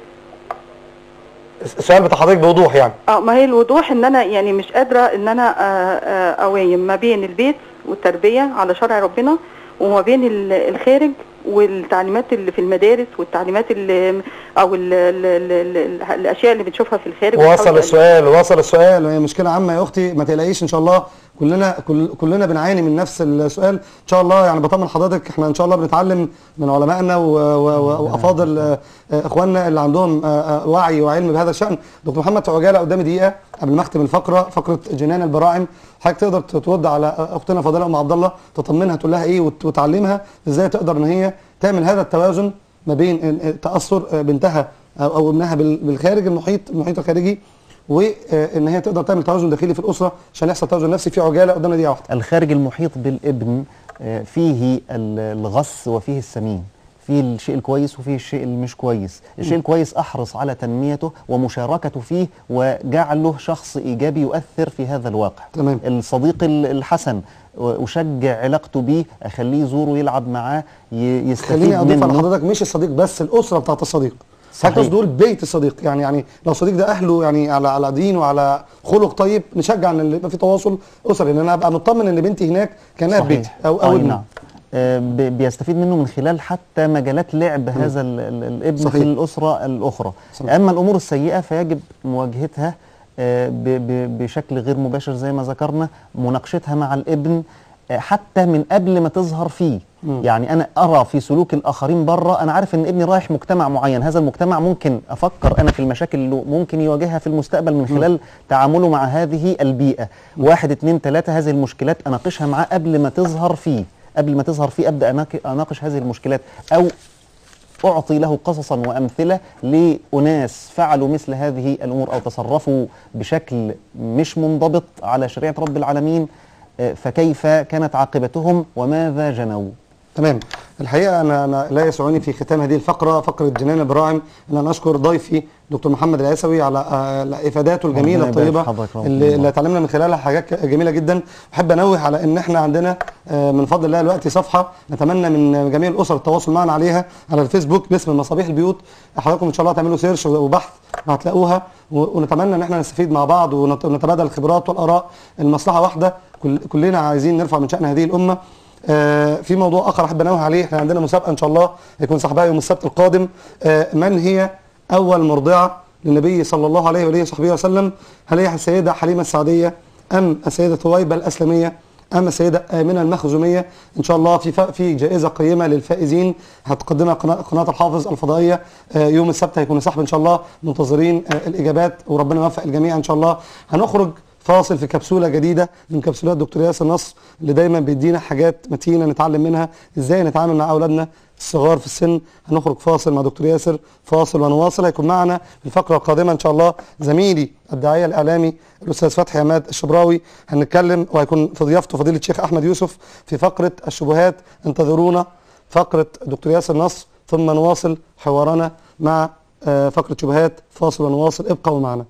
[SPEAKER 4] السؤال بتاع حضرتك بوضوح يعني
[SPEAKER 17] اه ما هي الوضوح ان انا يعني مش قادره ان انا آه، آه، اوين ما بين البيت والتربيه على شرع ربنا وما بين ال- الخارج والتعليمات اللي في المدارس والتعليمات اللي او ال ال ال ال الاشياء اللي بنشوفها في الخارج
[SPEAKER 4] وصل السؤال وصل السؤال وهي مشكله عامه يا اختي ما تقلقيش ان شاء الله كلنا كل كلنا بنعاني من نفس السؤال ان شاء الله يعني بطمن حضرتك احنا ان شاء الله بنتعلم من علمائنا و- و- و- وافاضل آه، آه، اخواننا اللي عندهم آه، آه، وعي وعلم بهذا الشان دكتور محمد في عجاله قدامي دقيقه قبل ما اختم الفقره فقره جنان البراعم حضرتك تقدر ترد على اختنا فاضله ام عبد الله تطمنها تقول لها ايه وت- وتعلمها ازاي تقدر ان هي تعمل هذا التوازن ما بين إن- تاثر آه، بنتها او أو ابنها بال- بالخارج المحيط المحيط الخارجي وان هي تقدر تعمل توازن داخلي في الاسره عشان يحصل توازن نفسي في عجاله قدامنا دقيقه واحده
[SPEAKER 7] الخارج المحيط بالابن آه، فيه ال- الغص وفيه السمين فيه الشيء الكويس وفيه الشيء المش كويس الشيء
[SPEAKER 4] م.
[SPEAKER 7] الكويس احرص على تنميته ومشاركته فيه وجعله شخص ايجابي يؤثر في هذا الواقع
[SPEAKER 4] تمام.
[SPEAKER 7] الصديق ال- الحسن و- اشجع علاقته بيه اخليه يزوره يلعب معاه ي- يستفيد
[SPEAKER 4] خليني اضيف على
[SPEAKER 7] منه
[SPEAKER 4] حضرتك مش الصديق بس الاسره بتاعت الصديق
[SPEAKER 7] صحيح.
[SPEAKER 4] حضرتك دول بيت الصديق يعني يعني لو الصديق ده اهله يعني على على دين وعلى خلق طيب نشجع ان يبقى في تواصل اسري لان انا ابقى مطمن ان بنتي هناك كانها في
[SPEAKER 7] صحيح.
[SPEAKER 4] بيتي او او
[SPEAKER 7] أي
[SPEAKER 4] ابني
[SPEAKER 7] نعم. آه، ب- بيستفيد منه من خلال حتى مجالات لعب هذا ال- ال- الابن
[SPEAKER 4] صحيح.
[SPEAKER 7] في الأسرة الأخرى
[SPEAKER 4] صحيح.
[SPEAKER 7] أما الأمور السيئة فيجب مواجهتها آه، ب- ب- بشكل غير مباشر زي ما ذكرنا مناقشتها مع الابن آه، حتى من قبل ما تظهر فيه
[SPEAKER 4] مم.
[SPEAKER 7] يعني أنا أرى في سلوك الآخرين بره أنا عارف إن ابني رايح مجتمع معين هذا المجتمع ممكن أفكر أنا في المشاكل اللي ممكن يواجهها في المستقبل من خلال تعامله مع هذه البيئة واحد اتنين تلاتة هذه المشكلات أناقشها معاه قبل ما تظهر فيه قبل ما تظهر فيه ابدا أناق- اناقش هذه المشكلات او أعطي له قصصا وأمثلة لأناس فعلوا مثل هذه الأمور أو تصرفوا بشكل مش منضبط على شريعة رب العالمين آه، فكيف كانت عاقبتهم وماذا جنوا
[SPEAKER 4] تمام الحقيقه انا انا لا يسعني في ختام هذه الفقره فقره جنان البراعم ان انا اشكر ضيفي دكتور محمد العيسوي على آه، على افاداته الجميله
[SPEAKER 7] ربنا يبارك
[SPEAKER 4] الطيبه
[SPEAKER 7] في حضرتك، ربنا
[SPEAKER 4] اللي,
[SPEAKER 7] يبارك.
[SPEAKER 4] اللي اتعلمنا من خلالها حاجات جميله جدا بحب انوه على ان احنا عندنا آه، من فضل الله دلوقتي صفحه نتمنى من جميع الاسر التواصل معنا عليها على الفيسبوك باسم مصابيح البيوت حضراتكم ان شاء الله تعملوا سيرش وبحث وهتلاقوها و- ونتمنى ان احنا نستفيد مع بعض ونت- ونتبادل الخبرات والاراء المصلحه واحده كل كلنا عايزين نرفع من شان هذه الامه آه، في موضوع اخر احب انوه عليه احنا عندنا مسابقه ان شاء الله هيكون صاحبها يوم السبت القادم آه، من هي اول مرضعه للنبي صلى الله عليه واله وصحبه وسلم هل هي السيده حليمه السعديه ام السيده ثويبه الاسلميه ام السيده امنه المخزوميه ان شاء الله في ف- في جائزه قيمه للفائزين هتقدمها قناه قناه الحافظ الفضائيه آه، يوم السبت هيكون صاحب ان شاء الله منتظرين آه، الاجابات وربنا يوفق الجميع ان شاء الله هنخرج فاصل في كبسوله جديده من كبسولات دكتور ياسر نصر اللي دايما بيدينا حاجات متينه نتعلم منها ازاي نتعامل مع اولادنا الصغار في السن هنخرج فاصل مع دكتور ياسر فاصل ونواصل هيكون معنا في الفقره القادمه ان شاء الله زميلي الداعيه الاعلامي الاستاذ فتحي عماد الشبراوي هنتكلم وهيكون في ضيافته فضيله الشيخ احمد يوسف في فقره الشبهات انتظرونا فقره دكتور ياسر نصر ثم نواصل حوارنا مع آه، فقره شبهات فاصل ونواصل ابقوا معنا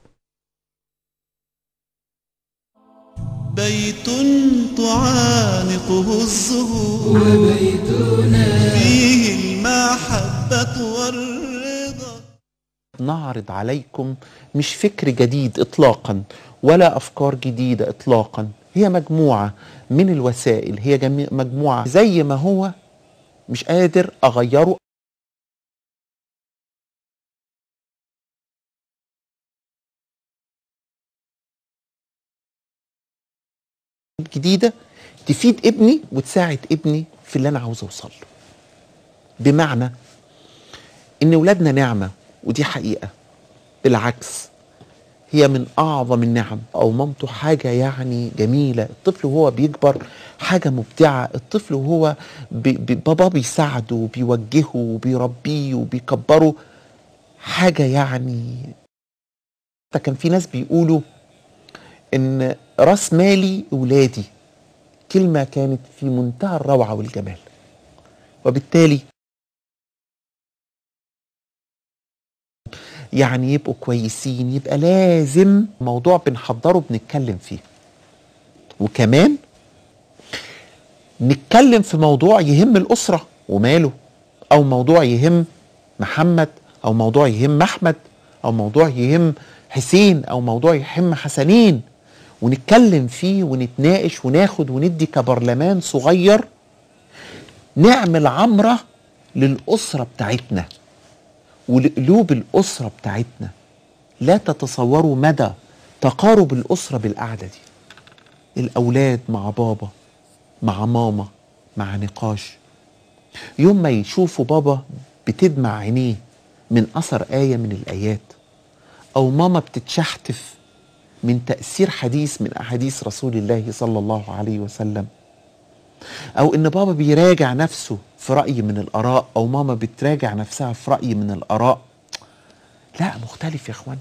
[SPEAKER 1] بيت تعانقه الزهور
[SPEAKER 3] وبيتنا
[SPEAKER 1] فيه المحبة والرضا
[SPEAKER 18] نعرض عليكم مش فكر جديد اطلاقا ولا افكار جديده اطلاقا هي مجموعه من الوسائل هي جمي- مجموعه زي ما هو مش قادر اغيره جديده تفيد ابني وتساعد ابني في اللي انا عاوز اوصل له بمعنى ان ولادنا نعمه ودي حقيقه بالعكس هي من اعظم النعم او مامته حاجه يعني جميله الطفل وهو بيكبر حاجه مبدعه الطفل وهو بي بي بابا بيساعده وبيوجهه وبيربيه وبيكبره حاجه يعني كان في ناس بيقولوا ان راس مالي ولادي كلمه كانت في منتهى الروعه والجمال وبالتالي يعني يبقوا كويسين يبقى لازم موضوع بنحضره بنتكلم فيه وكمان نتكلم في موضوع يهم الأسرة وماله أو موضوع يهم محمد أو موضوع يهم أحمد أو موضوع يهم حسين أو موضوع يهم حسنين ونتكلم فيه ونتناقش وناخد وندي كبرلمان صغير نعمل عمرة للأسرة بتاعتنا ولقلوب الأسرة بتاعتنا لا تتصوروا مدى تقارب الأسرة بالقعدة دي الأولاد مع بابا مع ماما مع نقاش يوم ما يشوفوا بابا بتدمع عينيه من أثر آية من الآيات أو ماما بتتشحتف من تأثير حديث من أحاديث رسول الله صلى الله عليه وسلم او ان بابا بيراجع نفسه في راي من الاراء او ماما بتراجع نفسها في راي من الاراء لا مختلف يا اخوان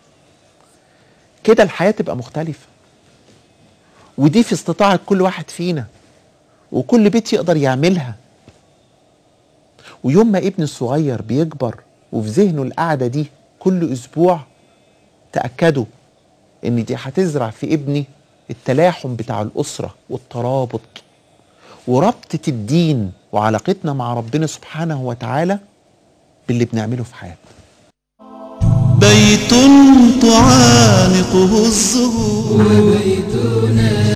[SPEAKER 18] كده الحياه تبقى مختلفه ودي في استطاعه كل واحد فينا وكل بيت يقدر يعملها ويوم ما ابن الصغير بيكبر وفي ذهنه القعده دي كل اسبوع تاكدوا ان دي هتزرع في ابني التلاحم بتاع الاسره والترابط وربطة الدين وعلاقتنا مع ربنا سبحانه وتعالى باللي بنعمله في حياتنا
[SPEAKER 1] بيت تعانقه الزهور
[SPEAKER 3] وبيتنا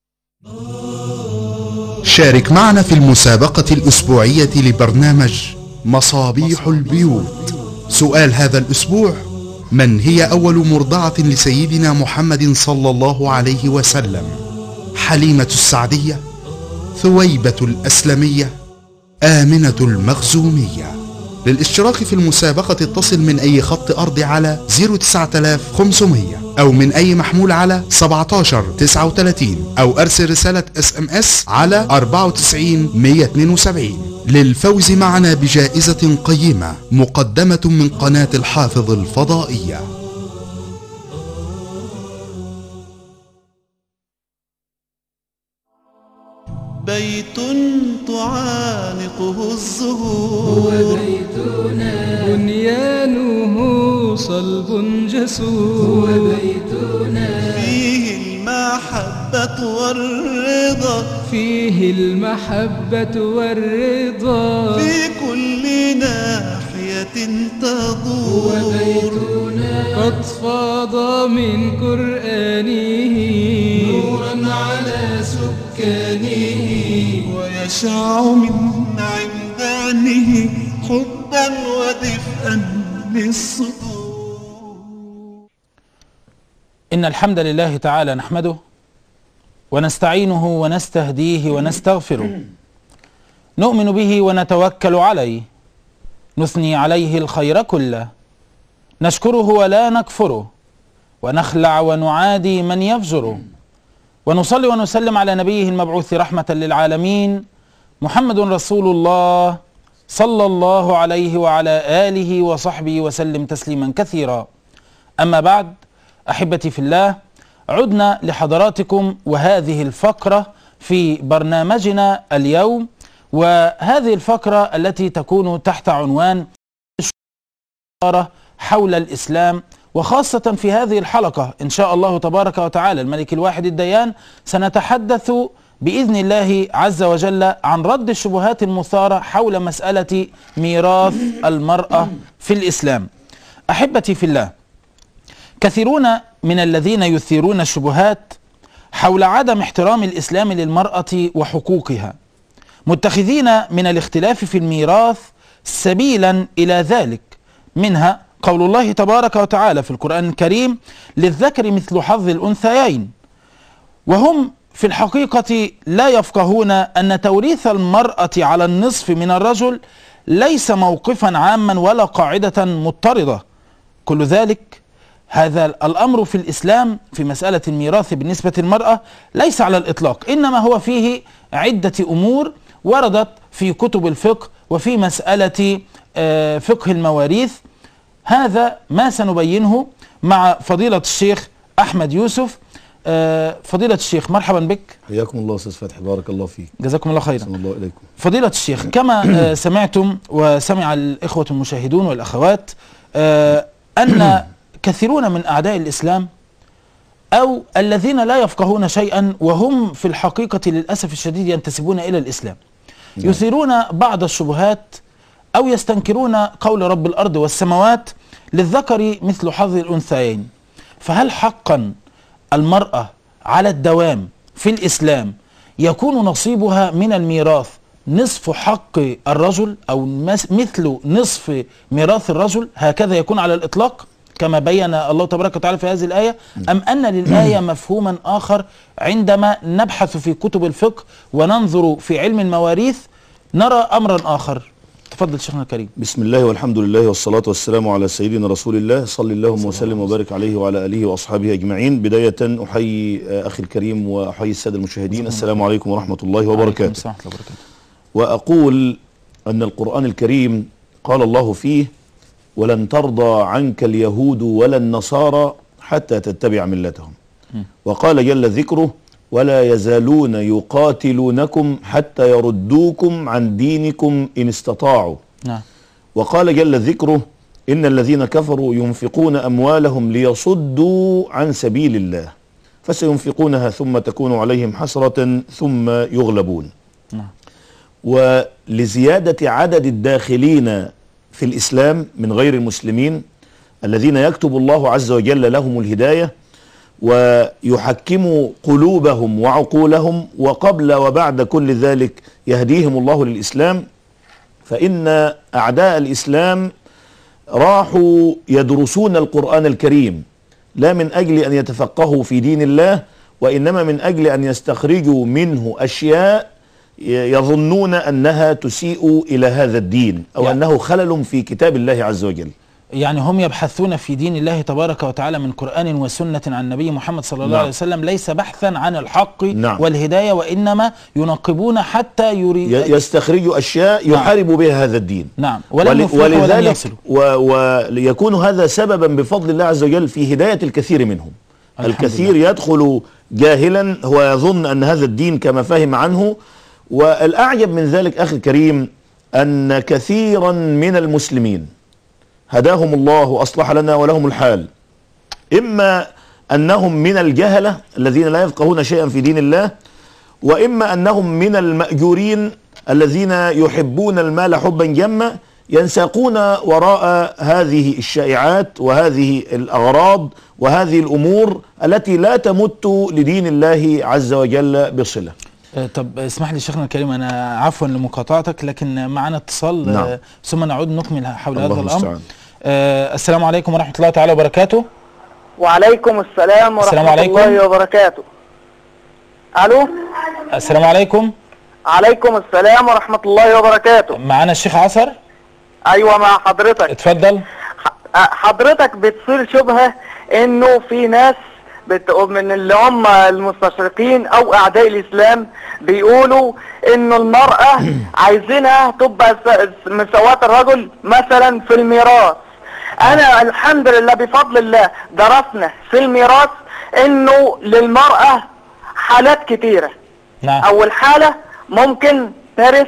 [SPEAKER 5] شارك معنا في المسابقة الأسبوعية لبرنامج مصابيح البيوت سؤال هذا الأسبوع من هي أول مرضعة لسيدنا محمد صلى الله عليه وسلم حليمة السعدية ثويبة الأسلمية آمنة المخزومية للاشتراك في المسابقة اتصل من أي خط أرضي على 09500 أو من أي محمول على 17 39 أو أرسل رسالة اس ام اس على 94 172 للفوز معنا بجائزة قيمة مقدمة من قناة الحافظ الفضائية
[SPEAKER 1] بيت تعانقه الزهور
[SPEAKER 3] بيتنا
[SPEAKER 2] بنيانه صلب جسور
[SPEAKER 3] بيتنا
[SPEAKER 1] فيه المحبة والرضا
[SPEAKER 2] فيه المحبة والرضا
[SPEAKER 1] في كل ناحية تدور
[SPEAKER 3] بيتنا
[SPEAKER 2] قد فاض من قرآنه
[SPEAKER 3] نورا على سكانه
[SPEAKER 1] ويشع من عمدانه حبا ودفئا للصدور
[SPEAKER 19] إن الحمد لله تعالى نحمده ونستعينه ونستهديه ونستغفره نؤمن به ونتوكل عليه نثني عليه الخير كله نشكره ولا نكفره ونخلع ونعادي من يفجره ونصلي ونسلم على نبيه المبعوث رحمة للعالمين محمد رسول الله صلى الله عليه وعلى آله وصحبه وسلم تسليما كثيرا أما بعد أحبتي في الله عدنا لحضراتكم وهذه الفقرة في برنامجنا اليوم وهذه الفقرة التي تكون تحت عنوان حول الإسلام وخاصة في هذه الحلقة إن شاء الله تبارك وتعالى الملك الواحد الديان سنتحدث بإذن الله عز وجل عن رد الشبهات المثارة حول مسألة ميراث المرأة في الإسلام أحبتي في الله كثيرون من الذين يثيرون الشبهات حول عدم احترام الإسلام للمرأة وحقوقها متخذين من الاختلاف في الميراث سبيلا إلى ذلك منها قول الله تبارك وتعالى في القرآن الكريم للذكر مثل حظ الأنثيين وهم في الحقيقة لا يفقهون أن توريث المرأة على النصف من الرجل ليس موقفا عاما ولا قاعدة مضطردة كل ذلك هذا الأمر في الإسلام في مسألة الميراث بالنسبة للمرأة ليس على الإطلاق إنما هو فيه عدة أمور وردت في كتب الفقه وفي مسألة آه، فقه المواريث هذا ما سنبينه مع فضيلة الشيخ أحمد يوسف آه، فضيلة الشيخ مرحبا بك
[SPEAKER 20] حياكم الله استاذ فتحي بارك الله فيك
[SPEAKER 19] جزاكم الله خيرا
[SPEAKER 20] أحسن الله اليكم
[SPEAKER 19] فضيلة الشيخ كما آه، سمعتم وسمع الإخوة المشاهدون والأخوات آه، أن كثيرون من أعداء الإسلام أو الذين لا يفقهون شيئا وهم في الحقيقة للأسف الشديد ينتسبون إلى الإسلام
[SPEAKER 20] نعم.
[SPEAKER 19] يثيرون بعض الشبهات أو يستنكرون قول رب الأرض والسماوات للذكر مثل حظ الأنثيين فهل حقا المرأة على الدوام في الإسلام يكون نصيبها من الميراث نصف حق الرجل أو مس- مثل نصف ميراث الرجل هكذا يكون على الإطلاق كما بين الله تبارك وتعالى في هذه الآية أم أن للآية مفهوما آخر عندما نبحث في كتب الفقه وننظر في علم المواريث نرى أمرا آخر تفضل شيخنا الكريم
[SPEAKER 20] بسم الله والحمد لله والصلاة والسلام على سيدنا رسول الله صل اللهم وسلم وبارك عليه وعلى آله وأصحابه أجمعين بداية أحيي آه، أخي الكريم وأحيي السادة المشاهدين السلام عليكم ورحمة الله وبركاته
[SPEAKER 19] السلام ورحمة الله وبركاته
[SPEAKER 20] وأقول أن القرآن الكريم قال الله فيه ولن ترضى عنك اليهود ولا النصارى حتى تتبع ملتهم وقال جل ذكره ولا يزالون يقاتلونكم حتى يردوكم عن دينكم إن استطاعوا
[SPEAKER 19] نعم
[SPEAKER 20] وقال جل ذكره إن الذين كفروا ينفقون أموالهم ليصدوا عن سبيل الله فسينفقونها ثم تكون عليهم حسرة ثم يغلبون
[SPEAKER 19] نعم.
[SPEAKER 20] ولزيادة عدد الداخلين في الإسلام من غير المسلمين الذين يكتب الله عز وجل لهم الهداية ويحكم قلوبهم وعقولهم وقبل وبعد كل ذلك يهديهم الله للإسلام فإن أعداء الإسلام راحوا يدرسون القرآن الكريم لا من أجل أن يتفقهوا في دين الله وإنما من أجل أن يستخرجوا منه أشياء يظنون أنها تسيء إلى هذا الدين أو أنه خلل في كتاب الله عز وجل
[SPEAKER 19] يعني هم يبحثون في دين الله تبارك وتعالى من قرآن وسنة عن النبي محمد صلى الله
[SPEAKER 20] نعم.
[SPEAKER 19] عليه وسلم ليس بحثا عن الحق
[SPEAKER 20] نعم.
[SPEAKER 19] والهداية وإنما ينقبون حتى يريد
[SPEAKER 20] ي- يستخرجوا اشياء يحارب بها هذا الدين
[SPEAKER 19] نعم ولم
[SPEAKER 20] ول-
[SPEAKER 19] يفلحوا ولم
[SPEAKER 20] ولذلك
[SPEAKER 19] يصلوا
[SPEAKER 20] و- وليكون هذا سببا بفضل الله عز وجل في هدايه الكثير منهم
[SPEAKER 19] الحمد
[SPEAKER 20] الكثير يدخل جاهلا هو يظن ان هذا الدين كما فهم عنه والاعجب من ذلك اخي الكريم ان كثيرا من المسلمين هداهم الله واصلح لنا ولهم الحال اما انهم من الجهله الذين لا يفقهون شيئا في دين الله واما انهم من الماجورين الذين يحبون المال حبا جما ينساقون وراء هذه الشائعات وهذه الاغراض وهذه الامور التي لا تمت لدين الله عز وجل بصله
[SPEAKER 19] آه، طب اسمح لي شيخنا الكريم انا عفوا لمقاطعتك لكن معنا اتصال آه،
[SPEAKER 20] نعم.
[SPEAKER 19] ثم نعود نكمل حول
[SPEAKER 20] الله
[SPEAKER 19] هذا الامر
[SPEAKER 20] المستعان.
[SPEAKER 19] آه، السلام عليكم ورحمه الله تعالى وبركاته
[SPEAKER 21] وعليكم السلام ورحمة
[SPEAKER 19] السلام عليكم.
[SPEAKER 21] الله وبركاته ألو
[SPEAKER 19] السلام عليكم
[SPEAKER 21] عليكم السلام ورحمة الله وبركاته
[SPEAKER 19] معنا الشيخ عصر
[SPEAKER 21] أيوة مع حضرتك
[SPEAKER 19] اتفضل
[SPEAKER 21] حضرتك بتصير شبهة إنه في ناس بت... من اللي هم المستشرقين أو أعداء الإسلام بيقولوا إنه المرأة عايزينها تبقى س- مساواة الرجل مثلا في الميراث أنا الحمد لله بفضل الله درسنا في الميراث إنه للمرأة حالات كتيرة
[SPEAKER 19] نعم
[SPEAKER 21] اول حالة ممكن ترث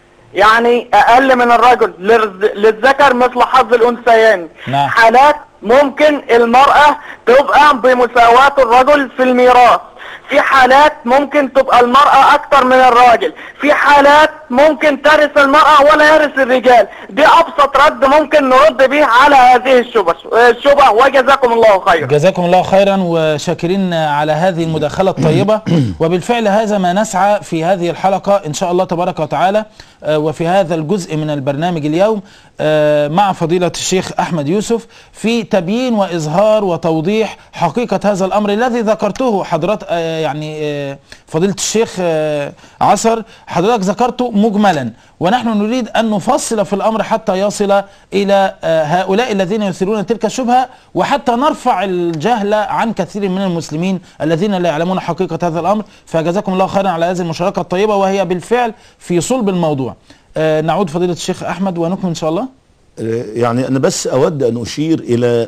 [SPEAKER 21] يعني اقل من الرجل للز- للذكر مثل حظ الانثيين
[SPEAKER 19] نعم.
[SPEAKER 21] حالات ممكن المرأة تبقى بمساواة الرجل في الميراث في حالات ممكن تبقى المرأة اكتر من الراجل في حالات ممكن ترث المرأة ولا يرث الرجال دي ابسط رد ممكن نرد به على هذه الشبه الشبه وجزاكم الله خيرا
[SPEAKER 19] جزاكم الله خيرا وشاكرين على هذه المداخلة الطيبة وبالفعل هذا ما نسعى في هذه الحلقة إن شاء الله تبارك وتعالى آه، وفي هذا الجزء من البرنامج اليوم آه، مع فضيلة الشيخ أحمد يوسف في تبيين وإظهار وتوضيح حقيقة هذا الأمر الذي ذكرته حضرات آه، يعني آه، فضيلة الشيخ آه، عصر حضرتك ذكرته مجملا ونحن نريد أن نفصل في الأمر حتى يصل إلى آه، هؤلاء الذين يثيرون تلك الشبهة وحتى نرفع الجهل عن كثير من المسلمين الذين لا يعلمون حقيقة هذا الأمر فجزاكم الله خيرا على هذه المشاركة الطيبة وهي بالفعل في صلب الموضوع آه، نعود فضيلة الشيخ أحمد ونكمل إن شاء الله
[SPEAKER 20] آه، يعني انا بس اود ان اشير الى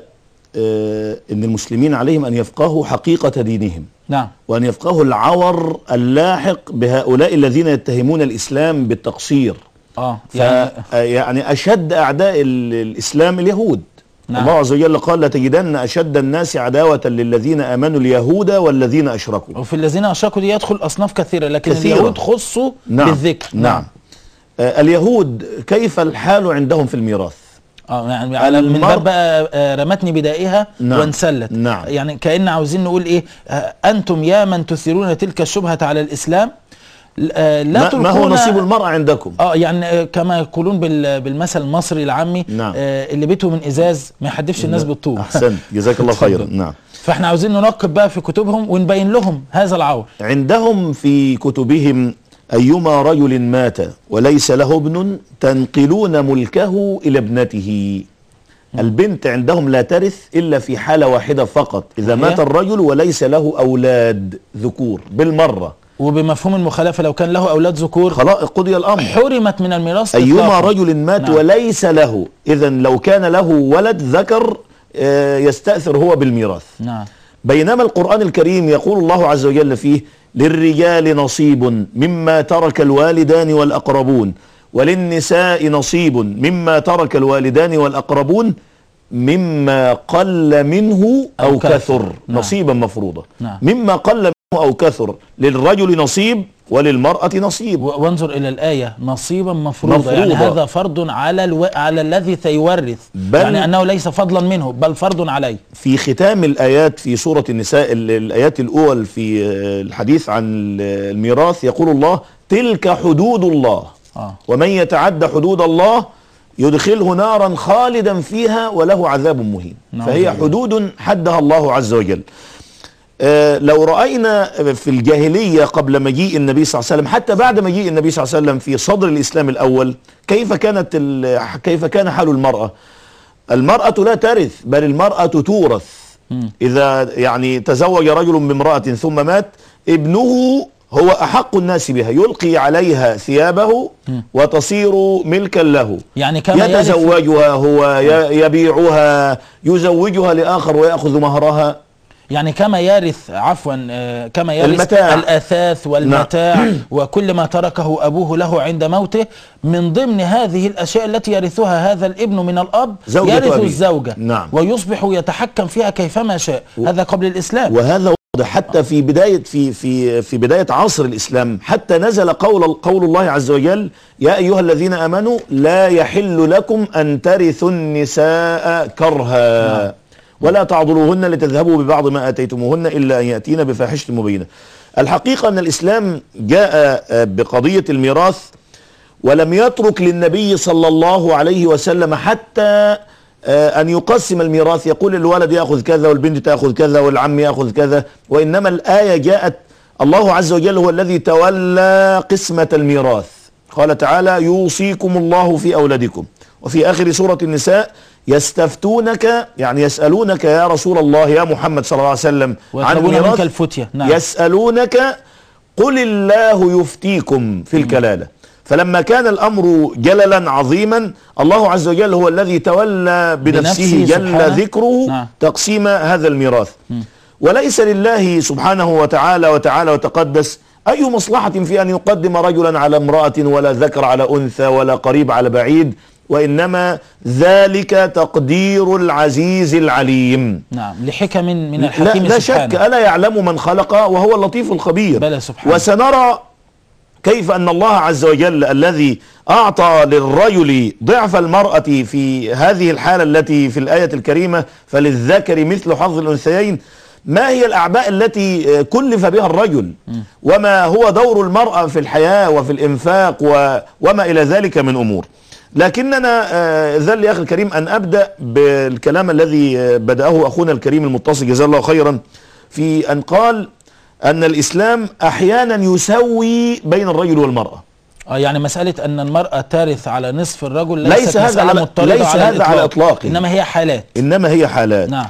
[SPEAKER 20] آه، ان المسلمين عليهم ان يفقهوا حقيقه دينهم
[SPEAKER 19] نعم
[SPEAKER 20] وان يفقهوا العور اللاحق بهؤلاء الذين يتهمون الاسلام بالتقصير
[SPEAKER 19] اه
[SPEAKER 20] يعني, يعني اشد اعداء ال- الاسلام اليهود
[SPEAKER 19] نعم.
[SPEAKER 20] الله عز وجل قال لتجدن اشد الناس عداوه للذين امنوا اليهود والذين اشركوا
[SPEAKER 19] وفي الذين أشركوا دي يدخل أصناف كثيرة لكن
[SPEAKER 20] كثيرة.
[SPEAKER 19] اليهود خصوا
[SPEAKER 20] نعم
[SPEAKER 19] بالذكر
[SPEAKER 20] نعم آه اليهود كيف الحال عندهم في الميراث
[SPEAKER 19] اه يعني على من
[SPEAKER 20] المرء-
[SPEAKER 19] باب بقى آه، رمتني بدائها
[SPEAKER 20] نعم.
[SPEAKER 19] وانسلت
[SPEAKER 20] نعم.
[SPEAKER 19] يعني كأن عاوزين نقول ايه آه، انتم يا من تثيرون تلك الشبهة على الاسلام آه، لا
[SPEAKER 20] ما, ما هو
[SPEAKER 19] تلقون-
[SPEAKER 20] نصيب المرأة عندكم
[SPEAKER 19] اه يعني آه، كما يقولون بال- بالمثل المصري العامي
[SPEAKER 20] نعم.
[SPEAKER 19] آه، اللي بيته من ازاز ما يحدفش الناس بالطوب
[SPEAKER 20] احسنت جزاك الله خيرا
[SPEAKER 19] اتفضل.
[SPEAKER 20] نعم
[SPEAKER 19] فاحنا عاوزين ننقب بقى في كتبهم ونبين لهم هذا العور
[SPEAKER 20] عندهم في كتبهم أيما رجل مات وليس له ابن تنقلون ملكه إلى ابنته البنت عندهم لا ترث إلا في حالة واحدة فقط إذا
[SPEAKER 19] وهي؟
[SPEAKER 20] مات الرجل وليس له أولاد ذكور بالمرة
[SPEAKER 19] وبمفهوم المخالفة لو كان له اولاد ذكور
[SPEAKER 20] خلاص قضي الأمر
[SPEAKER 19] حرمت من الميراث
[SPEAKER 20] أيما
[SPEAKER 19] إطلاقاً.
[SPEAKER 20] رجل مات
[SPEAKER 19] نعم.
[SPEAKER 20] وليس له إذا لو كان له ولد ذكر آه، يستأثر هو بالميراث
[SPEAKER 19] نعم
[SPEAKER 20] بينما القرآن الكريم يقول الله عز وجل فيه للرجال نصيب مما ترك الوالدان والأقربون وللنساء نصيب مما ترك الوالدان والأقربون مما قل منه أو,
[SPEAKER 19] أو كثر.
[SPEAKER 20] كثر
[SPEAKER 19] نعم.
[SPEAKER 20] نصيبا مفروضا
[SPEAKER 19] نعم.
[SPEAKER 20] مما قل منه أو كثر للرجل نصيب وللمرأة نصيب
[SPEAKER 19] و- وانظر الى الايه نصيبا مفروضا,
[SPEAKER 20] مفروضا.
[SPEAKER 19] يعني هذا فرض على الو... على الذي سيورث
[SPEAKER 20] بل-
[SPEAKER 19] يعني انه ليس فضلا منه بل فرض عليه
[SPEAKER 20] في ختام الآيات في سورة النساء ال- الآيات الأول في آه، الحديث عن ال- الميراث يقول الله تلك حدود الله
[SPEAKER 19] آه.
[SPEAKER 20] ومن يتعد حدود الله يدخله نارا خالدا فيها وله عذاب مهين
[SPEAKER 19] نعوذ
[SPEAKER 20] فهي
[SPEAKER 19] بالله.
[SPEAKER 20] حدود حدها الله عز وجل آه، لو رأينا في الجاهلية قبل مجيء النبي صلى الله عليه وسلم حتى بعد مجيء النبي صلى الله عليه وسلم في صدر الإسلام الأول كيف كانت ال- كيف كان حال المرأة المرأة لا ترث بل المرأة تورث إذا يعني تزوج رجل بامرأة ثم مات ابنه هو أحق الناس بها يلقي عليها ثيابه وتصير ملكا له
[SPEAKER 19] يعني كما يرث
[SPEAKER 20] يتزوجها هو ي- يبيعها يزوجها لآخر ويأخذ مهرها
[SPEAKER 19] يعني كما يرث عفوا آه، كما يرث
[SPEAKER 20] المتاع.
[SPEAKER 19] الأثاث والمتاع وكل ما تركه أبوه له عند موته من ضمن هذه الأشياء التي يرثها هذا الابن من الأب
[SPEAKER 20] زوجة
[SPEAKER 19] يرث
[SPEAKER 20] أبيه.
[SPEAKER 19] الزوجة
[SPEAKER 20] نعم.
[SPEAKER 19] ويصبح يتحكم فيها كيفما شاء هذا قبل الإسلام
[SPEAKER 20] وهذا واضح حتى في بداية في في في بداية عصر الإسلام حتى نزل قول قول الله عز وجل يا أيها الذين آمنوا لا يحل لكم أن ترثوا النساء كرها ولا تعضلوهن لتذهبوا ببعض ما آتيتموهن إلا أن يأتين بفاحشة مبينة الحقيقة أن الإسلام جاء آه، بقضية الميراث ولم يترك للنبي صلى الله عليه وسلم حتى آه، أن يقسم الميراث يقول الولد يأخذ كذا والبنت تأخذ كذا والعم يأخذ كذا وإنما الآية جاءت الله عز وجل هو الذي تولى قسمة الميراث قال تعالى يوصيكم الله في أولادكم وفي آخر سورة النساء يستفتونك يعني يسألونك يا رسول الله يا محمد صلى الله عليه وسلم عن
[SPEAKER 19] ويطلبون منك
[SPEAKER 20] الميراث
[SPEAKER 19] الفتية نعم
[SPEAKER 20] يسألونك قل الله يفتيكم في الكلالة فلما كان الأمر جللا عظيما الله عز وجل هو الذي تولى بنفسه
[SPEAKER 19] بنفسه
[SPEAKER 20] جل
[SPEAKER 19] سبحانه.
[SPEAKER 20] ذكره
[SPEAKER 19] نعم.
[SPEAKER 20] تقسيم هذا الميراث وليس لله سبحانه وتعالى وتعالى وتقدس أي مصلحة في أن يقدم رجلا على امرأة ولا ذكر على أنثى ولا قريب على بعيد وإنما ذلك تقدير العزيز العليم
[SPEAKER 19] نعم لحكم من
[SPEAKER 20] لا,
[SPEAKER 19] الحكيم
[SPEAKER 20] لا شك
[SPEAKER 19] سبحانه
[SPEAKER 20] ألا يعلم من خلق وهو اللطيف الخبير
[SPEAKER 19] بلى سبحانه
[SPEAKER 20] وسنرى كيف أن الله عز وجل الذي أعطى للرجل ضعف المرأة في هذه الحالة التي في الآية الكريمة فللذكر مثل حظ الأنثيين ما هي الأعباء التي آه، كلف بها الرجل وما هو دور المرأة في الحياة وفي الإنفاق و- وما إلى ذلك من أمور لكننا آه، ذل لي أخي الكريم أن أبدأ بالكلام الذي آه، بدأه أخونا الكريم المتصل جزاه الله خيرا في أن قال أن الإسلام أحيانا يسوي بين الرجل والمرأة
[SPEAKER 19] اه يعني مسألة أن المرأة ترث على نصف الرجل
[SPEAKER 20] ليس
[SPEAKER 19] ليست
[SPEAKER 20] هذا
[SPEAKER 19] مسألة
[SPEAKER 20] على-
[SPEAKER 19] مضطردة
[SPEAKER 20] ليس
[SPEAKER 19] على
[SPEAKER 20] هذا على
[SPEAKER 19] الإطلاق.
[SPEAKER 20] إطلاقه.
[SPEAKER 19] إنما هي حالات
[SPEAKER 20] إنما هي حالات
[SPEAKER 19] نعم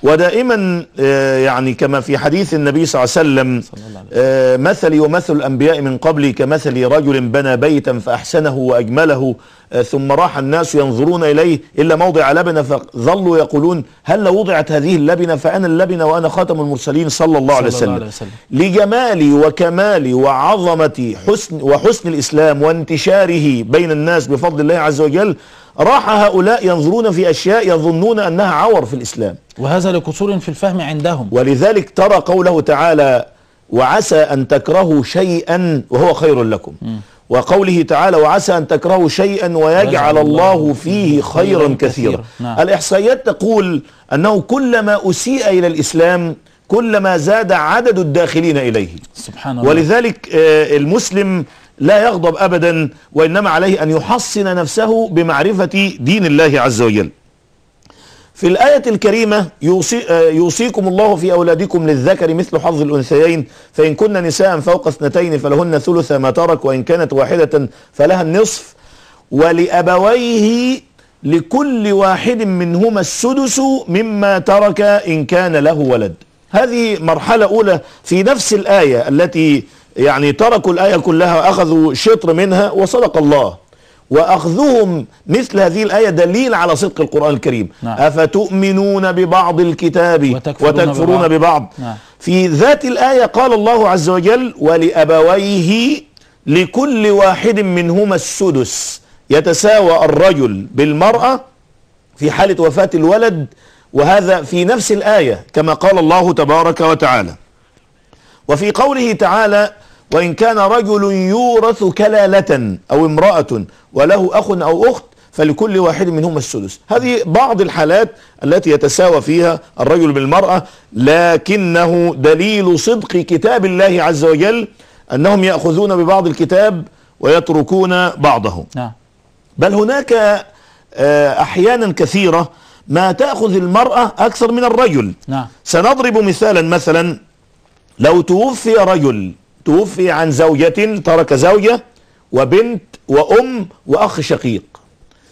[SPEAKER 20] ودائما آه، يعني كما في حديث النبي صلى الله عليه وسلم آه، مثلي ومثل الأنبياء من قبلي كمثل رجل بنى بيتا فأحسنه وأجمله آه، ثم راح الناس ينظرون إليه إلا موضع لبنة فظلوا يقولون هل لو وضعت هذه اللبنة فأنا اللبنة وأنا خاتم المرسلين صلى الله عليه
[SPEAKER 19] صلى الله عليه
[SPEAKER 20] وسلم
[SPEAKER 19] وسلم
[SPEAKER 20] لجمال وكمال وعظمة حسن وحسن الإسلام وانتشاره بين الناس بفضل الله عز وجل راح هؤلاء ينظرون في أشياء يظنون أنها عور في الإسلام
[SPEAKER 19] وهذا لقصور في الفهم عندهم
[SPEAKER 20] ولذلك ترى قوله تعالى وعسى أن تكرهوا شيئا وهو خير لكم وقوله تعالى وعسى أن تكرهوا شيئا ويجعل الله فيه خيرا كثيرا
[SPEAKER 19] نعم.
[SPEAKER 20] الإحصائيات تقول أنه كلما أسيء إلى الإسلام كلما زاد عدد الداخلين إليه
[SPEAKER 19] سبحان الله
[SPEAKER 20] ولذلك آه، المسلم لا يغضب أبدا وإنما عليه أن يحصن نفسه بمعرفة دين الله عز وجل في الآية الكريمة يوصي آه، يوصيكم الله في أولادكم للذكر مثل حظ الأنثيين فإن كن نساء فوق اثنتين فلهن ثلث ما ترك وإن كانت واحدة فلها النصف ولأبويه لكل واحد منهما السدس مما ترك إن كان له ولد هذه مرحلة أولى في نفس الآية التي يعني تركوا الآية كلها وأخذوا شطر منها وصدق الله وأخذهم مثل هذه الآية دليل على صدق القرآن الكريم
[SPEAKER 19] نعم.
[SPEAKER 20] أفتؤمنون ببعض الكتاب
[SPEAKER 19] وتكفرون
[SPEAKER 20] وتكفرون
[SPEAKER 19] ببعض.
[SPEAKER 20] ببعض
[SPEAKER 19] نعم.
[SPEAKER 20] في ذات الآية قال الله عز وجل ولأبويه لكل واحد منهما السدس يتساوى الرجل بالمرأة في حالة وفاة الولد وهذا في نفس الآية كما قال الله تبارك وتعالى وفي قوله تعالى وإن كان رجل يورث كلالة أو امرأة وله أخ أو أخت فلكل واحد منهما السدس هذه بعض الحالات التي يتساوى فيها الرجل بالمرأة لكنه دليل صدق كتاب الله عز وجل أنهم يأخذون ببعض الكتاب ويتركون بعضه
[SPEAKER 19] نعم
[SPEAKER 20] بل هناك آه، أحيانا كثيرة ما تأخذ المرأة أكثر من الرجل
[SPEAKER 19] نعم
[SPEAKER 20] سنضرب مثالا مثلا لو توفي رجل توفي عن زوجة ترك زوجة وبنت وأم وأخ شقيق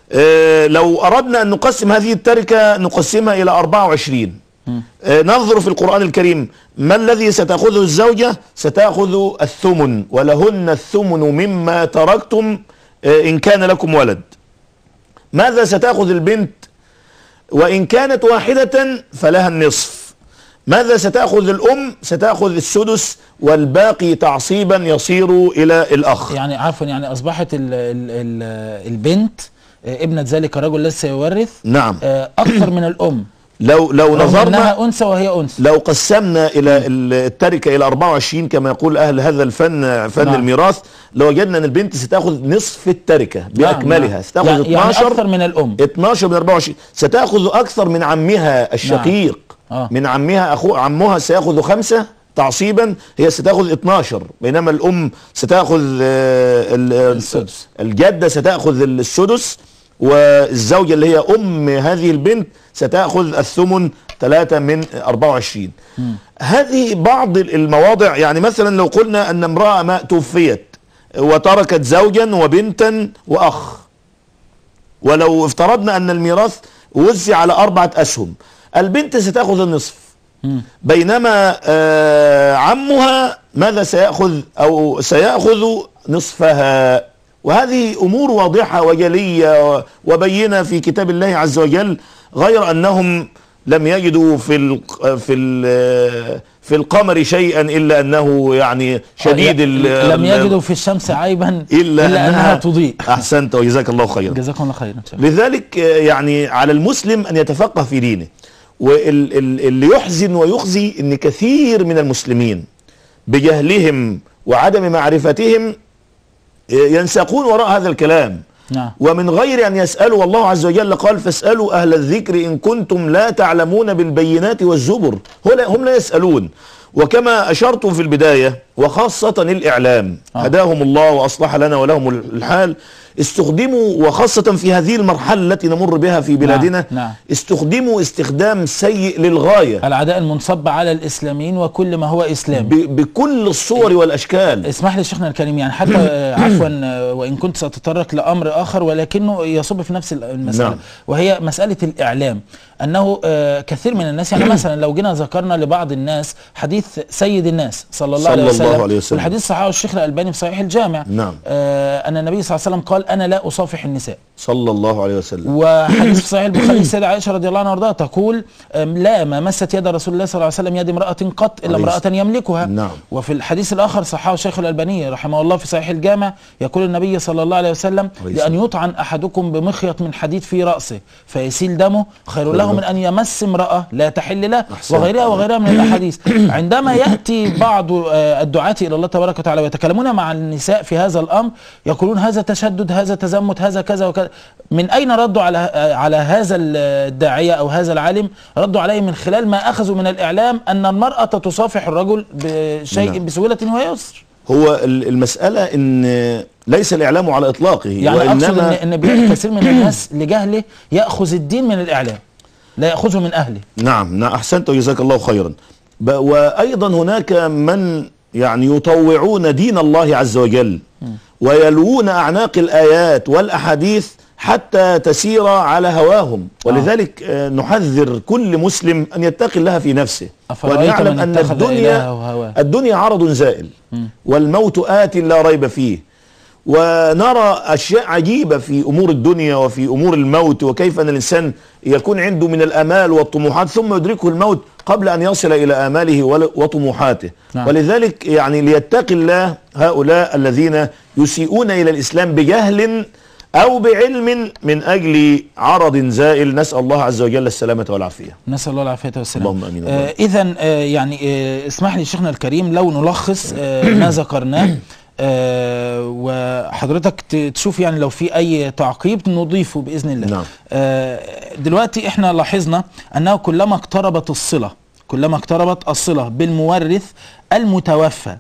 [SPEAKER 20] آه، لو أردنا أن نقسم هذه التركة نقسمها إلى 24 آه، ننظر في القرآن الكريم ما الذي ستأخذه الزوجة ستأخذ الثمن ولهن الثمن مما تركتم آه، إن كان لكم ولد ماذا ستأخذ البنت وإن كانت واحدة فلها النصف ماذا ستأخذ الأم ستأخذ السدس والباقي تعصيبا يصير إلى الأخ
[SPEAKER 19] يعني عفوا يعني اصبحت ال ال ال البنت آه، ابنة ذلك الرجل الذي سيورث
[SPEAKER 20] نعم
[SPEAKER 19] آه، اكثر من الام
[SPEAKER 20] لو لو
[SPEAKER 19] رغم
[SPEAKER 20] نظرنا
[SPEAKER 19] انها انثى وهي انثى
[SPEAKER 20] لو قسمنا الى ال- التركه الى 24 كما يقول اهل هذا الفن فن
[SPEAKER 19] نعم.
[SPEAKER 20] الميراث لوجدنا ان البنت ستاخذ نصف التركه باكملها
[SPEAKER 19] نعم.
[SPEAKER 20] ستاخذ
[SPEAKER 19] يعني- يعني
[SPEAKER 20] 12
[SPEAKER 19] أكثر من الام
[SPEAKER 20] 12 من 24 ستاخذ اكثر من عمها الشقيق
[SPEAKER 19] آه.
[SPEAKER 20] من عمها اخو عمها سياخذ خمسه تعصيبا هي ستاخذ 12 بينما الام ستاخذ آه، ال-
[SPEAKER 19] السدس.
[SPEAKER 20] الجده ستاخذ السدس والزوجه اللي هي ام هذه البنت ستاخذ الثمن 3 من 24 هذه بعض المواضع يعني مثلا لو قلنا ان امراه ما توفيت وتركت زوجا وبنتا واخ ولو افترضنا ان الميراث وزع على اربعه اسهم البنت ستاخذ النصف بينما آه عمها ماذا سياخذ او سياخذ نصفها وهذه امور واضحه وجليه وبينه في كتاب الله عز وجل غير انهم لم يجدوا في ال في ال في القمر شيئا الا انه يعني شديد ال-
[SPEAKER 19] لم يجدوا في الشمس عيبا
[SPEAKER 20] الا,
[SPEAKER 19] إلا أنها تضيء.
[SPEAKER 20] احسنت وجزاك الله خيرا
[SPEAKER 19] جزاكم الله خيرا إن شاء الله.
[SPEAKER 20] لذلك آه، يعني على المسلم ان يتفقه في دينه واللي يحزن ويخزي ان كثير من المسلمين بجهلهم وعدم معرفتهم آه، ينساقون وراء هذا الكلام
[SPEAKER 19] نعم
[SPEAKER 20] ومن غير ان يسالوا والله عز وجل قال فاسالوا اهل الذكر ان كنتم لا تعلمون بالبينات والزبر هلا- هم لا يسالون وكما اشرت في البدايه وخاصه الاعلام هداهم الله واصلح لنا ولهم الحال استخدموا وخاصه في هذه المرحله التي نمر بها في بلادنا
[SPEAKER 19] نعم.
[SPEAKER 20] استخدموا استخدام سيء للغايه
[SPEAKER 19] العداء المنصب على الاسلاميين وكل ما هو اسلامي
[SPEAKER 20] ب- بكل الصور والاشكال
[SPEAKER 19] اسمح لي شيخنا الكريم يعني حتى آه، عفوا آه، وان كنت ساتطرق لامر اخر ولكنه يصب في نفس المساله
[SPEAKER 20] نعم.
[SPEAKER 19] وهي مساله الاعلام انه آه، كثير من الناس يعني مثلا لو جينا ذكرنا لبعض الناس حديث سيد الناس صلى الله
[SPEAKER 20] صلى
[SPEAKER 19] عليه
[SPEAKER 20] الله
[SPEAKER 19] وسلم
[SPEAKER 20] عليه وسلم.
[SPEAKER 19] والحديث صححه الشيخ الالباني في صحيح الجامع
[SPEAKER 20] نعم
[SPEAKER 19] آه، ان النبي صلى الله عليه وسلم قال انا لا اصافح النساء
[SPEAKER 20] صلى الله عليه وسلم
[SPEAKER 19] وحديث في صحيح البخاري السيدة عائشة رضي الله عنها وارضاها تقول أم، لا ما مست يد رسول الله صلى الله عليه وسلم يد امرأة قط إلا
[SPEAKER 20] عليه
[SPEAKER 19] امرأة
[SPEAKER 20] السلام.
[SPEAKER 19] يملكها
[SPEAKER 20] نعم
[SPEAKER 19] وفي الحديث الآخر صححه الشيخ الألباني رحمه الله في صحيح الجامع يقول النبي صلى الله عليه وسلم
[SPEAKER 20] عليه
[SPEAKER 19] لأن يطعن أحدكم بمخيط من حديد في رأسه فيسيل دمه خير له من أن يمس امرأة لا تحل له
[SPEAKER 20] أحسنت.
[SPEAKER 19] وغيرها وغيرها من الأحاديث عندما يأتي بعض آه، الدعاة إلى الله تبارك وتعالى ويتكلمون مع النساء في هذا الأمر يقولون هذا تشدد هذا تزمت هذا كذا وكذا من أين ردوا على آه، على هذا الداعية أو هذا العالم ردوا عليه من خلال ما أخذوا من الإعلام أن المرأة تصافح الرجل بشيء
[SPEAKER 20] نعم.
[SPEAKER 19] بسهولة ويسر
[SPEAKER 20] هو ال- المساله ان ليس الاعلام على اطلاقه
[SPEAKER 19] يعني أقصد أن, إن بي- كثير من الناس لجهله يأخذ الدين من الإعلام لا يأخذه من أهله
[SPEAKER 20] نعم نعم احسنت وجزاك الله خيرا ب- وايضا هناك من يعني يطوعون دين الله عز وجل ويلوون اعناق الايات والاحاديث حتى تسير على هواهم ولذلك آه، نحذر كل مسلم ان يتقي الله في نفسه وان
[SPEAKER 19] أفرأيت
[SPEAKER 20] يعلم
[SPEAKER 19] من
[SPEAKER 20] ان
[SPEAKER 19] اتخذ
[SPEAKER 20] الدنيا
[SPEAKER 19] إلهه هواه
[SPEAKER 20] الدنيا عرض زائل والموت آت لا ريب فيه ونرى أشياء عجيبة في أمور الدنيا وفي أمور الموت وكيف أن الإنسان يكون عنده من الأمال والطموحات ثم يدركه الموت قبل أن يصل إلى آماله ول- وطموحاته
[SPEAKER 19] نعم.
[SPEAKER 20] ولذلك يعني ليتقي الله هؤلاء الذين يسيئون إلى الإسلام بجهل أو بعلم من أجل عرض زائل نسأل الله عز وجل السلامة والعافية
[SPEAKER 19] نسأل الله العافية والسلام
[SPEAKER 20] اللهم آمين
[SPEAKER 19] آه إذا آه يعني آه اسمح لي شيخنا الكريم لو نلخص آه ما ذكرناه آه وحضرتك ت- تشوف يعني لو في أي تعقيب نضيفه بإذن الله
[SPEAKER 20] نعم.
[SPEAKER 19] آه دلوقتي احنا لاحظنا أنه كلما اقتربت الصلة كلما اقتربت الصلة بالمورث المتوفى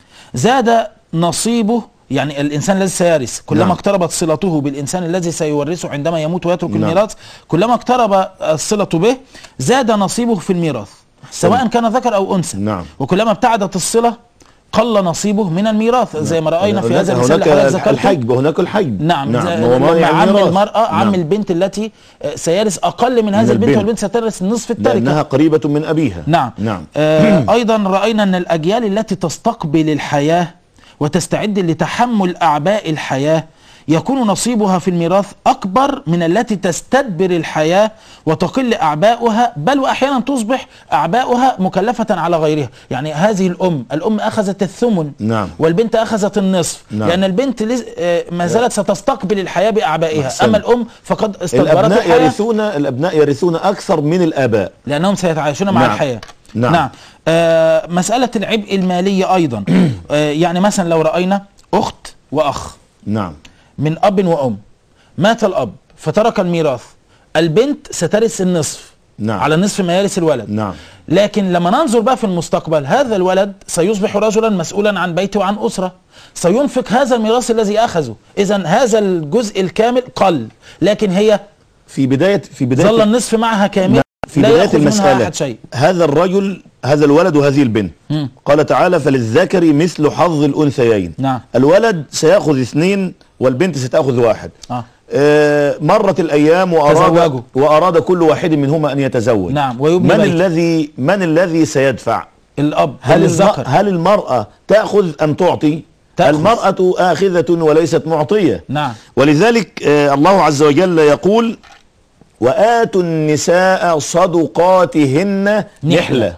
[SPEAKER 19] زاد نصيبه يعني الانسان الذي سيرث كلما
[SPEAKER 20] نعم.
[SPEAKER 19] اقتربت صلته بالانسان الذي سيورثه عندما يموت ويترك
[SPEAKER 20] نعم.
[SPEAKER 19] الميراث كلما اقترب الصله به زاد نصيبه في الميراث سواء كان ذكر او انثى
[SPEAKER 20] نعم
[SPEAKER 19] وكلما ابتعدت الصله قل نصيبه من الميراث زي ما راينا في
[SPEAKER 20] هناك-
[SPEAKER 19] هذا المثال اللي
[SPEAKER 20] هناك
[SPEAKER 19] حضرتك ذكرته
[SPEAKER 20] الحج وهناك الحج
[SPEAKER 19] نعم,
[SPEAKER 20] نعم
[SPEAKER 19] نعم
[SPEAKER 20] هو مانع
[SPEAKER 19] لما عم
[SPEAKER 20] الميراث.
[SPEAKER 19] المرأة عم
[SPEAKER 20] نعم.
[SPEAKER 19] البنت التي آه، سيرث أقل من هذه
[SPEAKER 20] من
[SPEAKER 19] البنت
[SPEAKER 20] البنت.
[SPEAKER 19] والبنت سترث نصف التركة
[SPEAKER 20] لأنها قريبة من أبيها
[SPEAKER 19] نعم
[SPEAKER 20] نعم
[SPEAKER 19] آه أيضا رأينا أن الأجيال التي تستقبل الحياة وتستعد لتحمل أعباء الحياة يكون نصيبها في الميراث أكبر من التي تستدبر الحياة وتقل أعباؤها بل وأحيانا تصبح أعباؤها مكلفة على غيرها يعني هذه الأم الأم أخذت الثمن
[SPEAKER 20] نعم
[SPEAKER 19] والبنت أخذت النصف
[SPEAKER 20] نعم.
[SPEAKER 19] لأن البنت لز- آه، ما زالت ستستقبل الحياة بأعبائها
[SPEAKER 20] أحسنت.
[SPEAKER 19] أما الأم فقد استدبرت
[SPEAKER 20] الأبناء
[SPEAKER 19] الحياة
[SPEAKER 20] يرثون الأبناء يرثون أكثر من الآباء
[SPEAKER 19] لأنهم سيتعايشون مع
[SPEAKER 20] نعم.
[SPEAKER 19] الحياة
[SPEAKER 20] نعم.
[SPEAKER 19] نعم آه مسألة العبء المالي أيضا آه يعني مثلا لو رأينا أخت وأخ
[SPEAKER 20] نعم
[SPEAKER 19] من أب وأم مات الأب فترك الميراث البنت سترث النصف
[SPEAKER 20] نعم.
[SPEAKER 19] على نصف ما يرث الولد
[SPEAKER 20] نعم
[SPEAKER 19] لكن لما ننظر بقى في المستقبل هذا الولد سيصبح رجلا مسؤولا عن بيته وعن أسرة سينفق هذا الميراث الذي أخذه إذا هذا الجزء الكامل قل لكن هي
[SPEAKER 20] في بداية في بداية
[SPEAKER 19] ظل النصف معها كامل
[SPEAKER 20] في
[SPEAKER 19] لا
[SPEAKER 20] بداية
[SPEAKER 19] يأخذ منها
[SPEAKER 20] المسألة
[SPEAKER 19] أحد شيء
[SPEAKER 20] هذا الرجل هذا الولد وهذه البنت
[SPEAKER 19] مم.
[SPEAKER 20] قال تعالى فللذكر مثل حظ الأنثيين
[SPEAKER 19] نعم
[SPEAKER 20] الولد سيأخذ اثنين والبنت ستأخذ واحد
[SPEAKER 19] آه.
[SPEAKER 20] آه مرت الأيام وأراد,
[SPEAKER 19] تزوجوا.
[SPEAKER 20] وأراد كل واحد منهما أن يتزوج
[SPEAKER 19] نعم ويبني
[SPEAKER 20] من
[SPEAKER 19] بيت.
[SPEAKER 20] الذي من الذي سيدفع
[SPEAKER 19] الأب
[SPEAKER 20] هل, الم...
[SPEAKER 19] الذكر
[SPEAKER 20] هل المرأة تأخذ أم تعطي
[SPEAKER 19] تأخذ.
[SPEAKER 20] المرأة آخذة وليست معطية
[SPEAKER 19] نعم
[SPEAKER 20] ولذلك آه الله عز وجل يقول وآتوا النساء صدقاتهن نحلة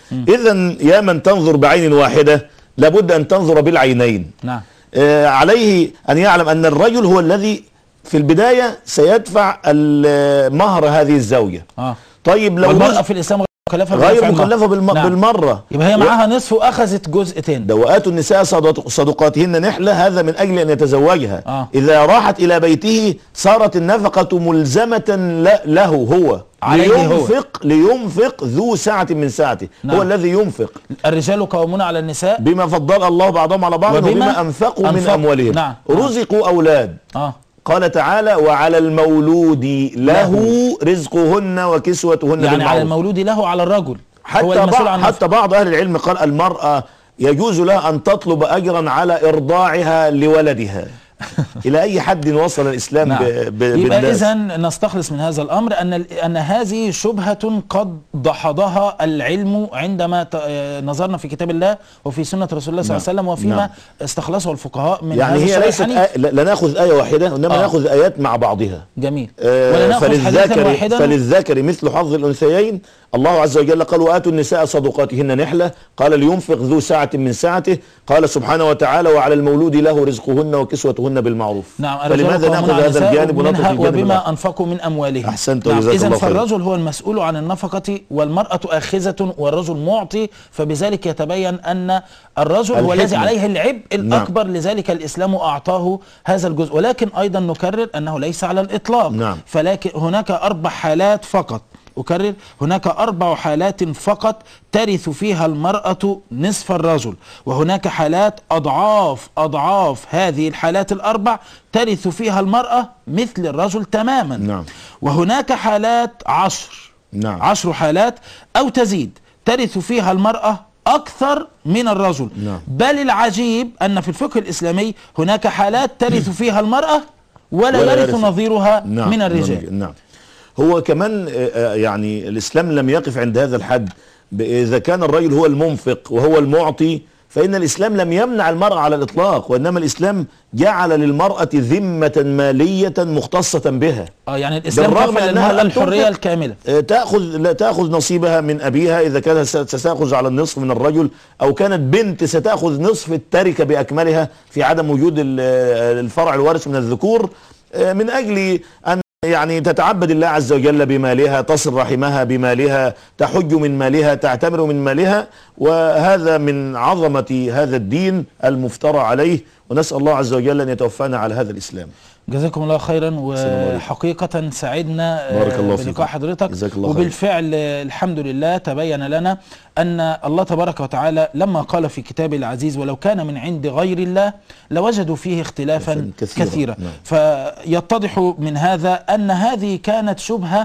[SPEAKER 20] إذا يا من تنظر بعين واحدة لابد أن تنظر بالعينين
[SPEAKER 19] نعم
[SPEAKER 20] آه عليه أن يعلم أن الرجل هو الذي في البداية سيدفع ال- مهر هذه الزوجة
[SPEAKER 19] اه
[SPEAKER 20] طيب لو
[SPEAKER 19] والمرأة
[SPEAKER 20] رزق-
[SPEAKER 19] في الإسلام غير مكلفة
[SPEAKER 20] غير
[SPEAKER 19] بدفع المهر.
[SPEAKER 20] مكلفة بالم...
[SPEAKER 19] نعم.
[SPEAKER 20] بالمرة
[SPEAKER 19] يبقى هي
[SPEAKER 20] و-
[SPEAKER 19] معاها نصف وأخذت جزء تاني
[SPEAKER 20] ده وآتوا النساء صدق- صدقاتهن نحلة هذا من أجل أن يتزوجها
[SPEAKER 19] آه.
[SPEAKER 20] إذا راحت إلى بيته صارت النفقة ملزمة ل- له هو
[SPEAKER 19] عليه هو.
[SPEAKER 20] لينفق لينفق ذو سعة من سعته
[SPEAKER 19] نعم.
[SPEAKER 20] هو الذي ينفق
[SPEAKER 19] الرجال قوامون على النساء
[SPEAKER 20] بما فضل الله بعضهم على بعض
[SPEAKER 19] وبما
[SPEAKER 20] وبما أنفقوا من
[SPEAKER 19] أنفقوا.
[SPEAKER 20] أموالهم
[SPEAKER 19] نعم.
[SPEAKER 20] رزقوا أولاد
[SPEAKER 19] اه
[SPEAKER 20] قال تعالى وعلى المولود له رزقهن وكسوتهن
[SPEAKER 19] يعني على
[SPEAKER 20] بالمعروف
[SPEAKER 19] المولود له على الرجل هو
[SPEAKER 20] حتى
[SPEAKER 19] المسؤول
[SPEAKER 20] بعض
[SPEAKER 19] عن
[SPEAKER 20] حتى بعض اهل العلم قال المراه يجوز لها ان تطلب اجرا على ارضاعها لولدها الى اي حد وصل الاسلام
[SPEAKER 19] نعم.
[SPEAKER 20] ب... ب...
[SPEAKER 19] يبقى
[SPEAKER 20] بالناس
[SPEAKER 19] اذا نستخلص من هذا الامر ان ال- ان هذه شبهه قد دحضها العلم عندما ت- آه، نظرنا في كتاب الله وفي سنه رسول الله صلى الله عليه وسلم وفيما
[SPEAKER 20] نعم.
[SPEAKER 19] استخلصه الفقهاء من
[SPEAKER 20] يعني
[SPEAKER 19] هذا
[SPEAKER 20] هي
[SPEAKER 19] الشرع
[SPEAKER 20] ليست
[SPEAKER 19] الحنيف.
[SPEAKER 20] آية لا لا ناخذ ايه واحده انما
[SPEAKER 19] آه.
[SPEAKER 20] ناخذ ايات مع بعضها
[SPEAKER 19] جميل
[SPEAKER 20] آه،
[SPEAKER 19] ولا ناخذ حديثا
[SPEAKER 20] فللذكر
[SPEAKER 19] واحدا
[SPEAKER 20] فللذكر مثل حظ الانثيين الله عز وجل قال واتوا النساء صدقاتهن نحله قال لينفق ذو سعه من سعته قال سبحانه وتعالى وعلى المولود له رزقهن وكسوتهن بالمعروف
[SPEAKER 19] نعم الرجال
[SPEAKER 20] فلماذا
[SPEAKER 19] قوامون
[SPEAKER 20] ناخذ
[SPEAKER 19] على
[SPEAKER 20] هذا
[SPEAKER 19] النساء
[SPEAKER 20] الجانب ونترك
[SPEAKER 19] ومنها
[SPEAKER 20] الجانب
[SPEAKER 19] وبما
[SPEAKER 20] الآخر؟
[SPEAKER 19] انفقوا من اموالهم
[SPEAKER 20] أحسنت
[SPEAKER 19] نعم
[SPEAKER 20] وجزاك
[SPEAKER 19] اذا
[SPEAKER 20] الله خيرا.
[SPEAKER 19] فالرجل هو المسؤول عن النفقه والمراه اخذه والرجل معطي فبذلك يتبين ان الرجل هو الذي
[SPEAKER 20] الحكمة.
[SPEAKER 19] عليه العبء الاكبر لذلك الاسلام اعطاه هذا الجزء ولكن ايضا نكرر انه ليس على الاطلاق
[SPEAKER 20] نعم.
[SPEAKER 19] فلكن هناك اربع حالات فقط أكرر هناك أربع حالات فقط ترث فيها المرأة نصف الرجل وهناك حالات أضعاف أضعاف هذه الحالات الأربع ترث فيها المرأة مثل الرجل تماما
[SPEAKER 20] نعم
[SPEAKER 19] وهناك حالات عشر
[SPEAKER 20] نعم
[SPEAKER 19] عشر حالات أو تزيد ترث فيها المرأة أكثر من الرجل
[SPEAKER 20] نعم.
[SPEAKER 19] بل العجيب أن في الفقه الإسلامي هناك حالات ترث فيها المرأة ولا,
[SPEAKER 20] ولا
[SPEAKER 19] يرث
[SPEAKER 20] يرث.
[SPEAKER 19] نظيرها
[SPEAKER 20] نعم
[SPEAKER 19] من الرجال
[SPEAKER 20] نعم هو كمان آه، آه، يعني الاسلام لم يقف عند هذا الحد ب- اذا كان الرجل هو المنفق وهو المعطي فان الاسلام لم يمنع المراه على الاطلاق وانما الاسلام جعل للمراه ذمه ماليه مختصه بها
[SPEAKER 19] اه يعني الإسلام
[SPEAKER 20] بالرغم
[SPEAKER 19] كفل
[SPEAKER 20] أنها
[SPEAKER 19] المرأة
[SPEAKER 20] لم
[SPEAKER 19] الحرية
[SPEAKER 20] تنفق.
[SPEAKER 19] الكاملة
[SPEAKER 20] آه، تاخذ لا تاخذ نصيبها من ابيها اذا كانت س- ستاخذ على النصف من الرجل او كانت بنت ستاخذ نصف التركه باكملها في عدم وجود ال- آه، الفرع الوارث من الذكور آه، من اجل ان يعني تتعبد الله عز وجل بمالها تصل رحمها بمالها تحج من مالها تعتمر من مالها وهذا من عظمة هذا الدين المفترى عليه ونسأل الله عز وجل أن يتوفانا على هذا الإسلام
[SPEAKER 19] جزاكم الله خيرا
[SPEAKER 20] السلام عليكم.
[SPEAKER 19] وحقيقة سعدنا آه،
[SPEAKER 20] بارك الله فيكم.
[SPEAKER 19] بلقاء حضرتك
[SPEAKER 20] جزاك الله خير.
[SPEAKER 19] وبالفعل آه، الحمد لله تبين لنا أن الله تبارك وتعالى لما قال في كتابه العزيز ولو كان من عند غير الله لوجدوا فيه اختلافا
[SPEAKER 20] كثيرا.
[SPEAKER 19] كثيرا
[SPEAKER 20] نعم.
[SPEAKER 19] فيتضح من هذا أن هذه كانت شبهة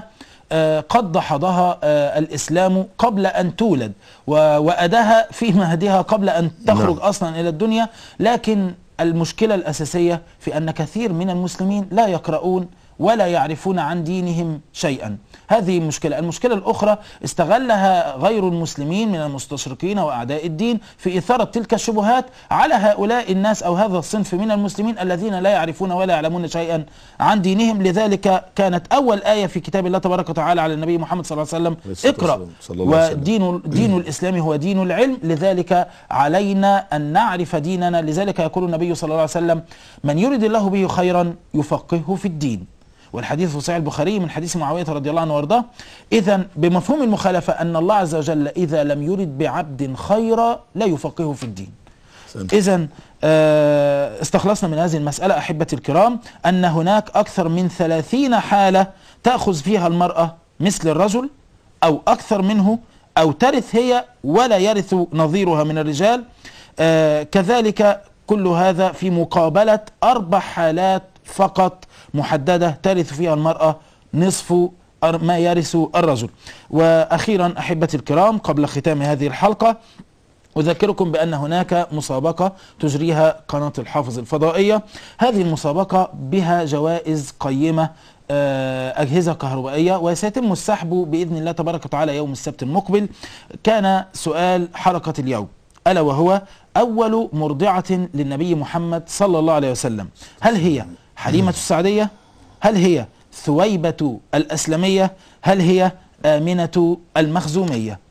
[SPEAKER 19] آه، قد دحضها آه، الإسلام قبل أن تولد و- وأداها في مهدها قبل أن تخرج
[SPEAKER 20] نعم.
[SPEAKER 19] أصلا إلى الدنيا لكن المشكلة الأساسية في أن كثير من المسلمين لا يقرؤون ولا يعرفون عن دينهم شيئا هذه مشكلة المشكلة الأخرى استغلها غير المسلمين من المستشرقين وأعداء الدين في إثارة تلك الشبهات على هؤلاء الناس أو هذا الصنف من المسلمين الذين لا يعرفون ولا يعلمون شيئا عن دينهم لذلك كانت أول آية في كتاب الله تبارك وتعالى على النبي محمد صلى الله عليه وسلم
[SPEAKER 20] الصلاة
[SPEAKER 19] اقرأ
[SPEAKER 20] والسلام. صلى الله عليه وسلم.
[SPEAKER 19] ودين دين الإسلام هو دين العلم لذلك علينا أن نعرف ديننا لذلك يقول النبي صلى الله عليه وسلم من يرد الله به خيرا يفقهه في الدين والحديث في صحيح البخاري من حديث معاوية رضي الله عنه وارضاه إذا بمفهوم المخالفة أن الله عز وجل إذا لم يرد بعبد خيرا لا يفقهه في الدين إذا استخلصنا من هذه المسألة أحبتي الكرام أن هناك أكثر من ثلاثين حالة تأخذ فيها المرأة مثل الرجل أو أكثر منه أو ترث هي ولا يرث نظيرها من الرجال آه كذلك كل هذا في مقابلة أربع حالات فقط محددة ترث فيها المرأة نصف أر- ما يرث الرجل وأخيرا أحبتي الكرام قبل ختام هذه الحلقة أذكركم بأن هناك مسابقة تجريها قناة الحافظ الفضائية هذه المسابقة بها جوائز قيمة آه، أجهزة كهربائية وسيتم السحب بإذن الله تبارك وتعالى يوم السبت المقبل كان سؤال حلقة اليوم ألا وهو أول مرضعة للنبي محمد صلى الله عليه وسلم هل هي حليمة السعدية هل هي ثويبة الأسلمية هل هي آمنة المخزومية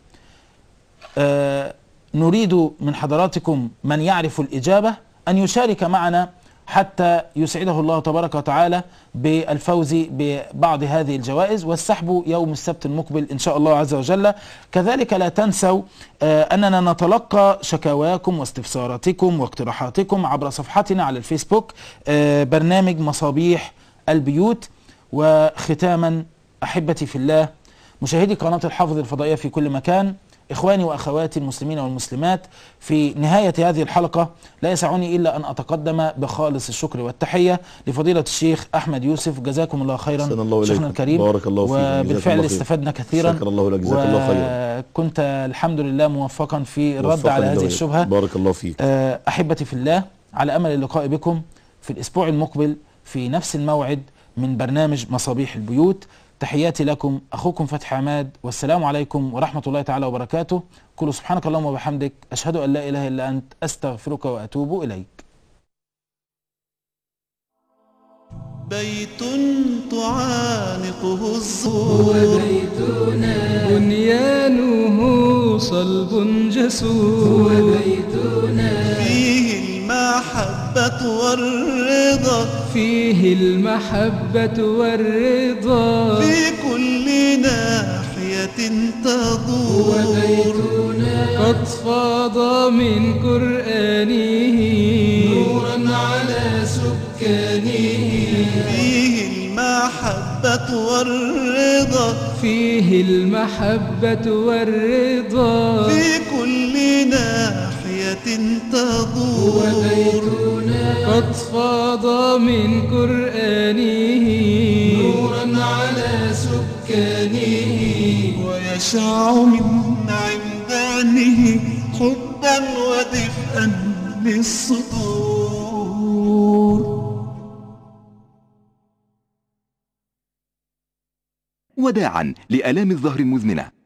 [SPEAKER 19] آه، نريد من حضراتكم من يعرف الإجابة أن يشارك معنا حتى يسعده الله تبارك وتعالى بالفوز ببعض هذه الجوائز والسحب يوم السبت المقبل إن شاء الله عز وجل كذلك لا تنسوا آه، أننا نتلقى شكاواكم واستفساراتكم واقتراحاتكم عبر صفحتنا على الفيسبوك آه، برنامج مصابيح البيوت وختاما أحبتي في الله مشاهدي قناة الحافظ الفضائية في كل مكان إخواني وأخواتي المسلمين والمسلمات في نهاية هذه الحلقة لا يسعني إلا أن أتقدم بخالص الشكر والتحية لفضيلة الشيخ أحمد يوسف جزاكم الله خيرا
[SPEAKER 20] أحسن الله
[SPEAKER 19] شيخنا
[SPEAKER 20] إليكم.
[SPEAKER 19] الكريم
[SPEAKER 20] بارك الله فيكم. جزاكم
[SPEAKER 19] وبالفعل
[SPEAKER 20] الله خير.
[SPEAKER 19] استفدنا كثيرا
[SPEAKER 20] شكر الله لك. جزاك الله خيرا.
[SPEAKER 19] وكنت الحمد لله موفقا في الرد
[SPEAKER 20] وفقني
[SPEAKER 19] على
[SPEAKER 20] الله
[SPEAKER 19] هذه
[SPEAKER 20] إليك.
[SPEAKER 19] الشبهة
[SPEAKER 20] بارك الله فيك
[SPEAKER 19] آه، أحبتي في الله على أمل اللقاء بكم في الأسبوع المقبل في نفس الموعد من برنامج مصابيح البيوت تحياتي لكم أخوكم فتحي عماد والسلام عليكم ورحمة الله تعالى وبركاته كل سبحانك اللهم وبحمدك أشهد أن لا إله إلا أنت أستغفرك وأتوب إليك
[SPEAKER 1] بيت تعانقه الزهور
[SPEAKER 2] بنيانه صلب جسور
[SPEAKER 1] فيه المحبة والرضا
[SPEAKER 2] فيه المحبة والرضا
[SPEAKER 1] في كل ناحية تدور
[SPEAKER 2] قد فاض من قرآنه
[SPEAKER 3] نورا على سكانه
[SPEAKER 1] فيه المحبة والرضا
[SPEAKER 2] فيه المحبة والرضا
[SPEAKER 1] في كل ناحية تدور
[SPEAKER 2] قد فاض من قرآنه
[SPEAKER 3] نورا على سكانه
[SPEAKER 1] ويشع من عمدانه حبا ودفئا للصدور
[SPEAKER 6] وداعا لآلام الظهر المزمنة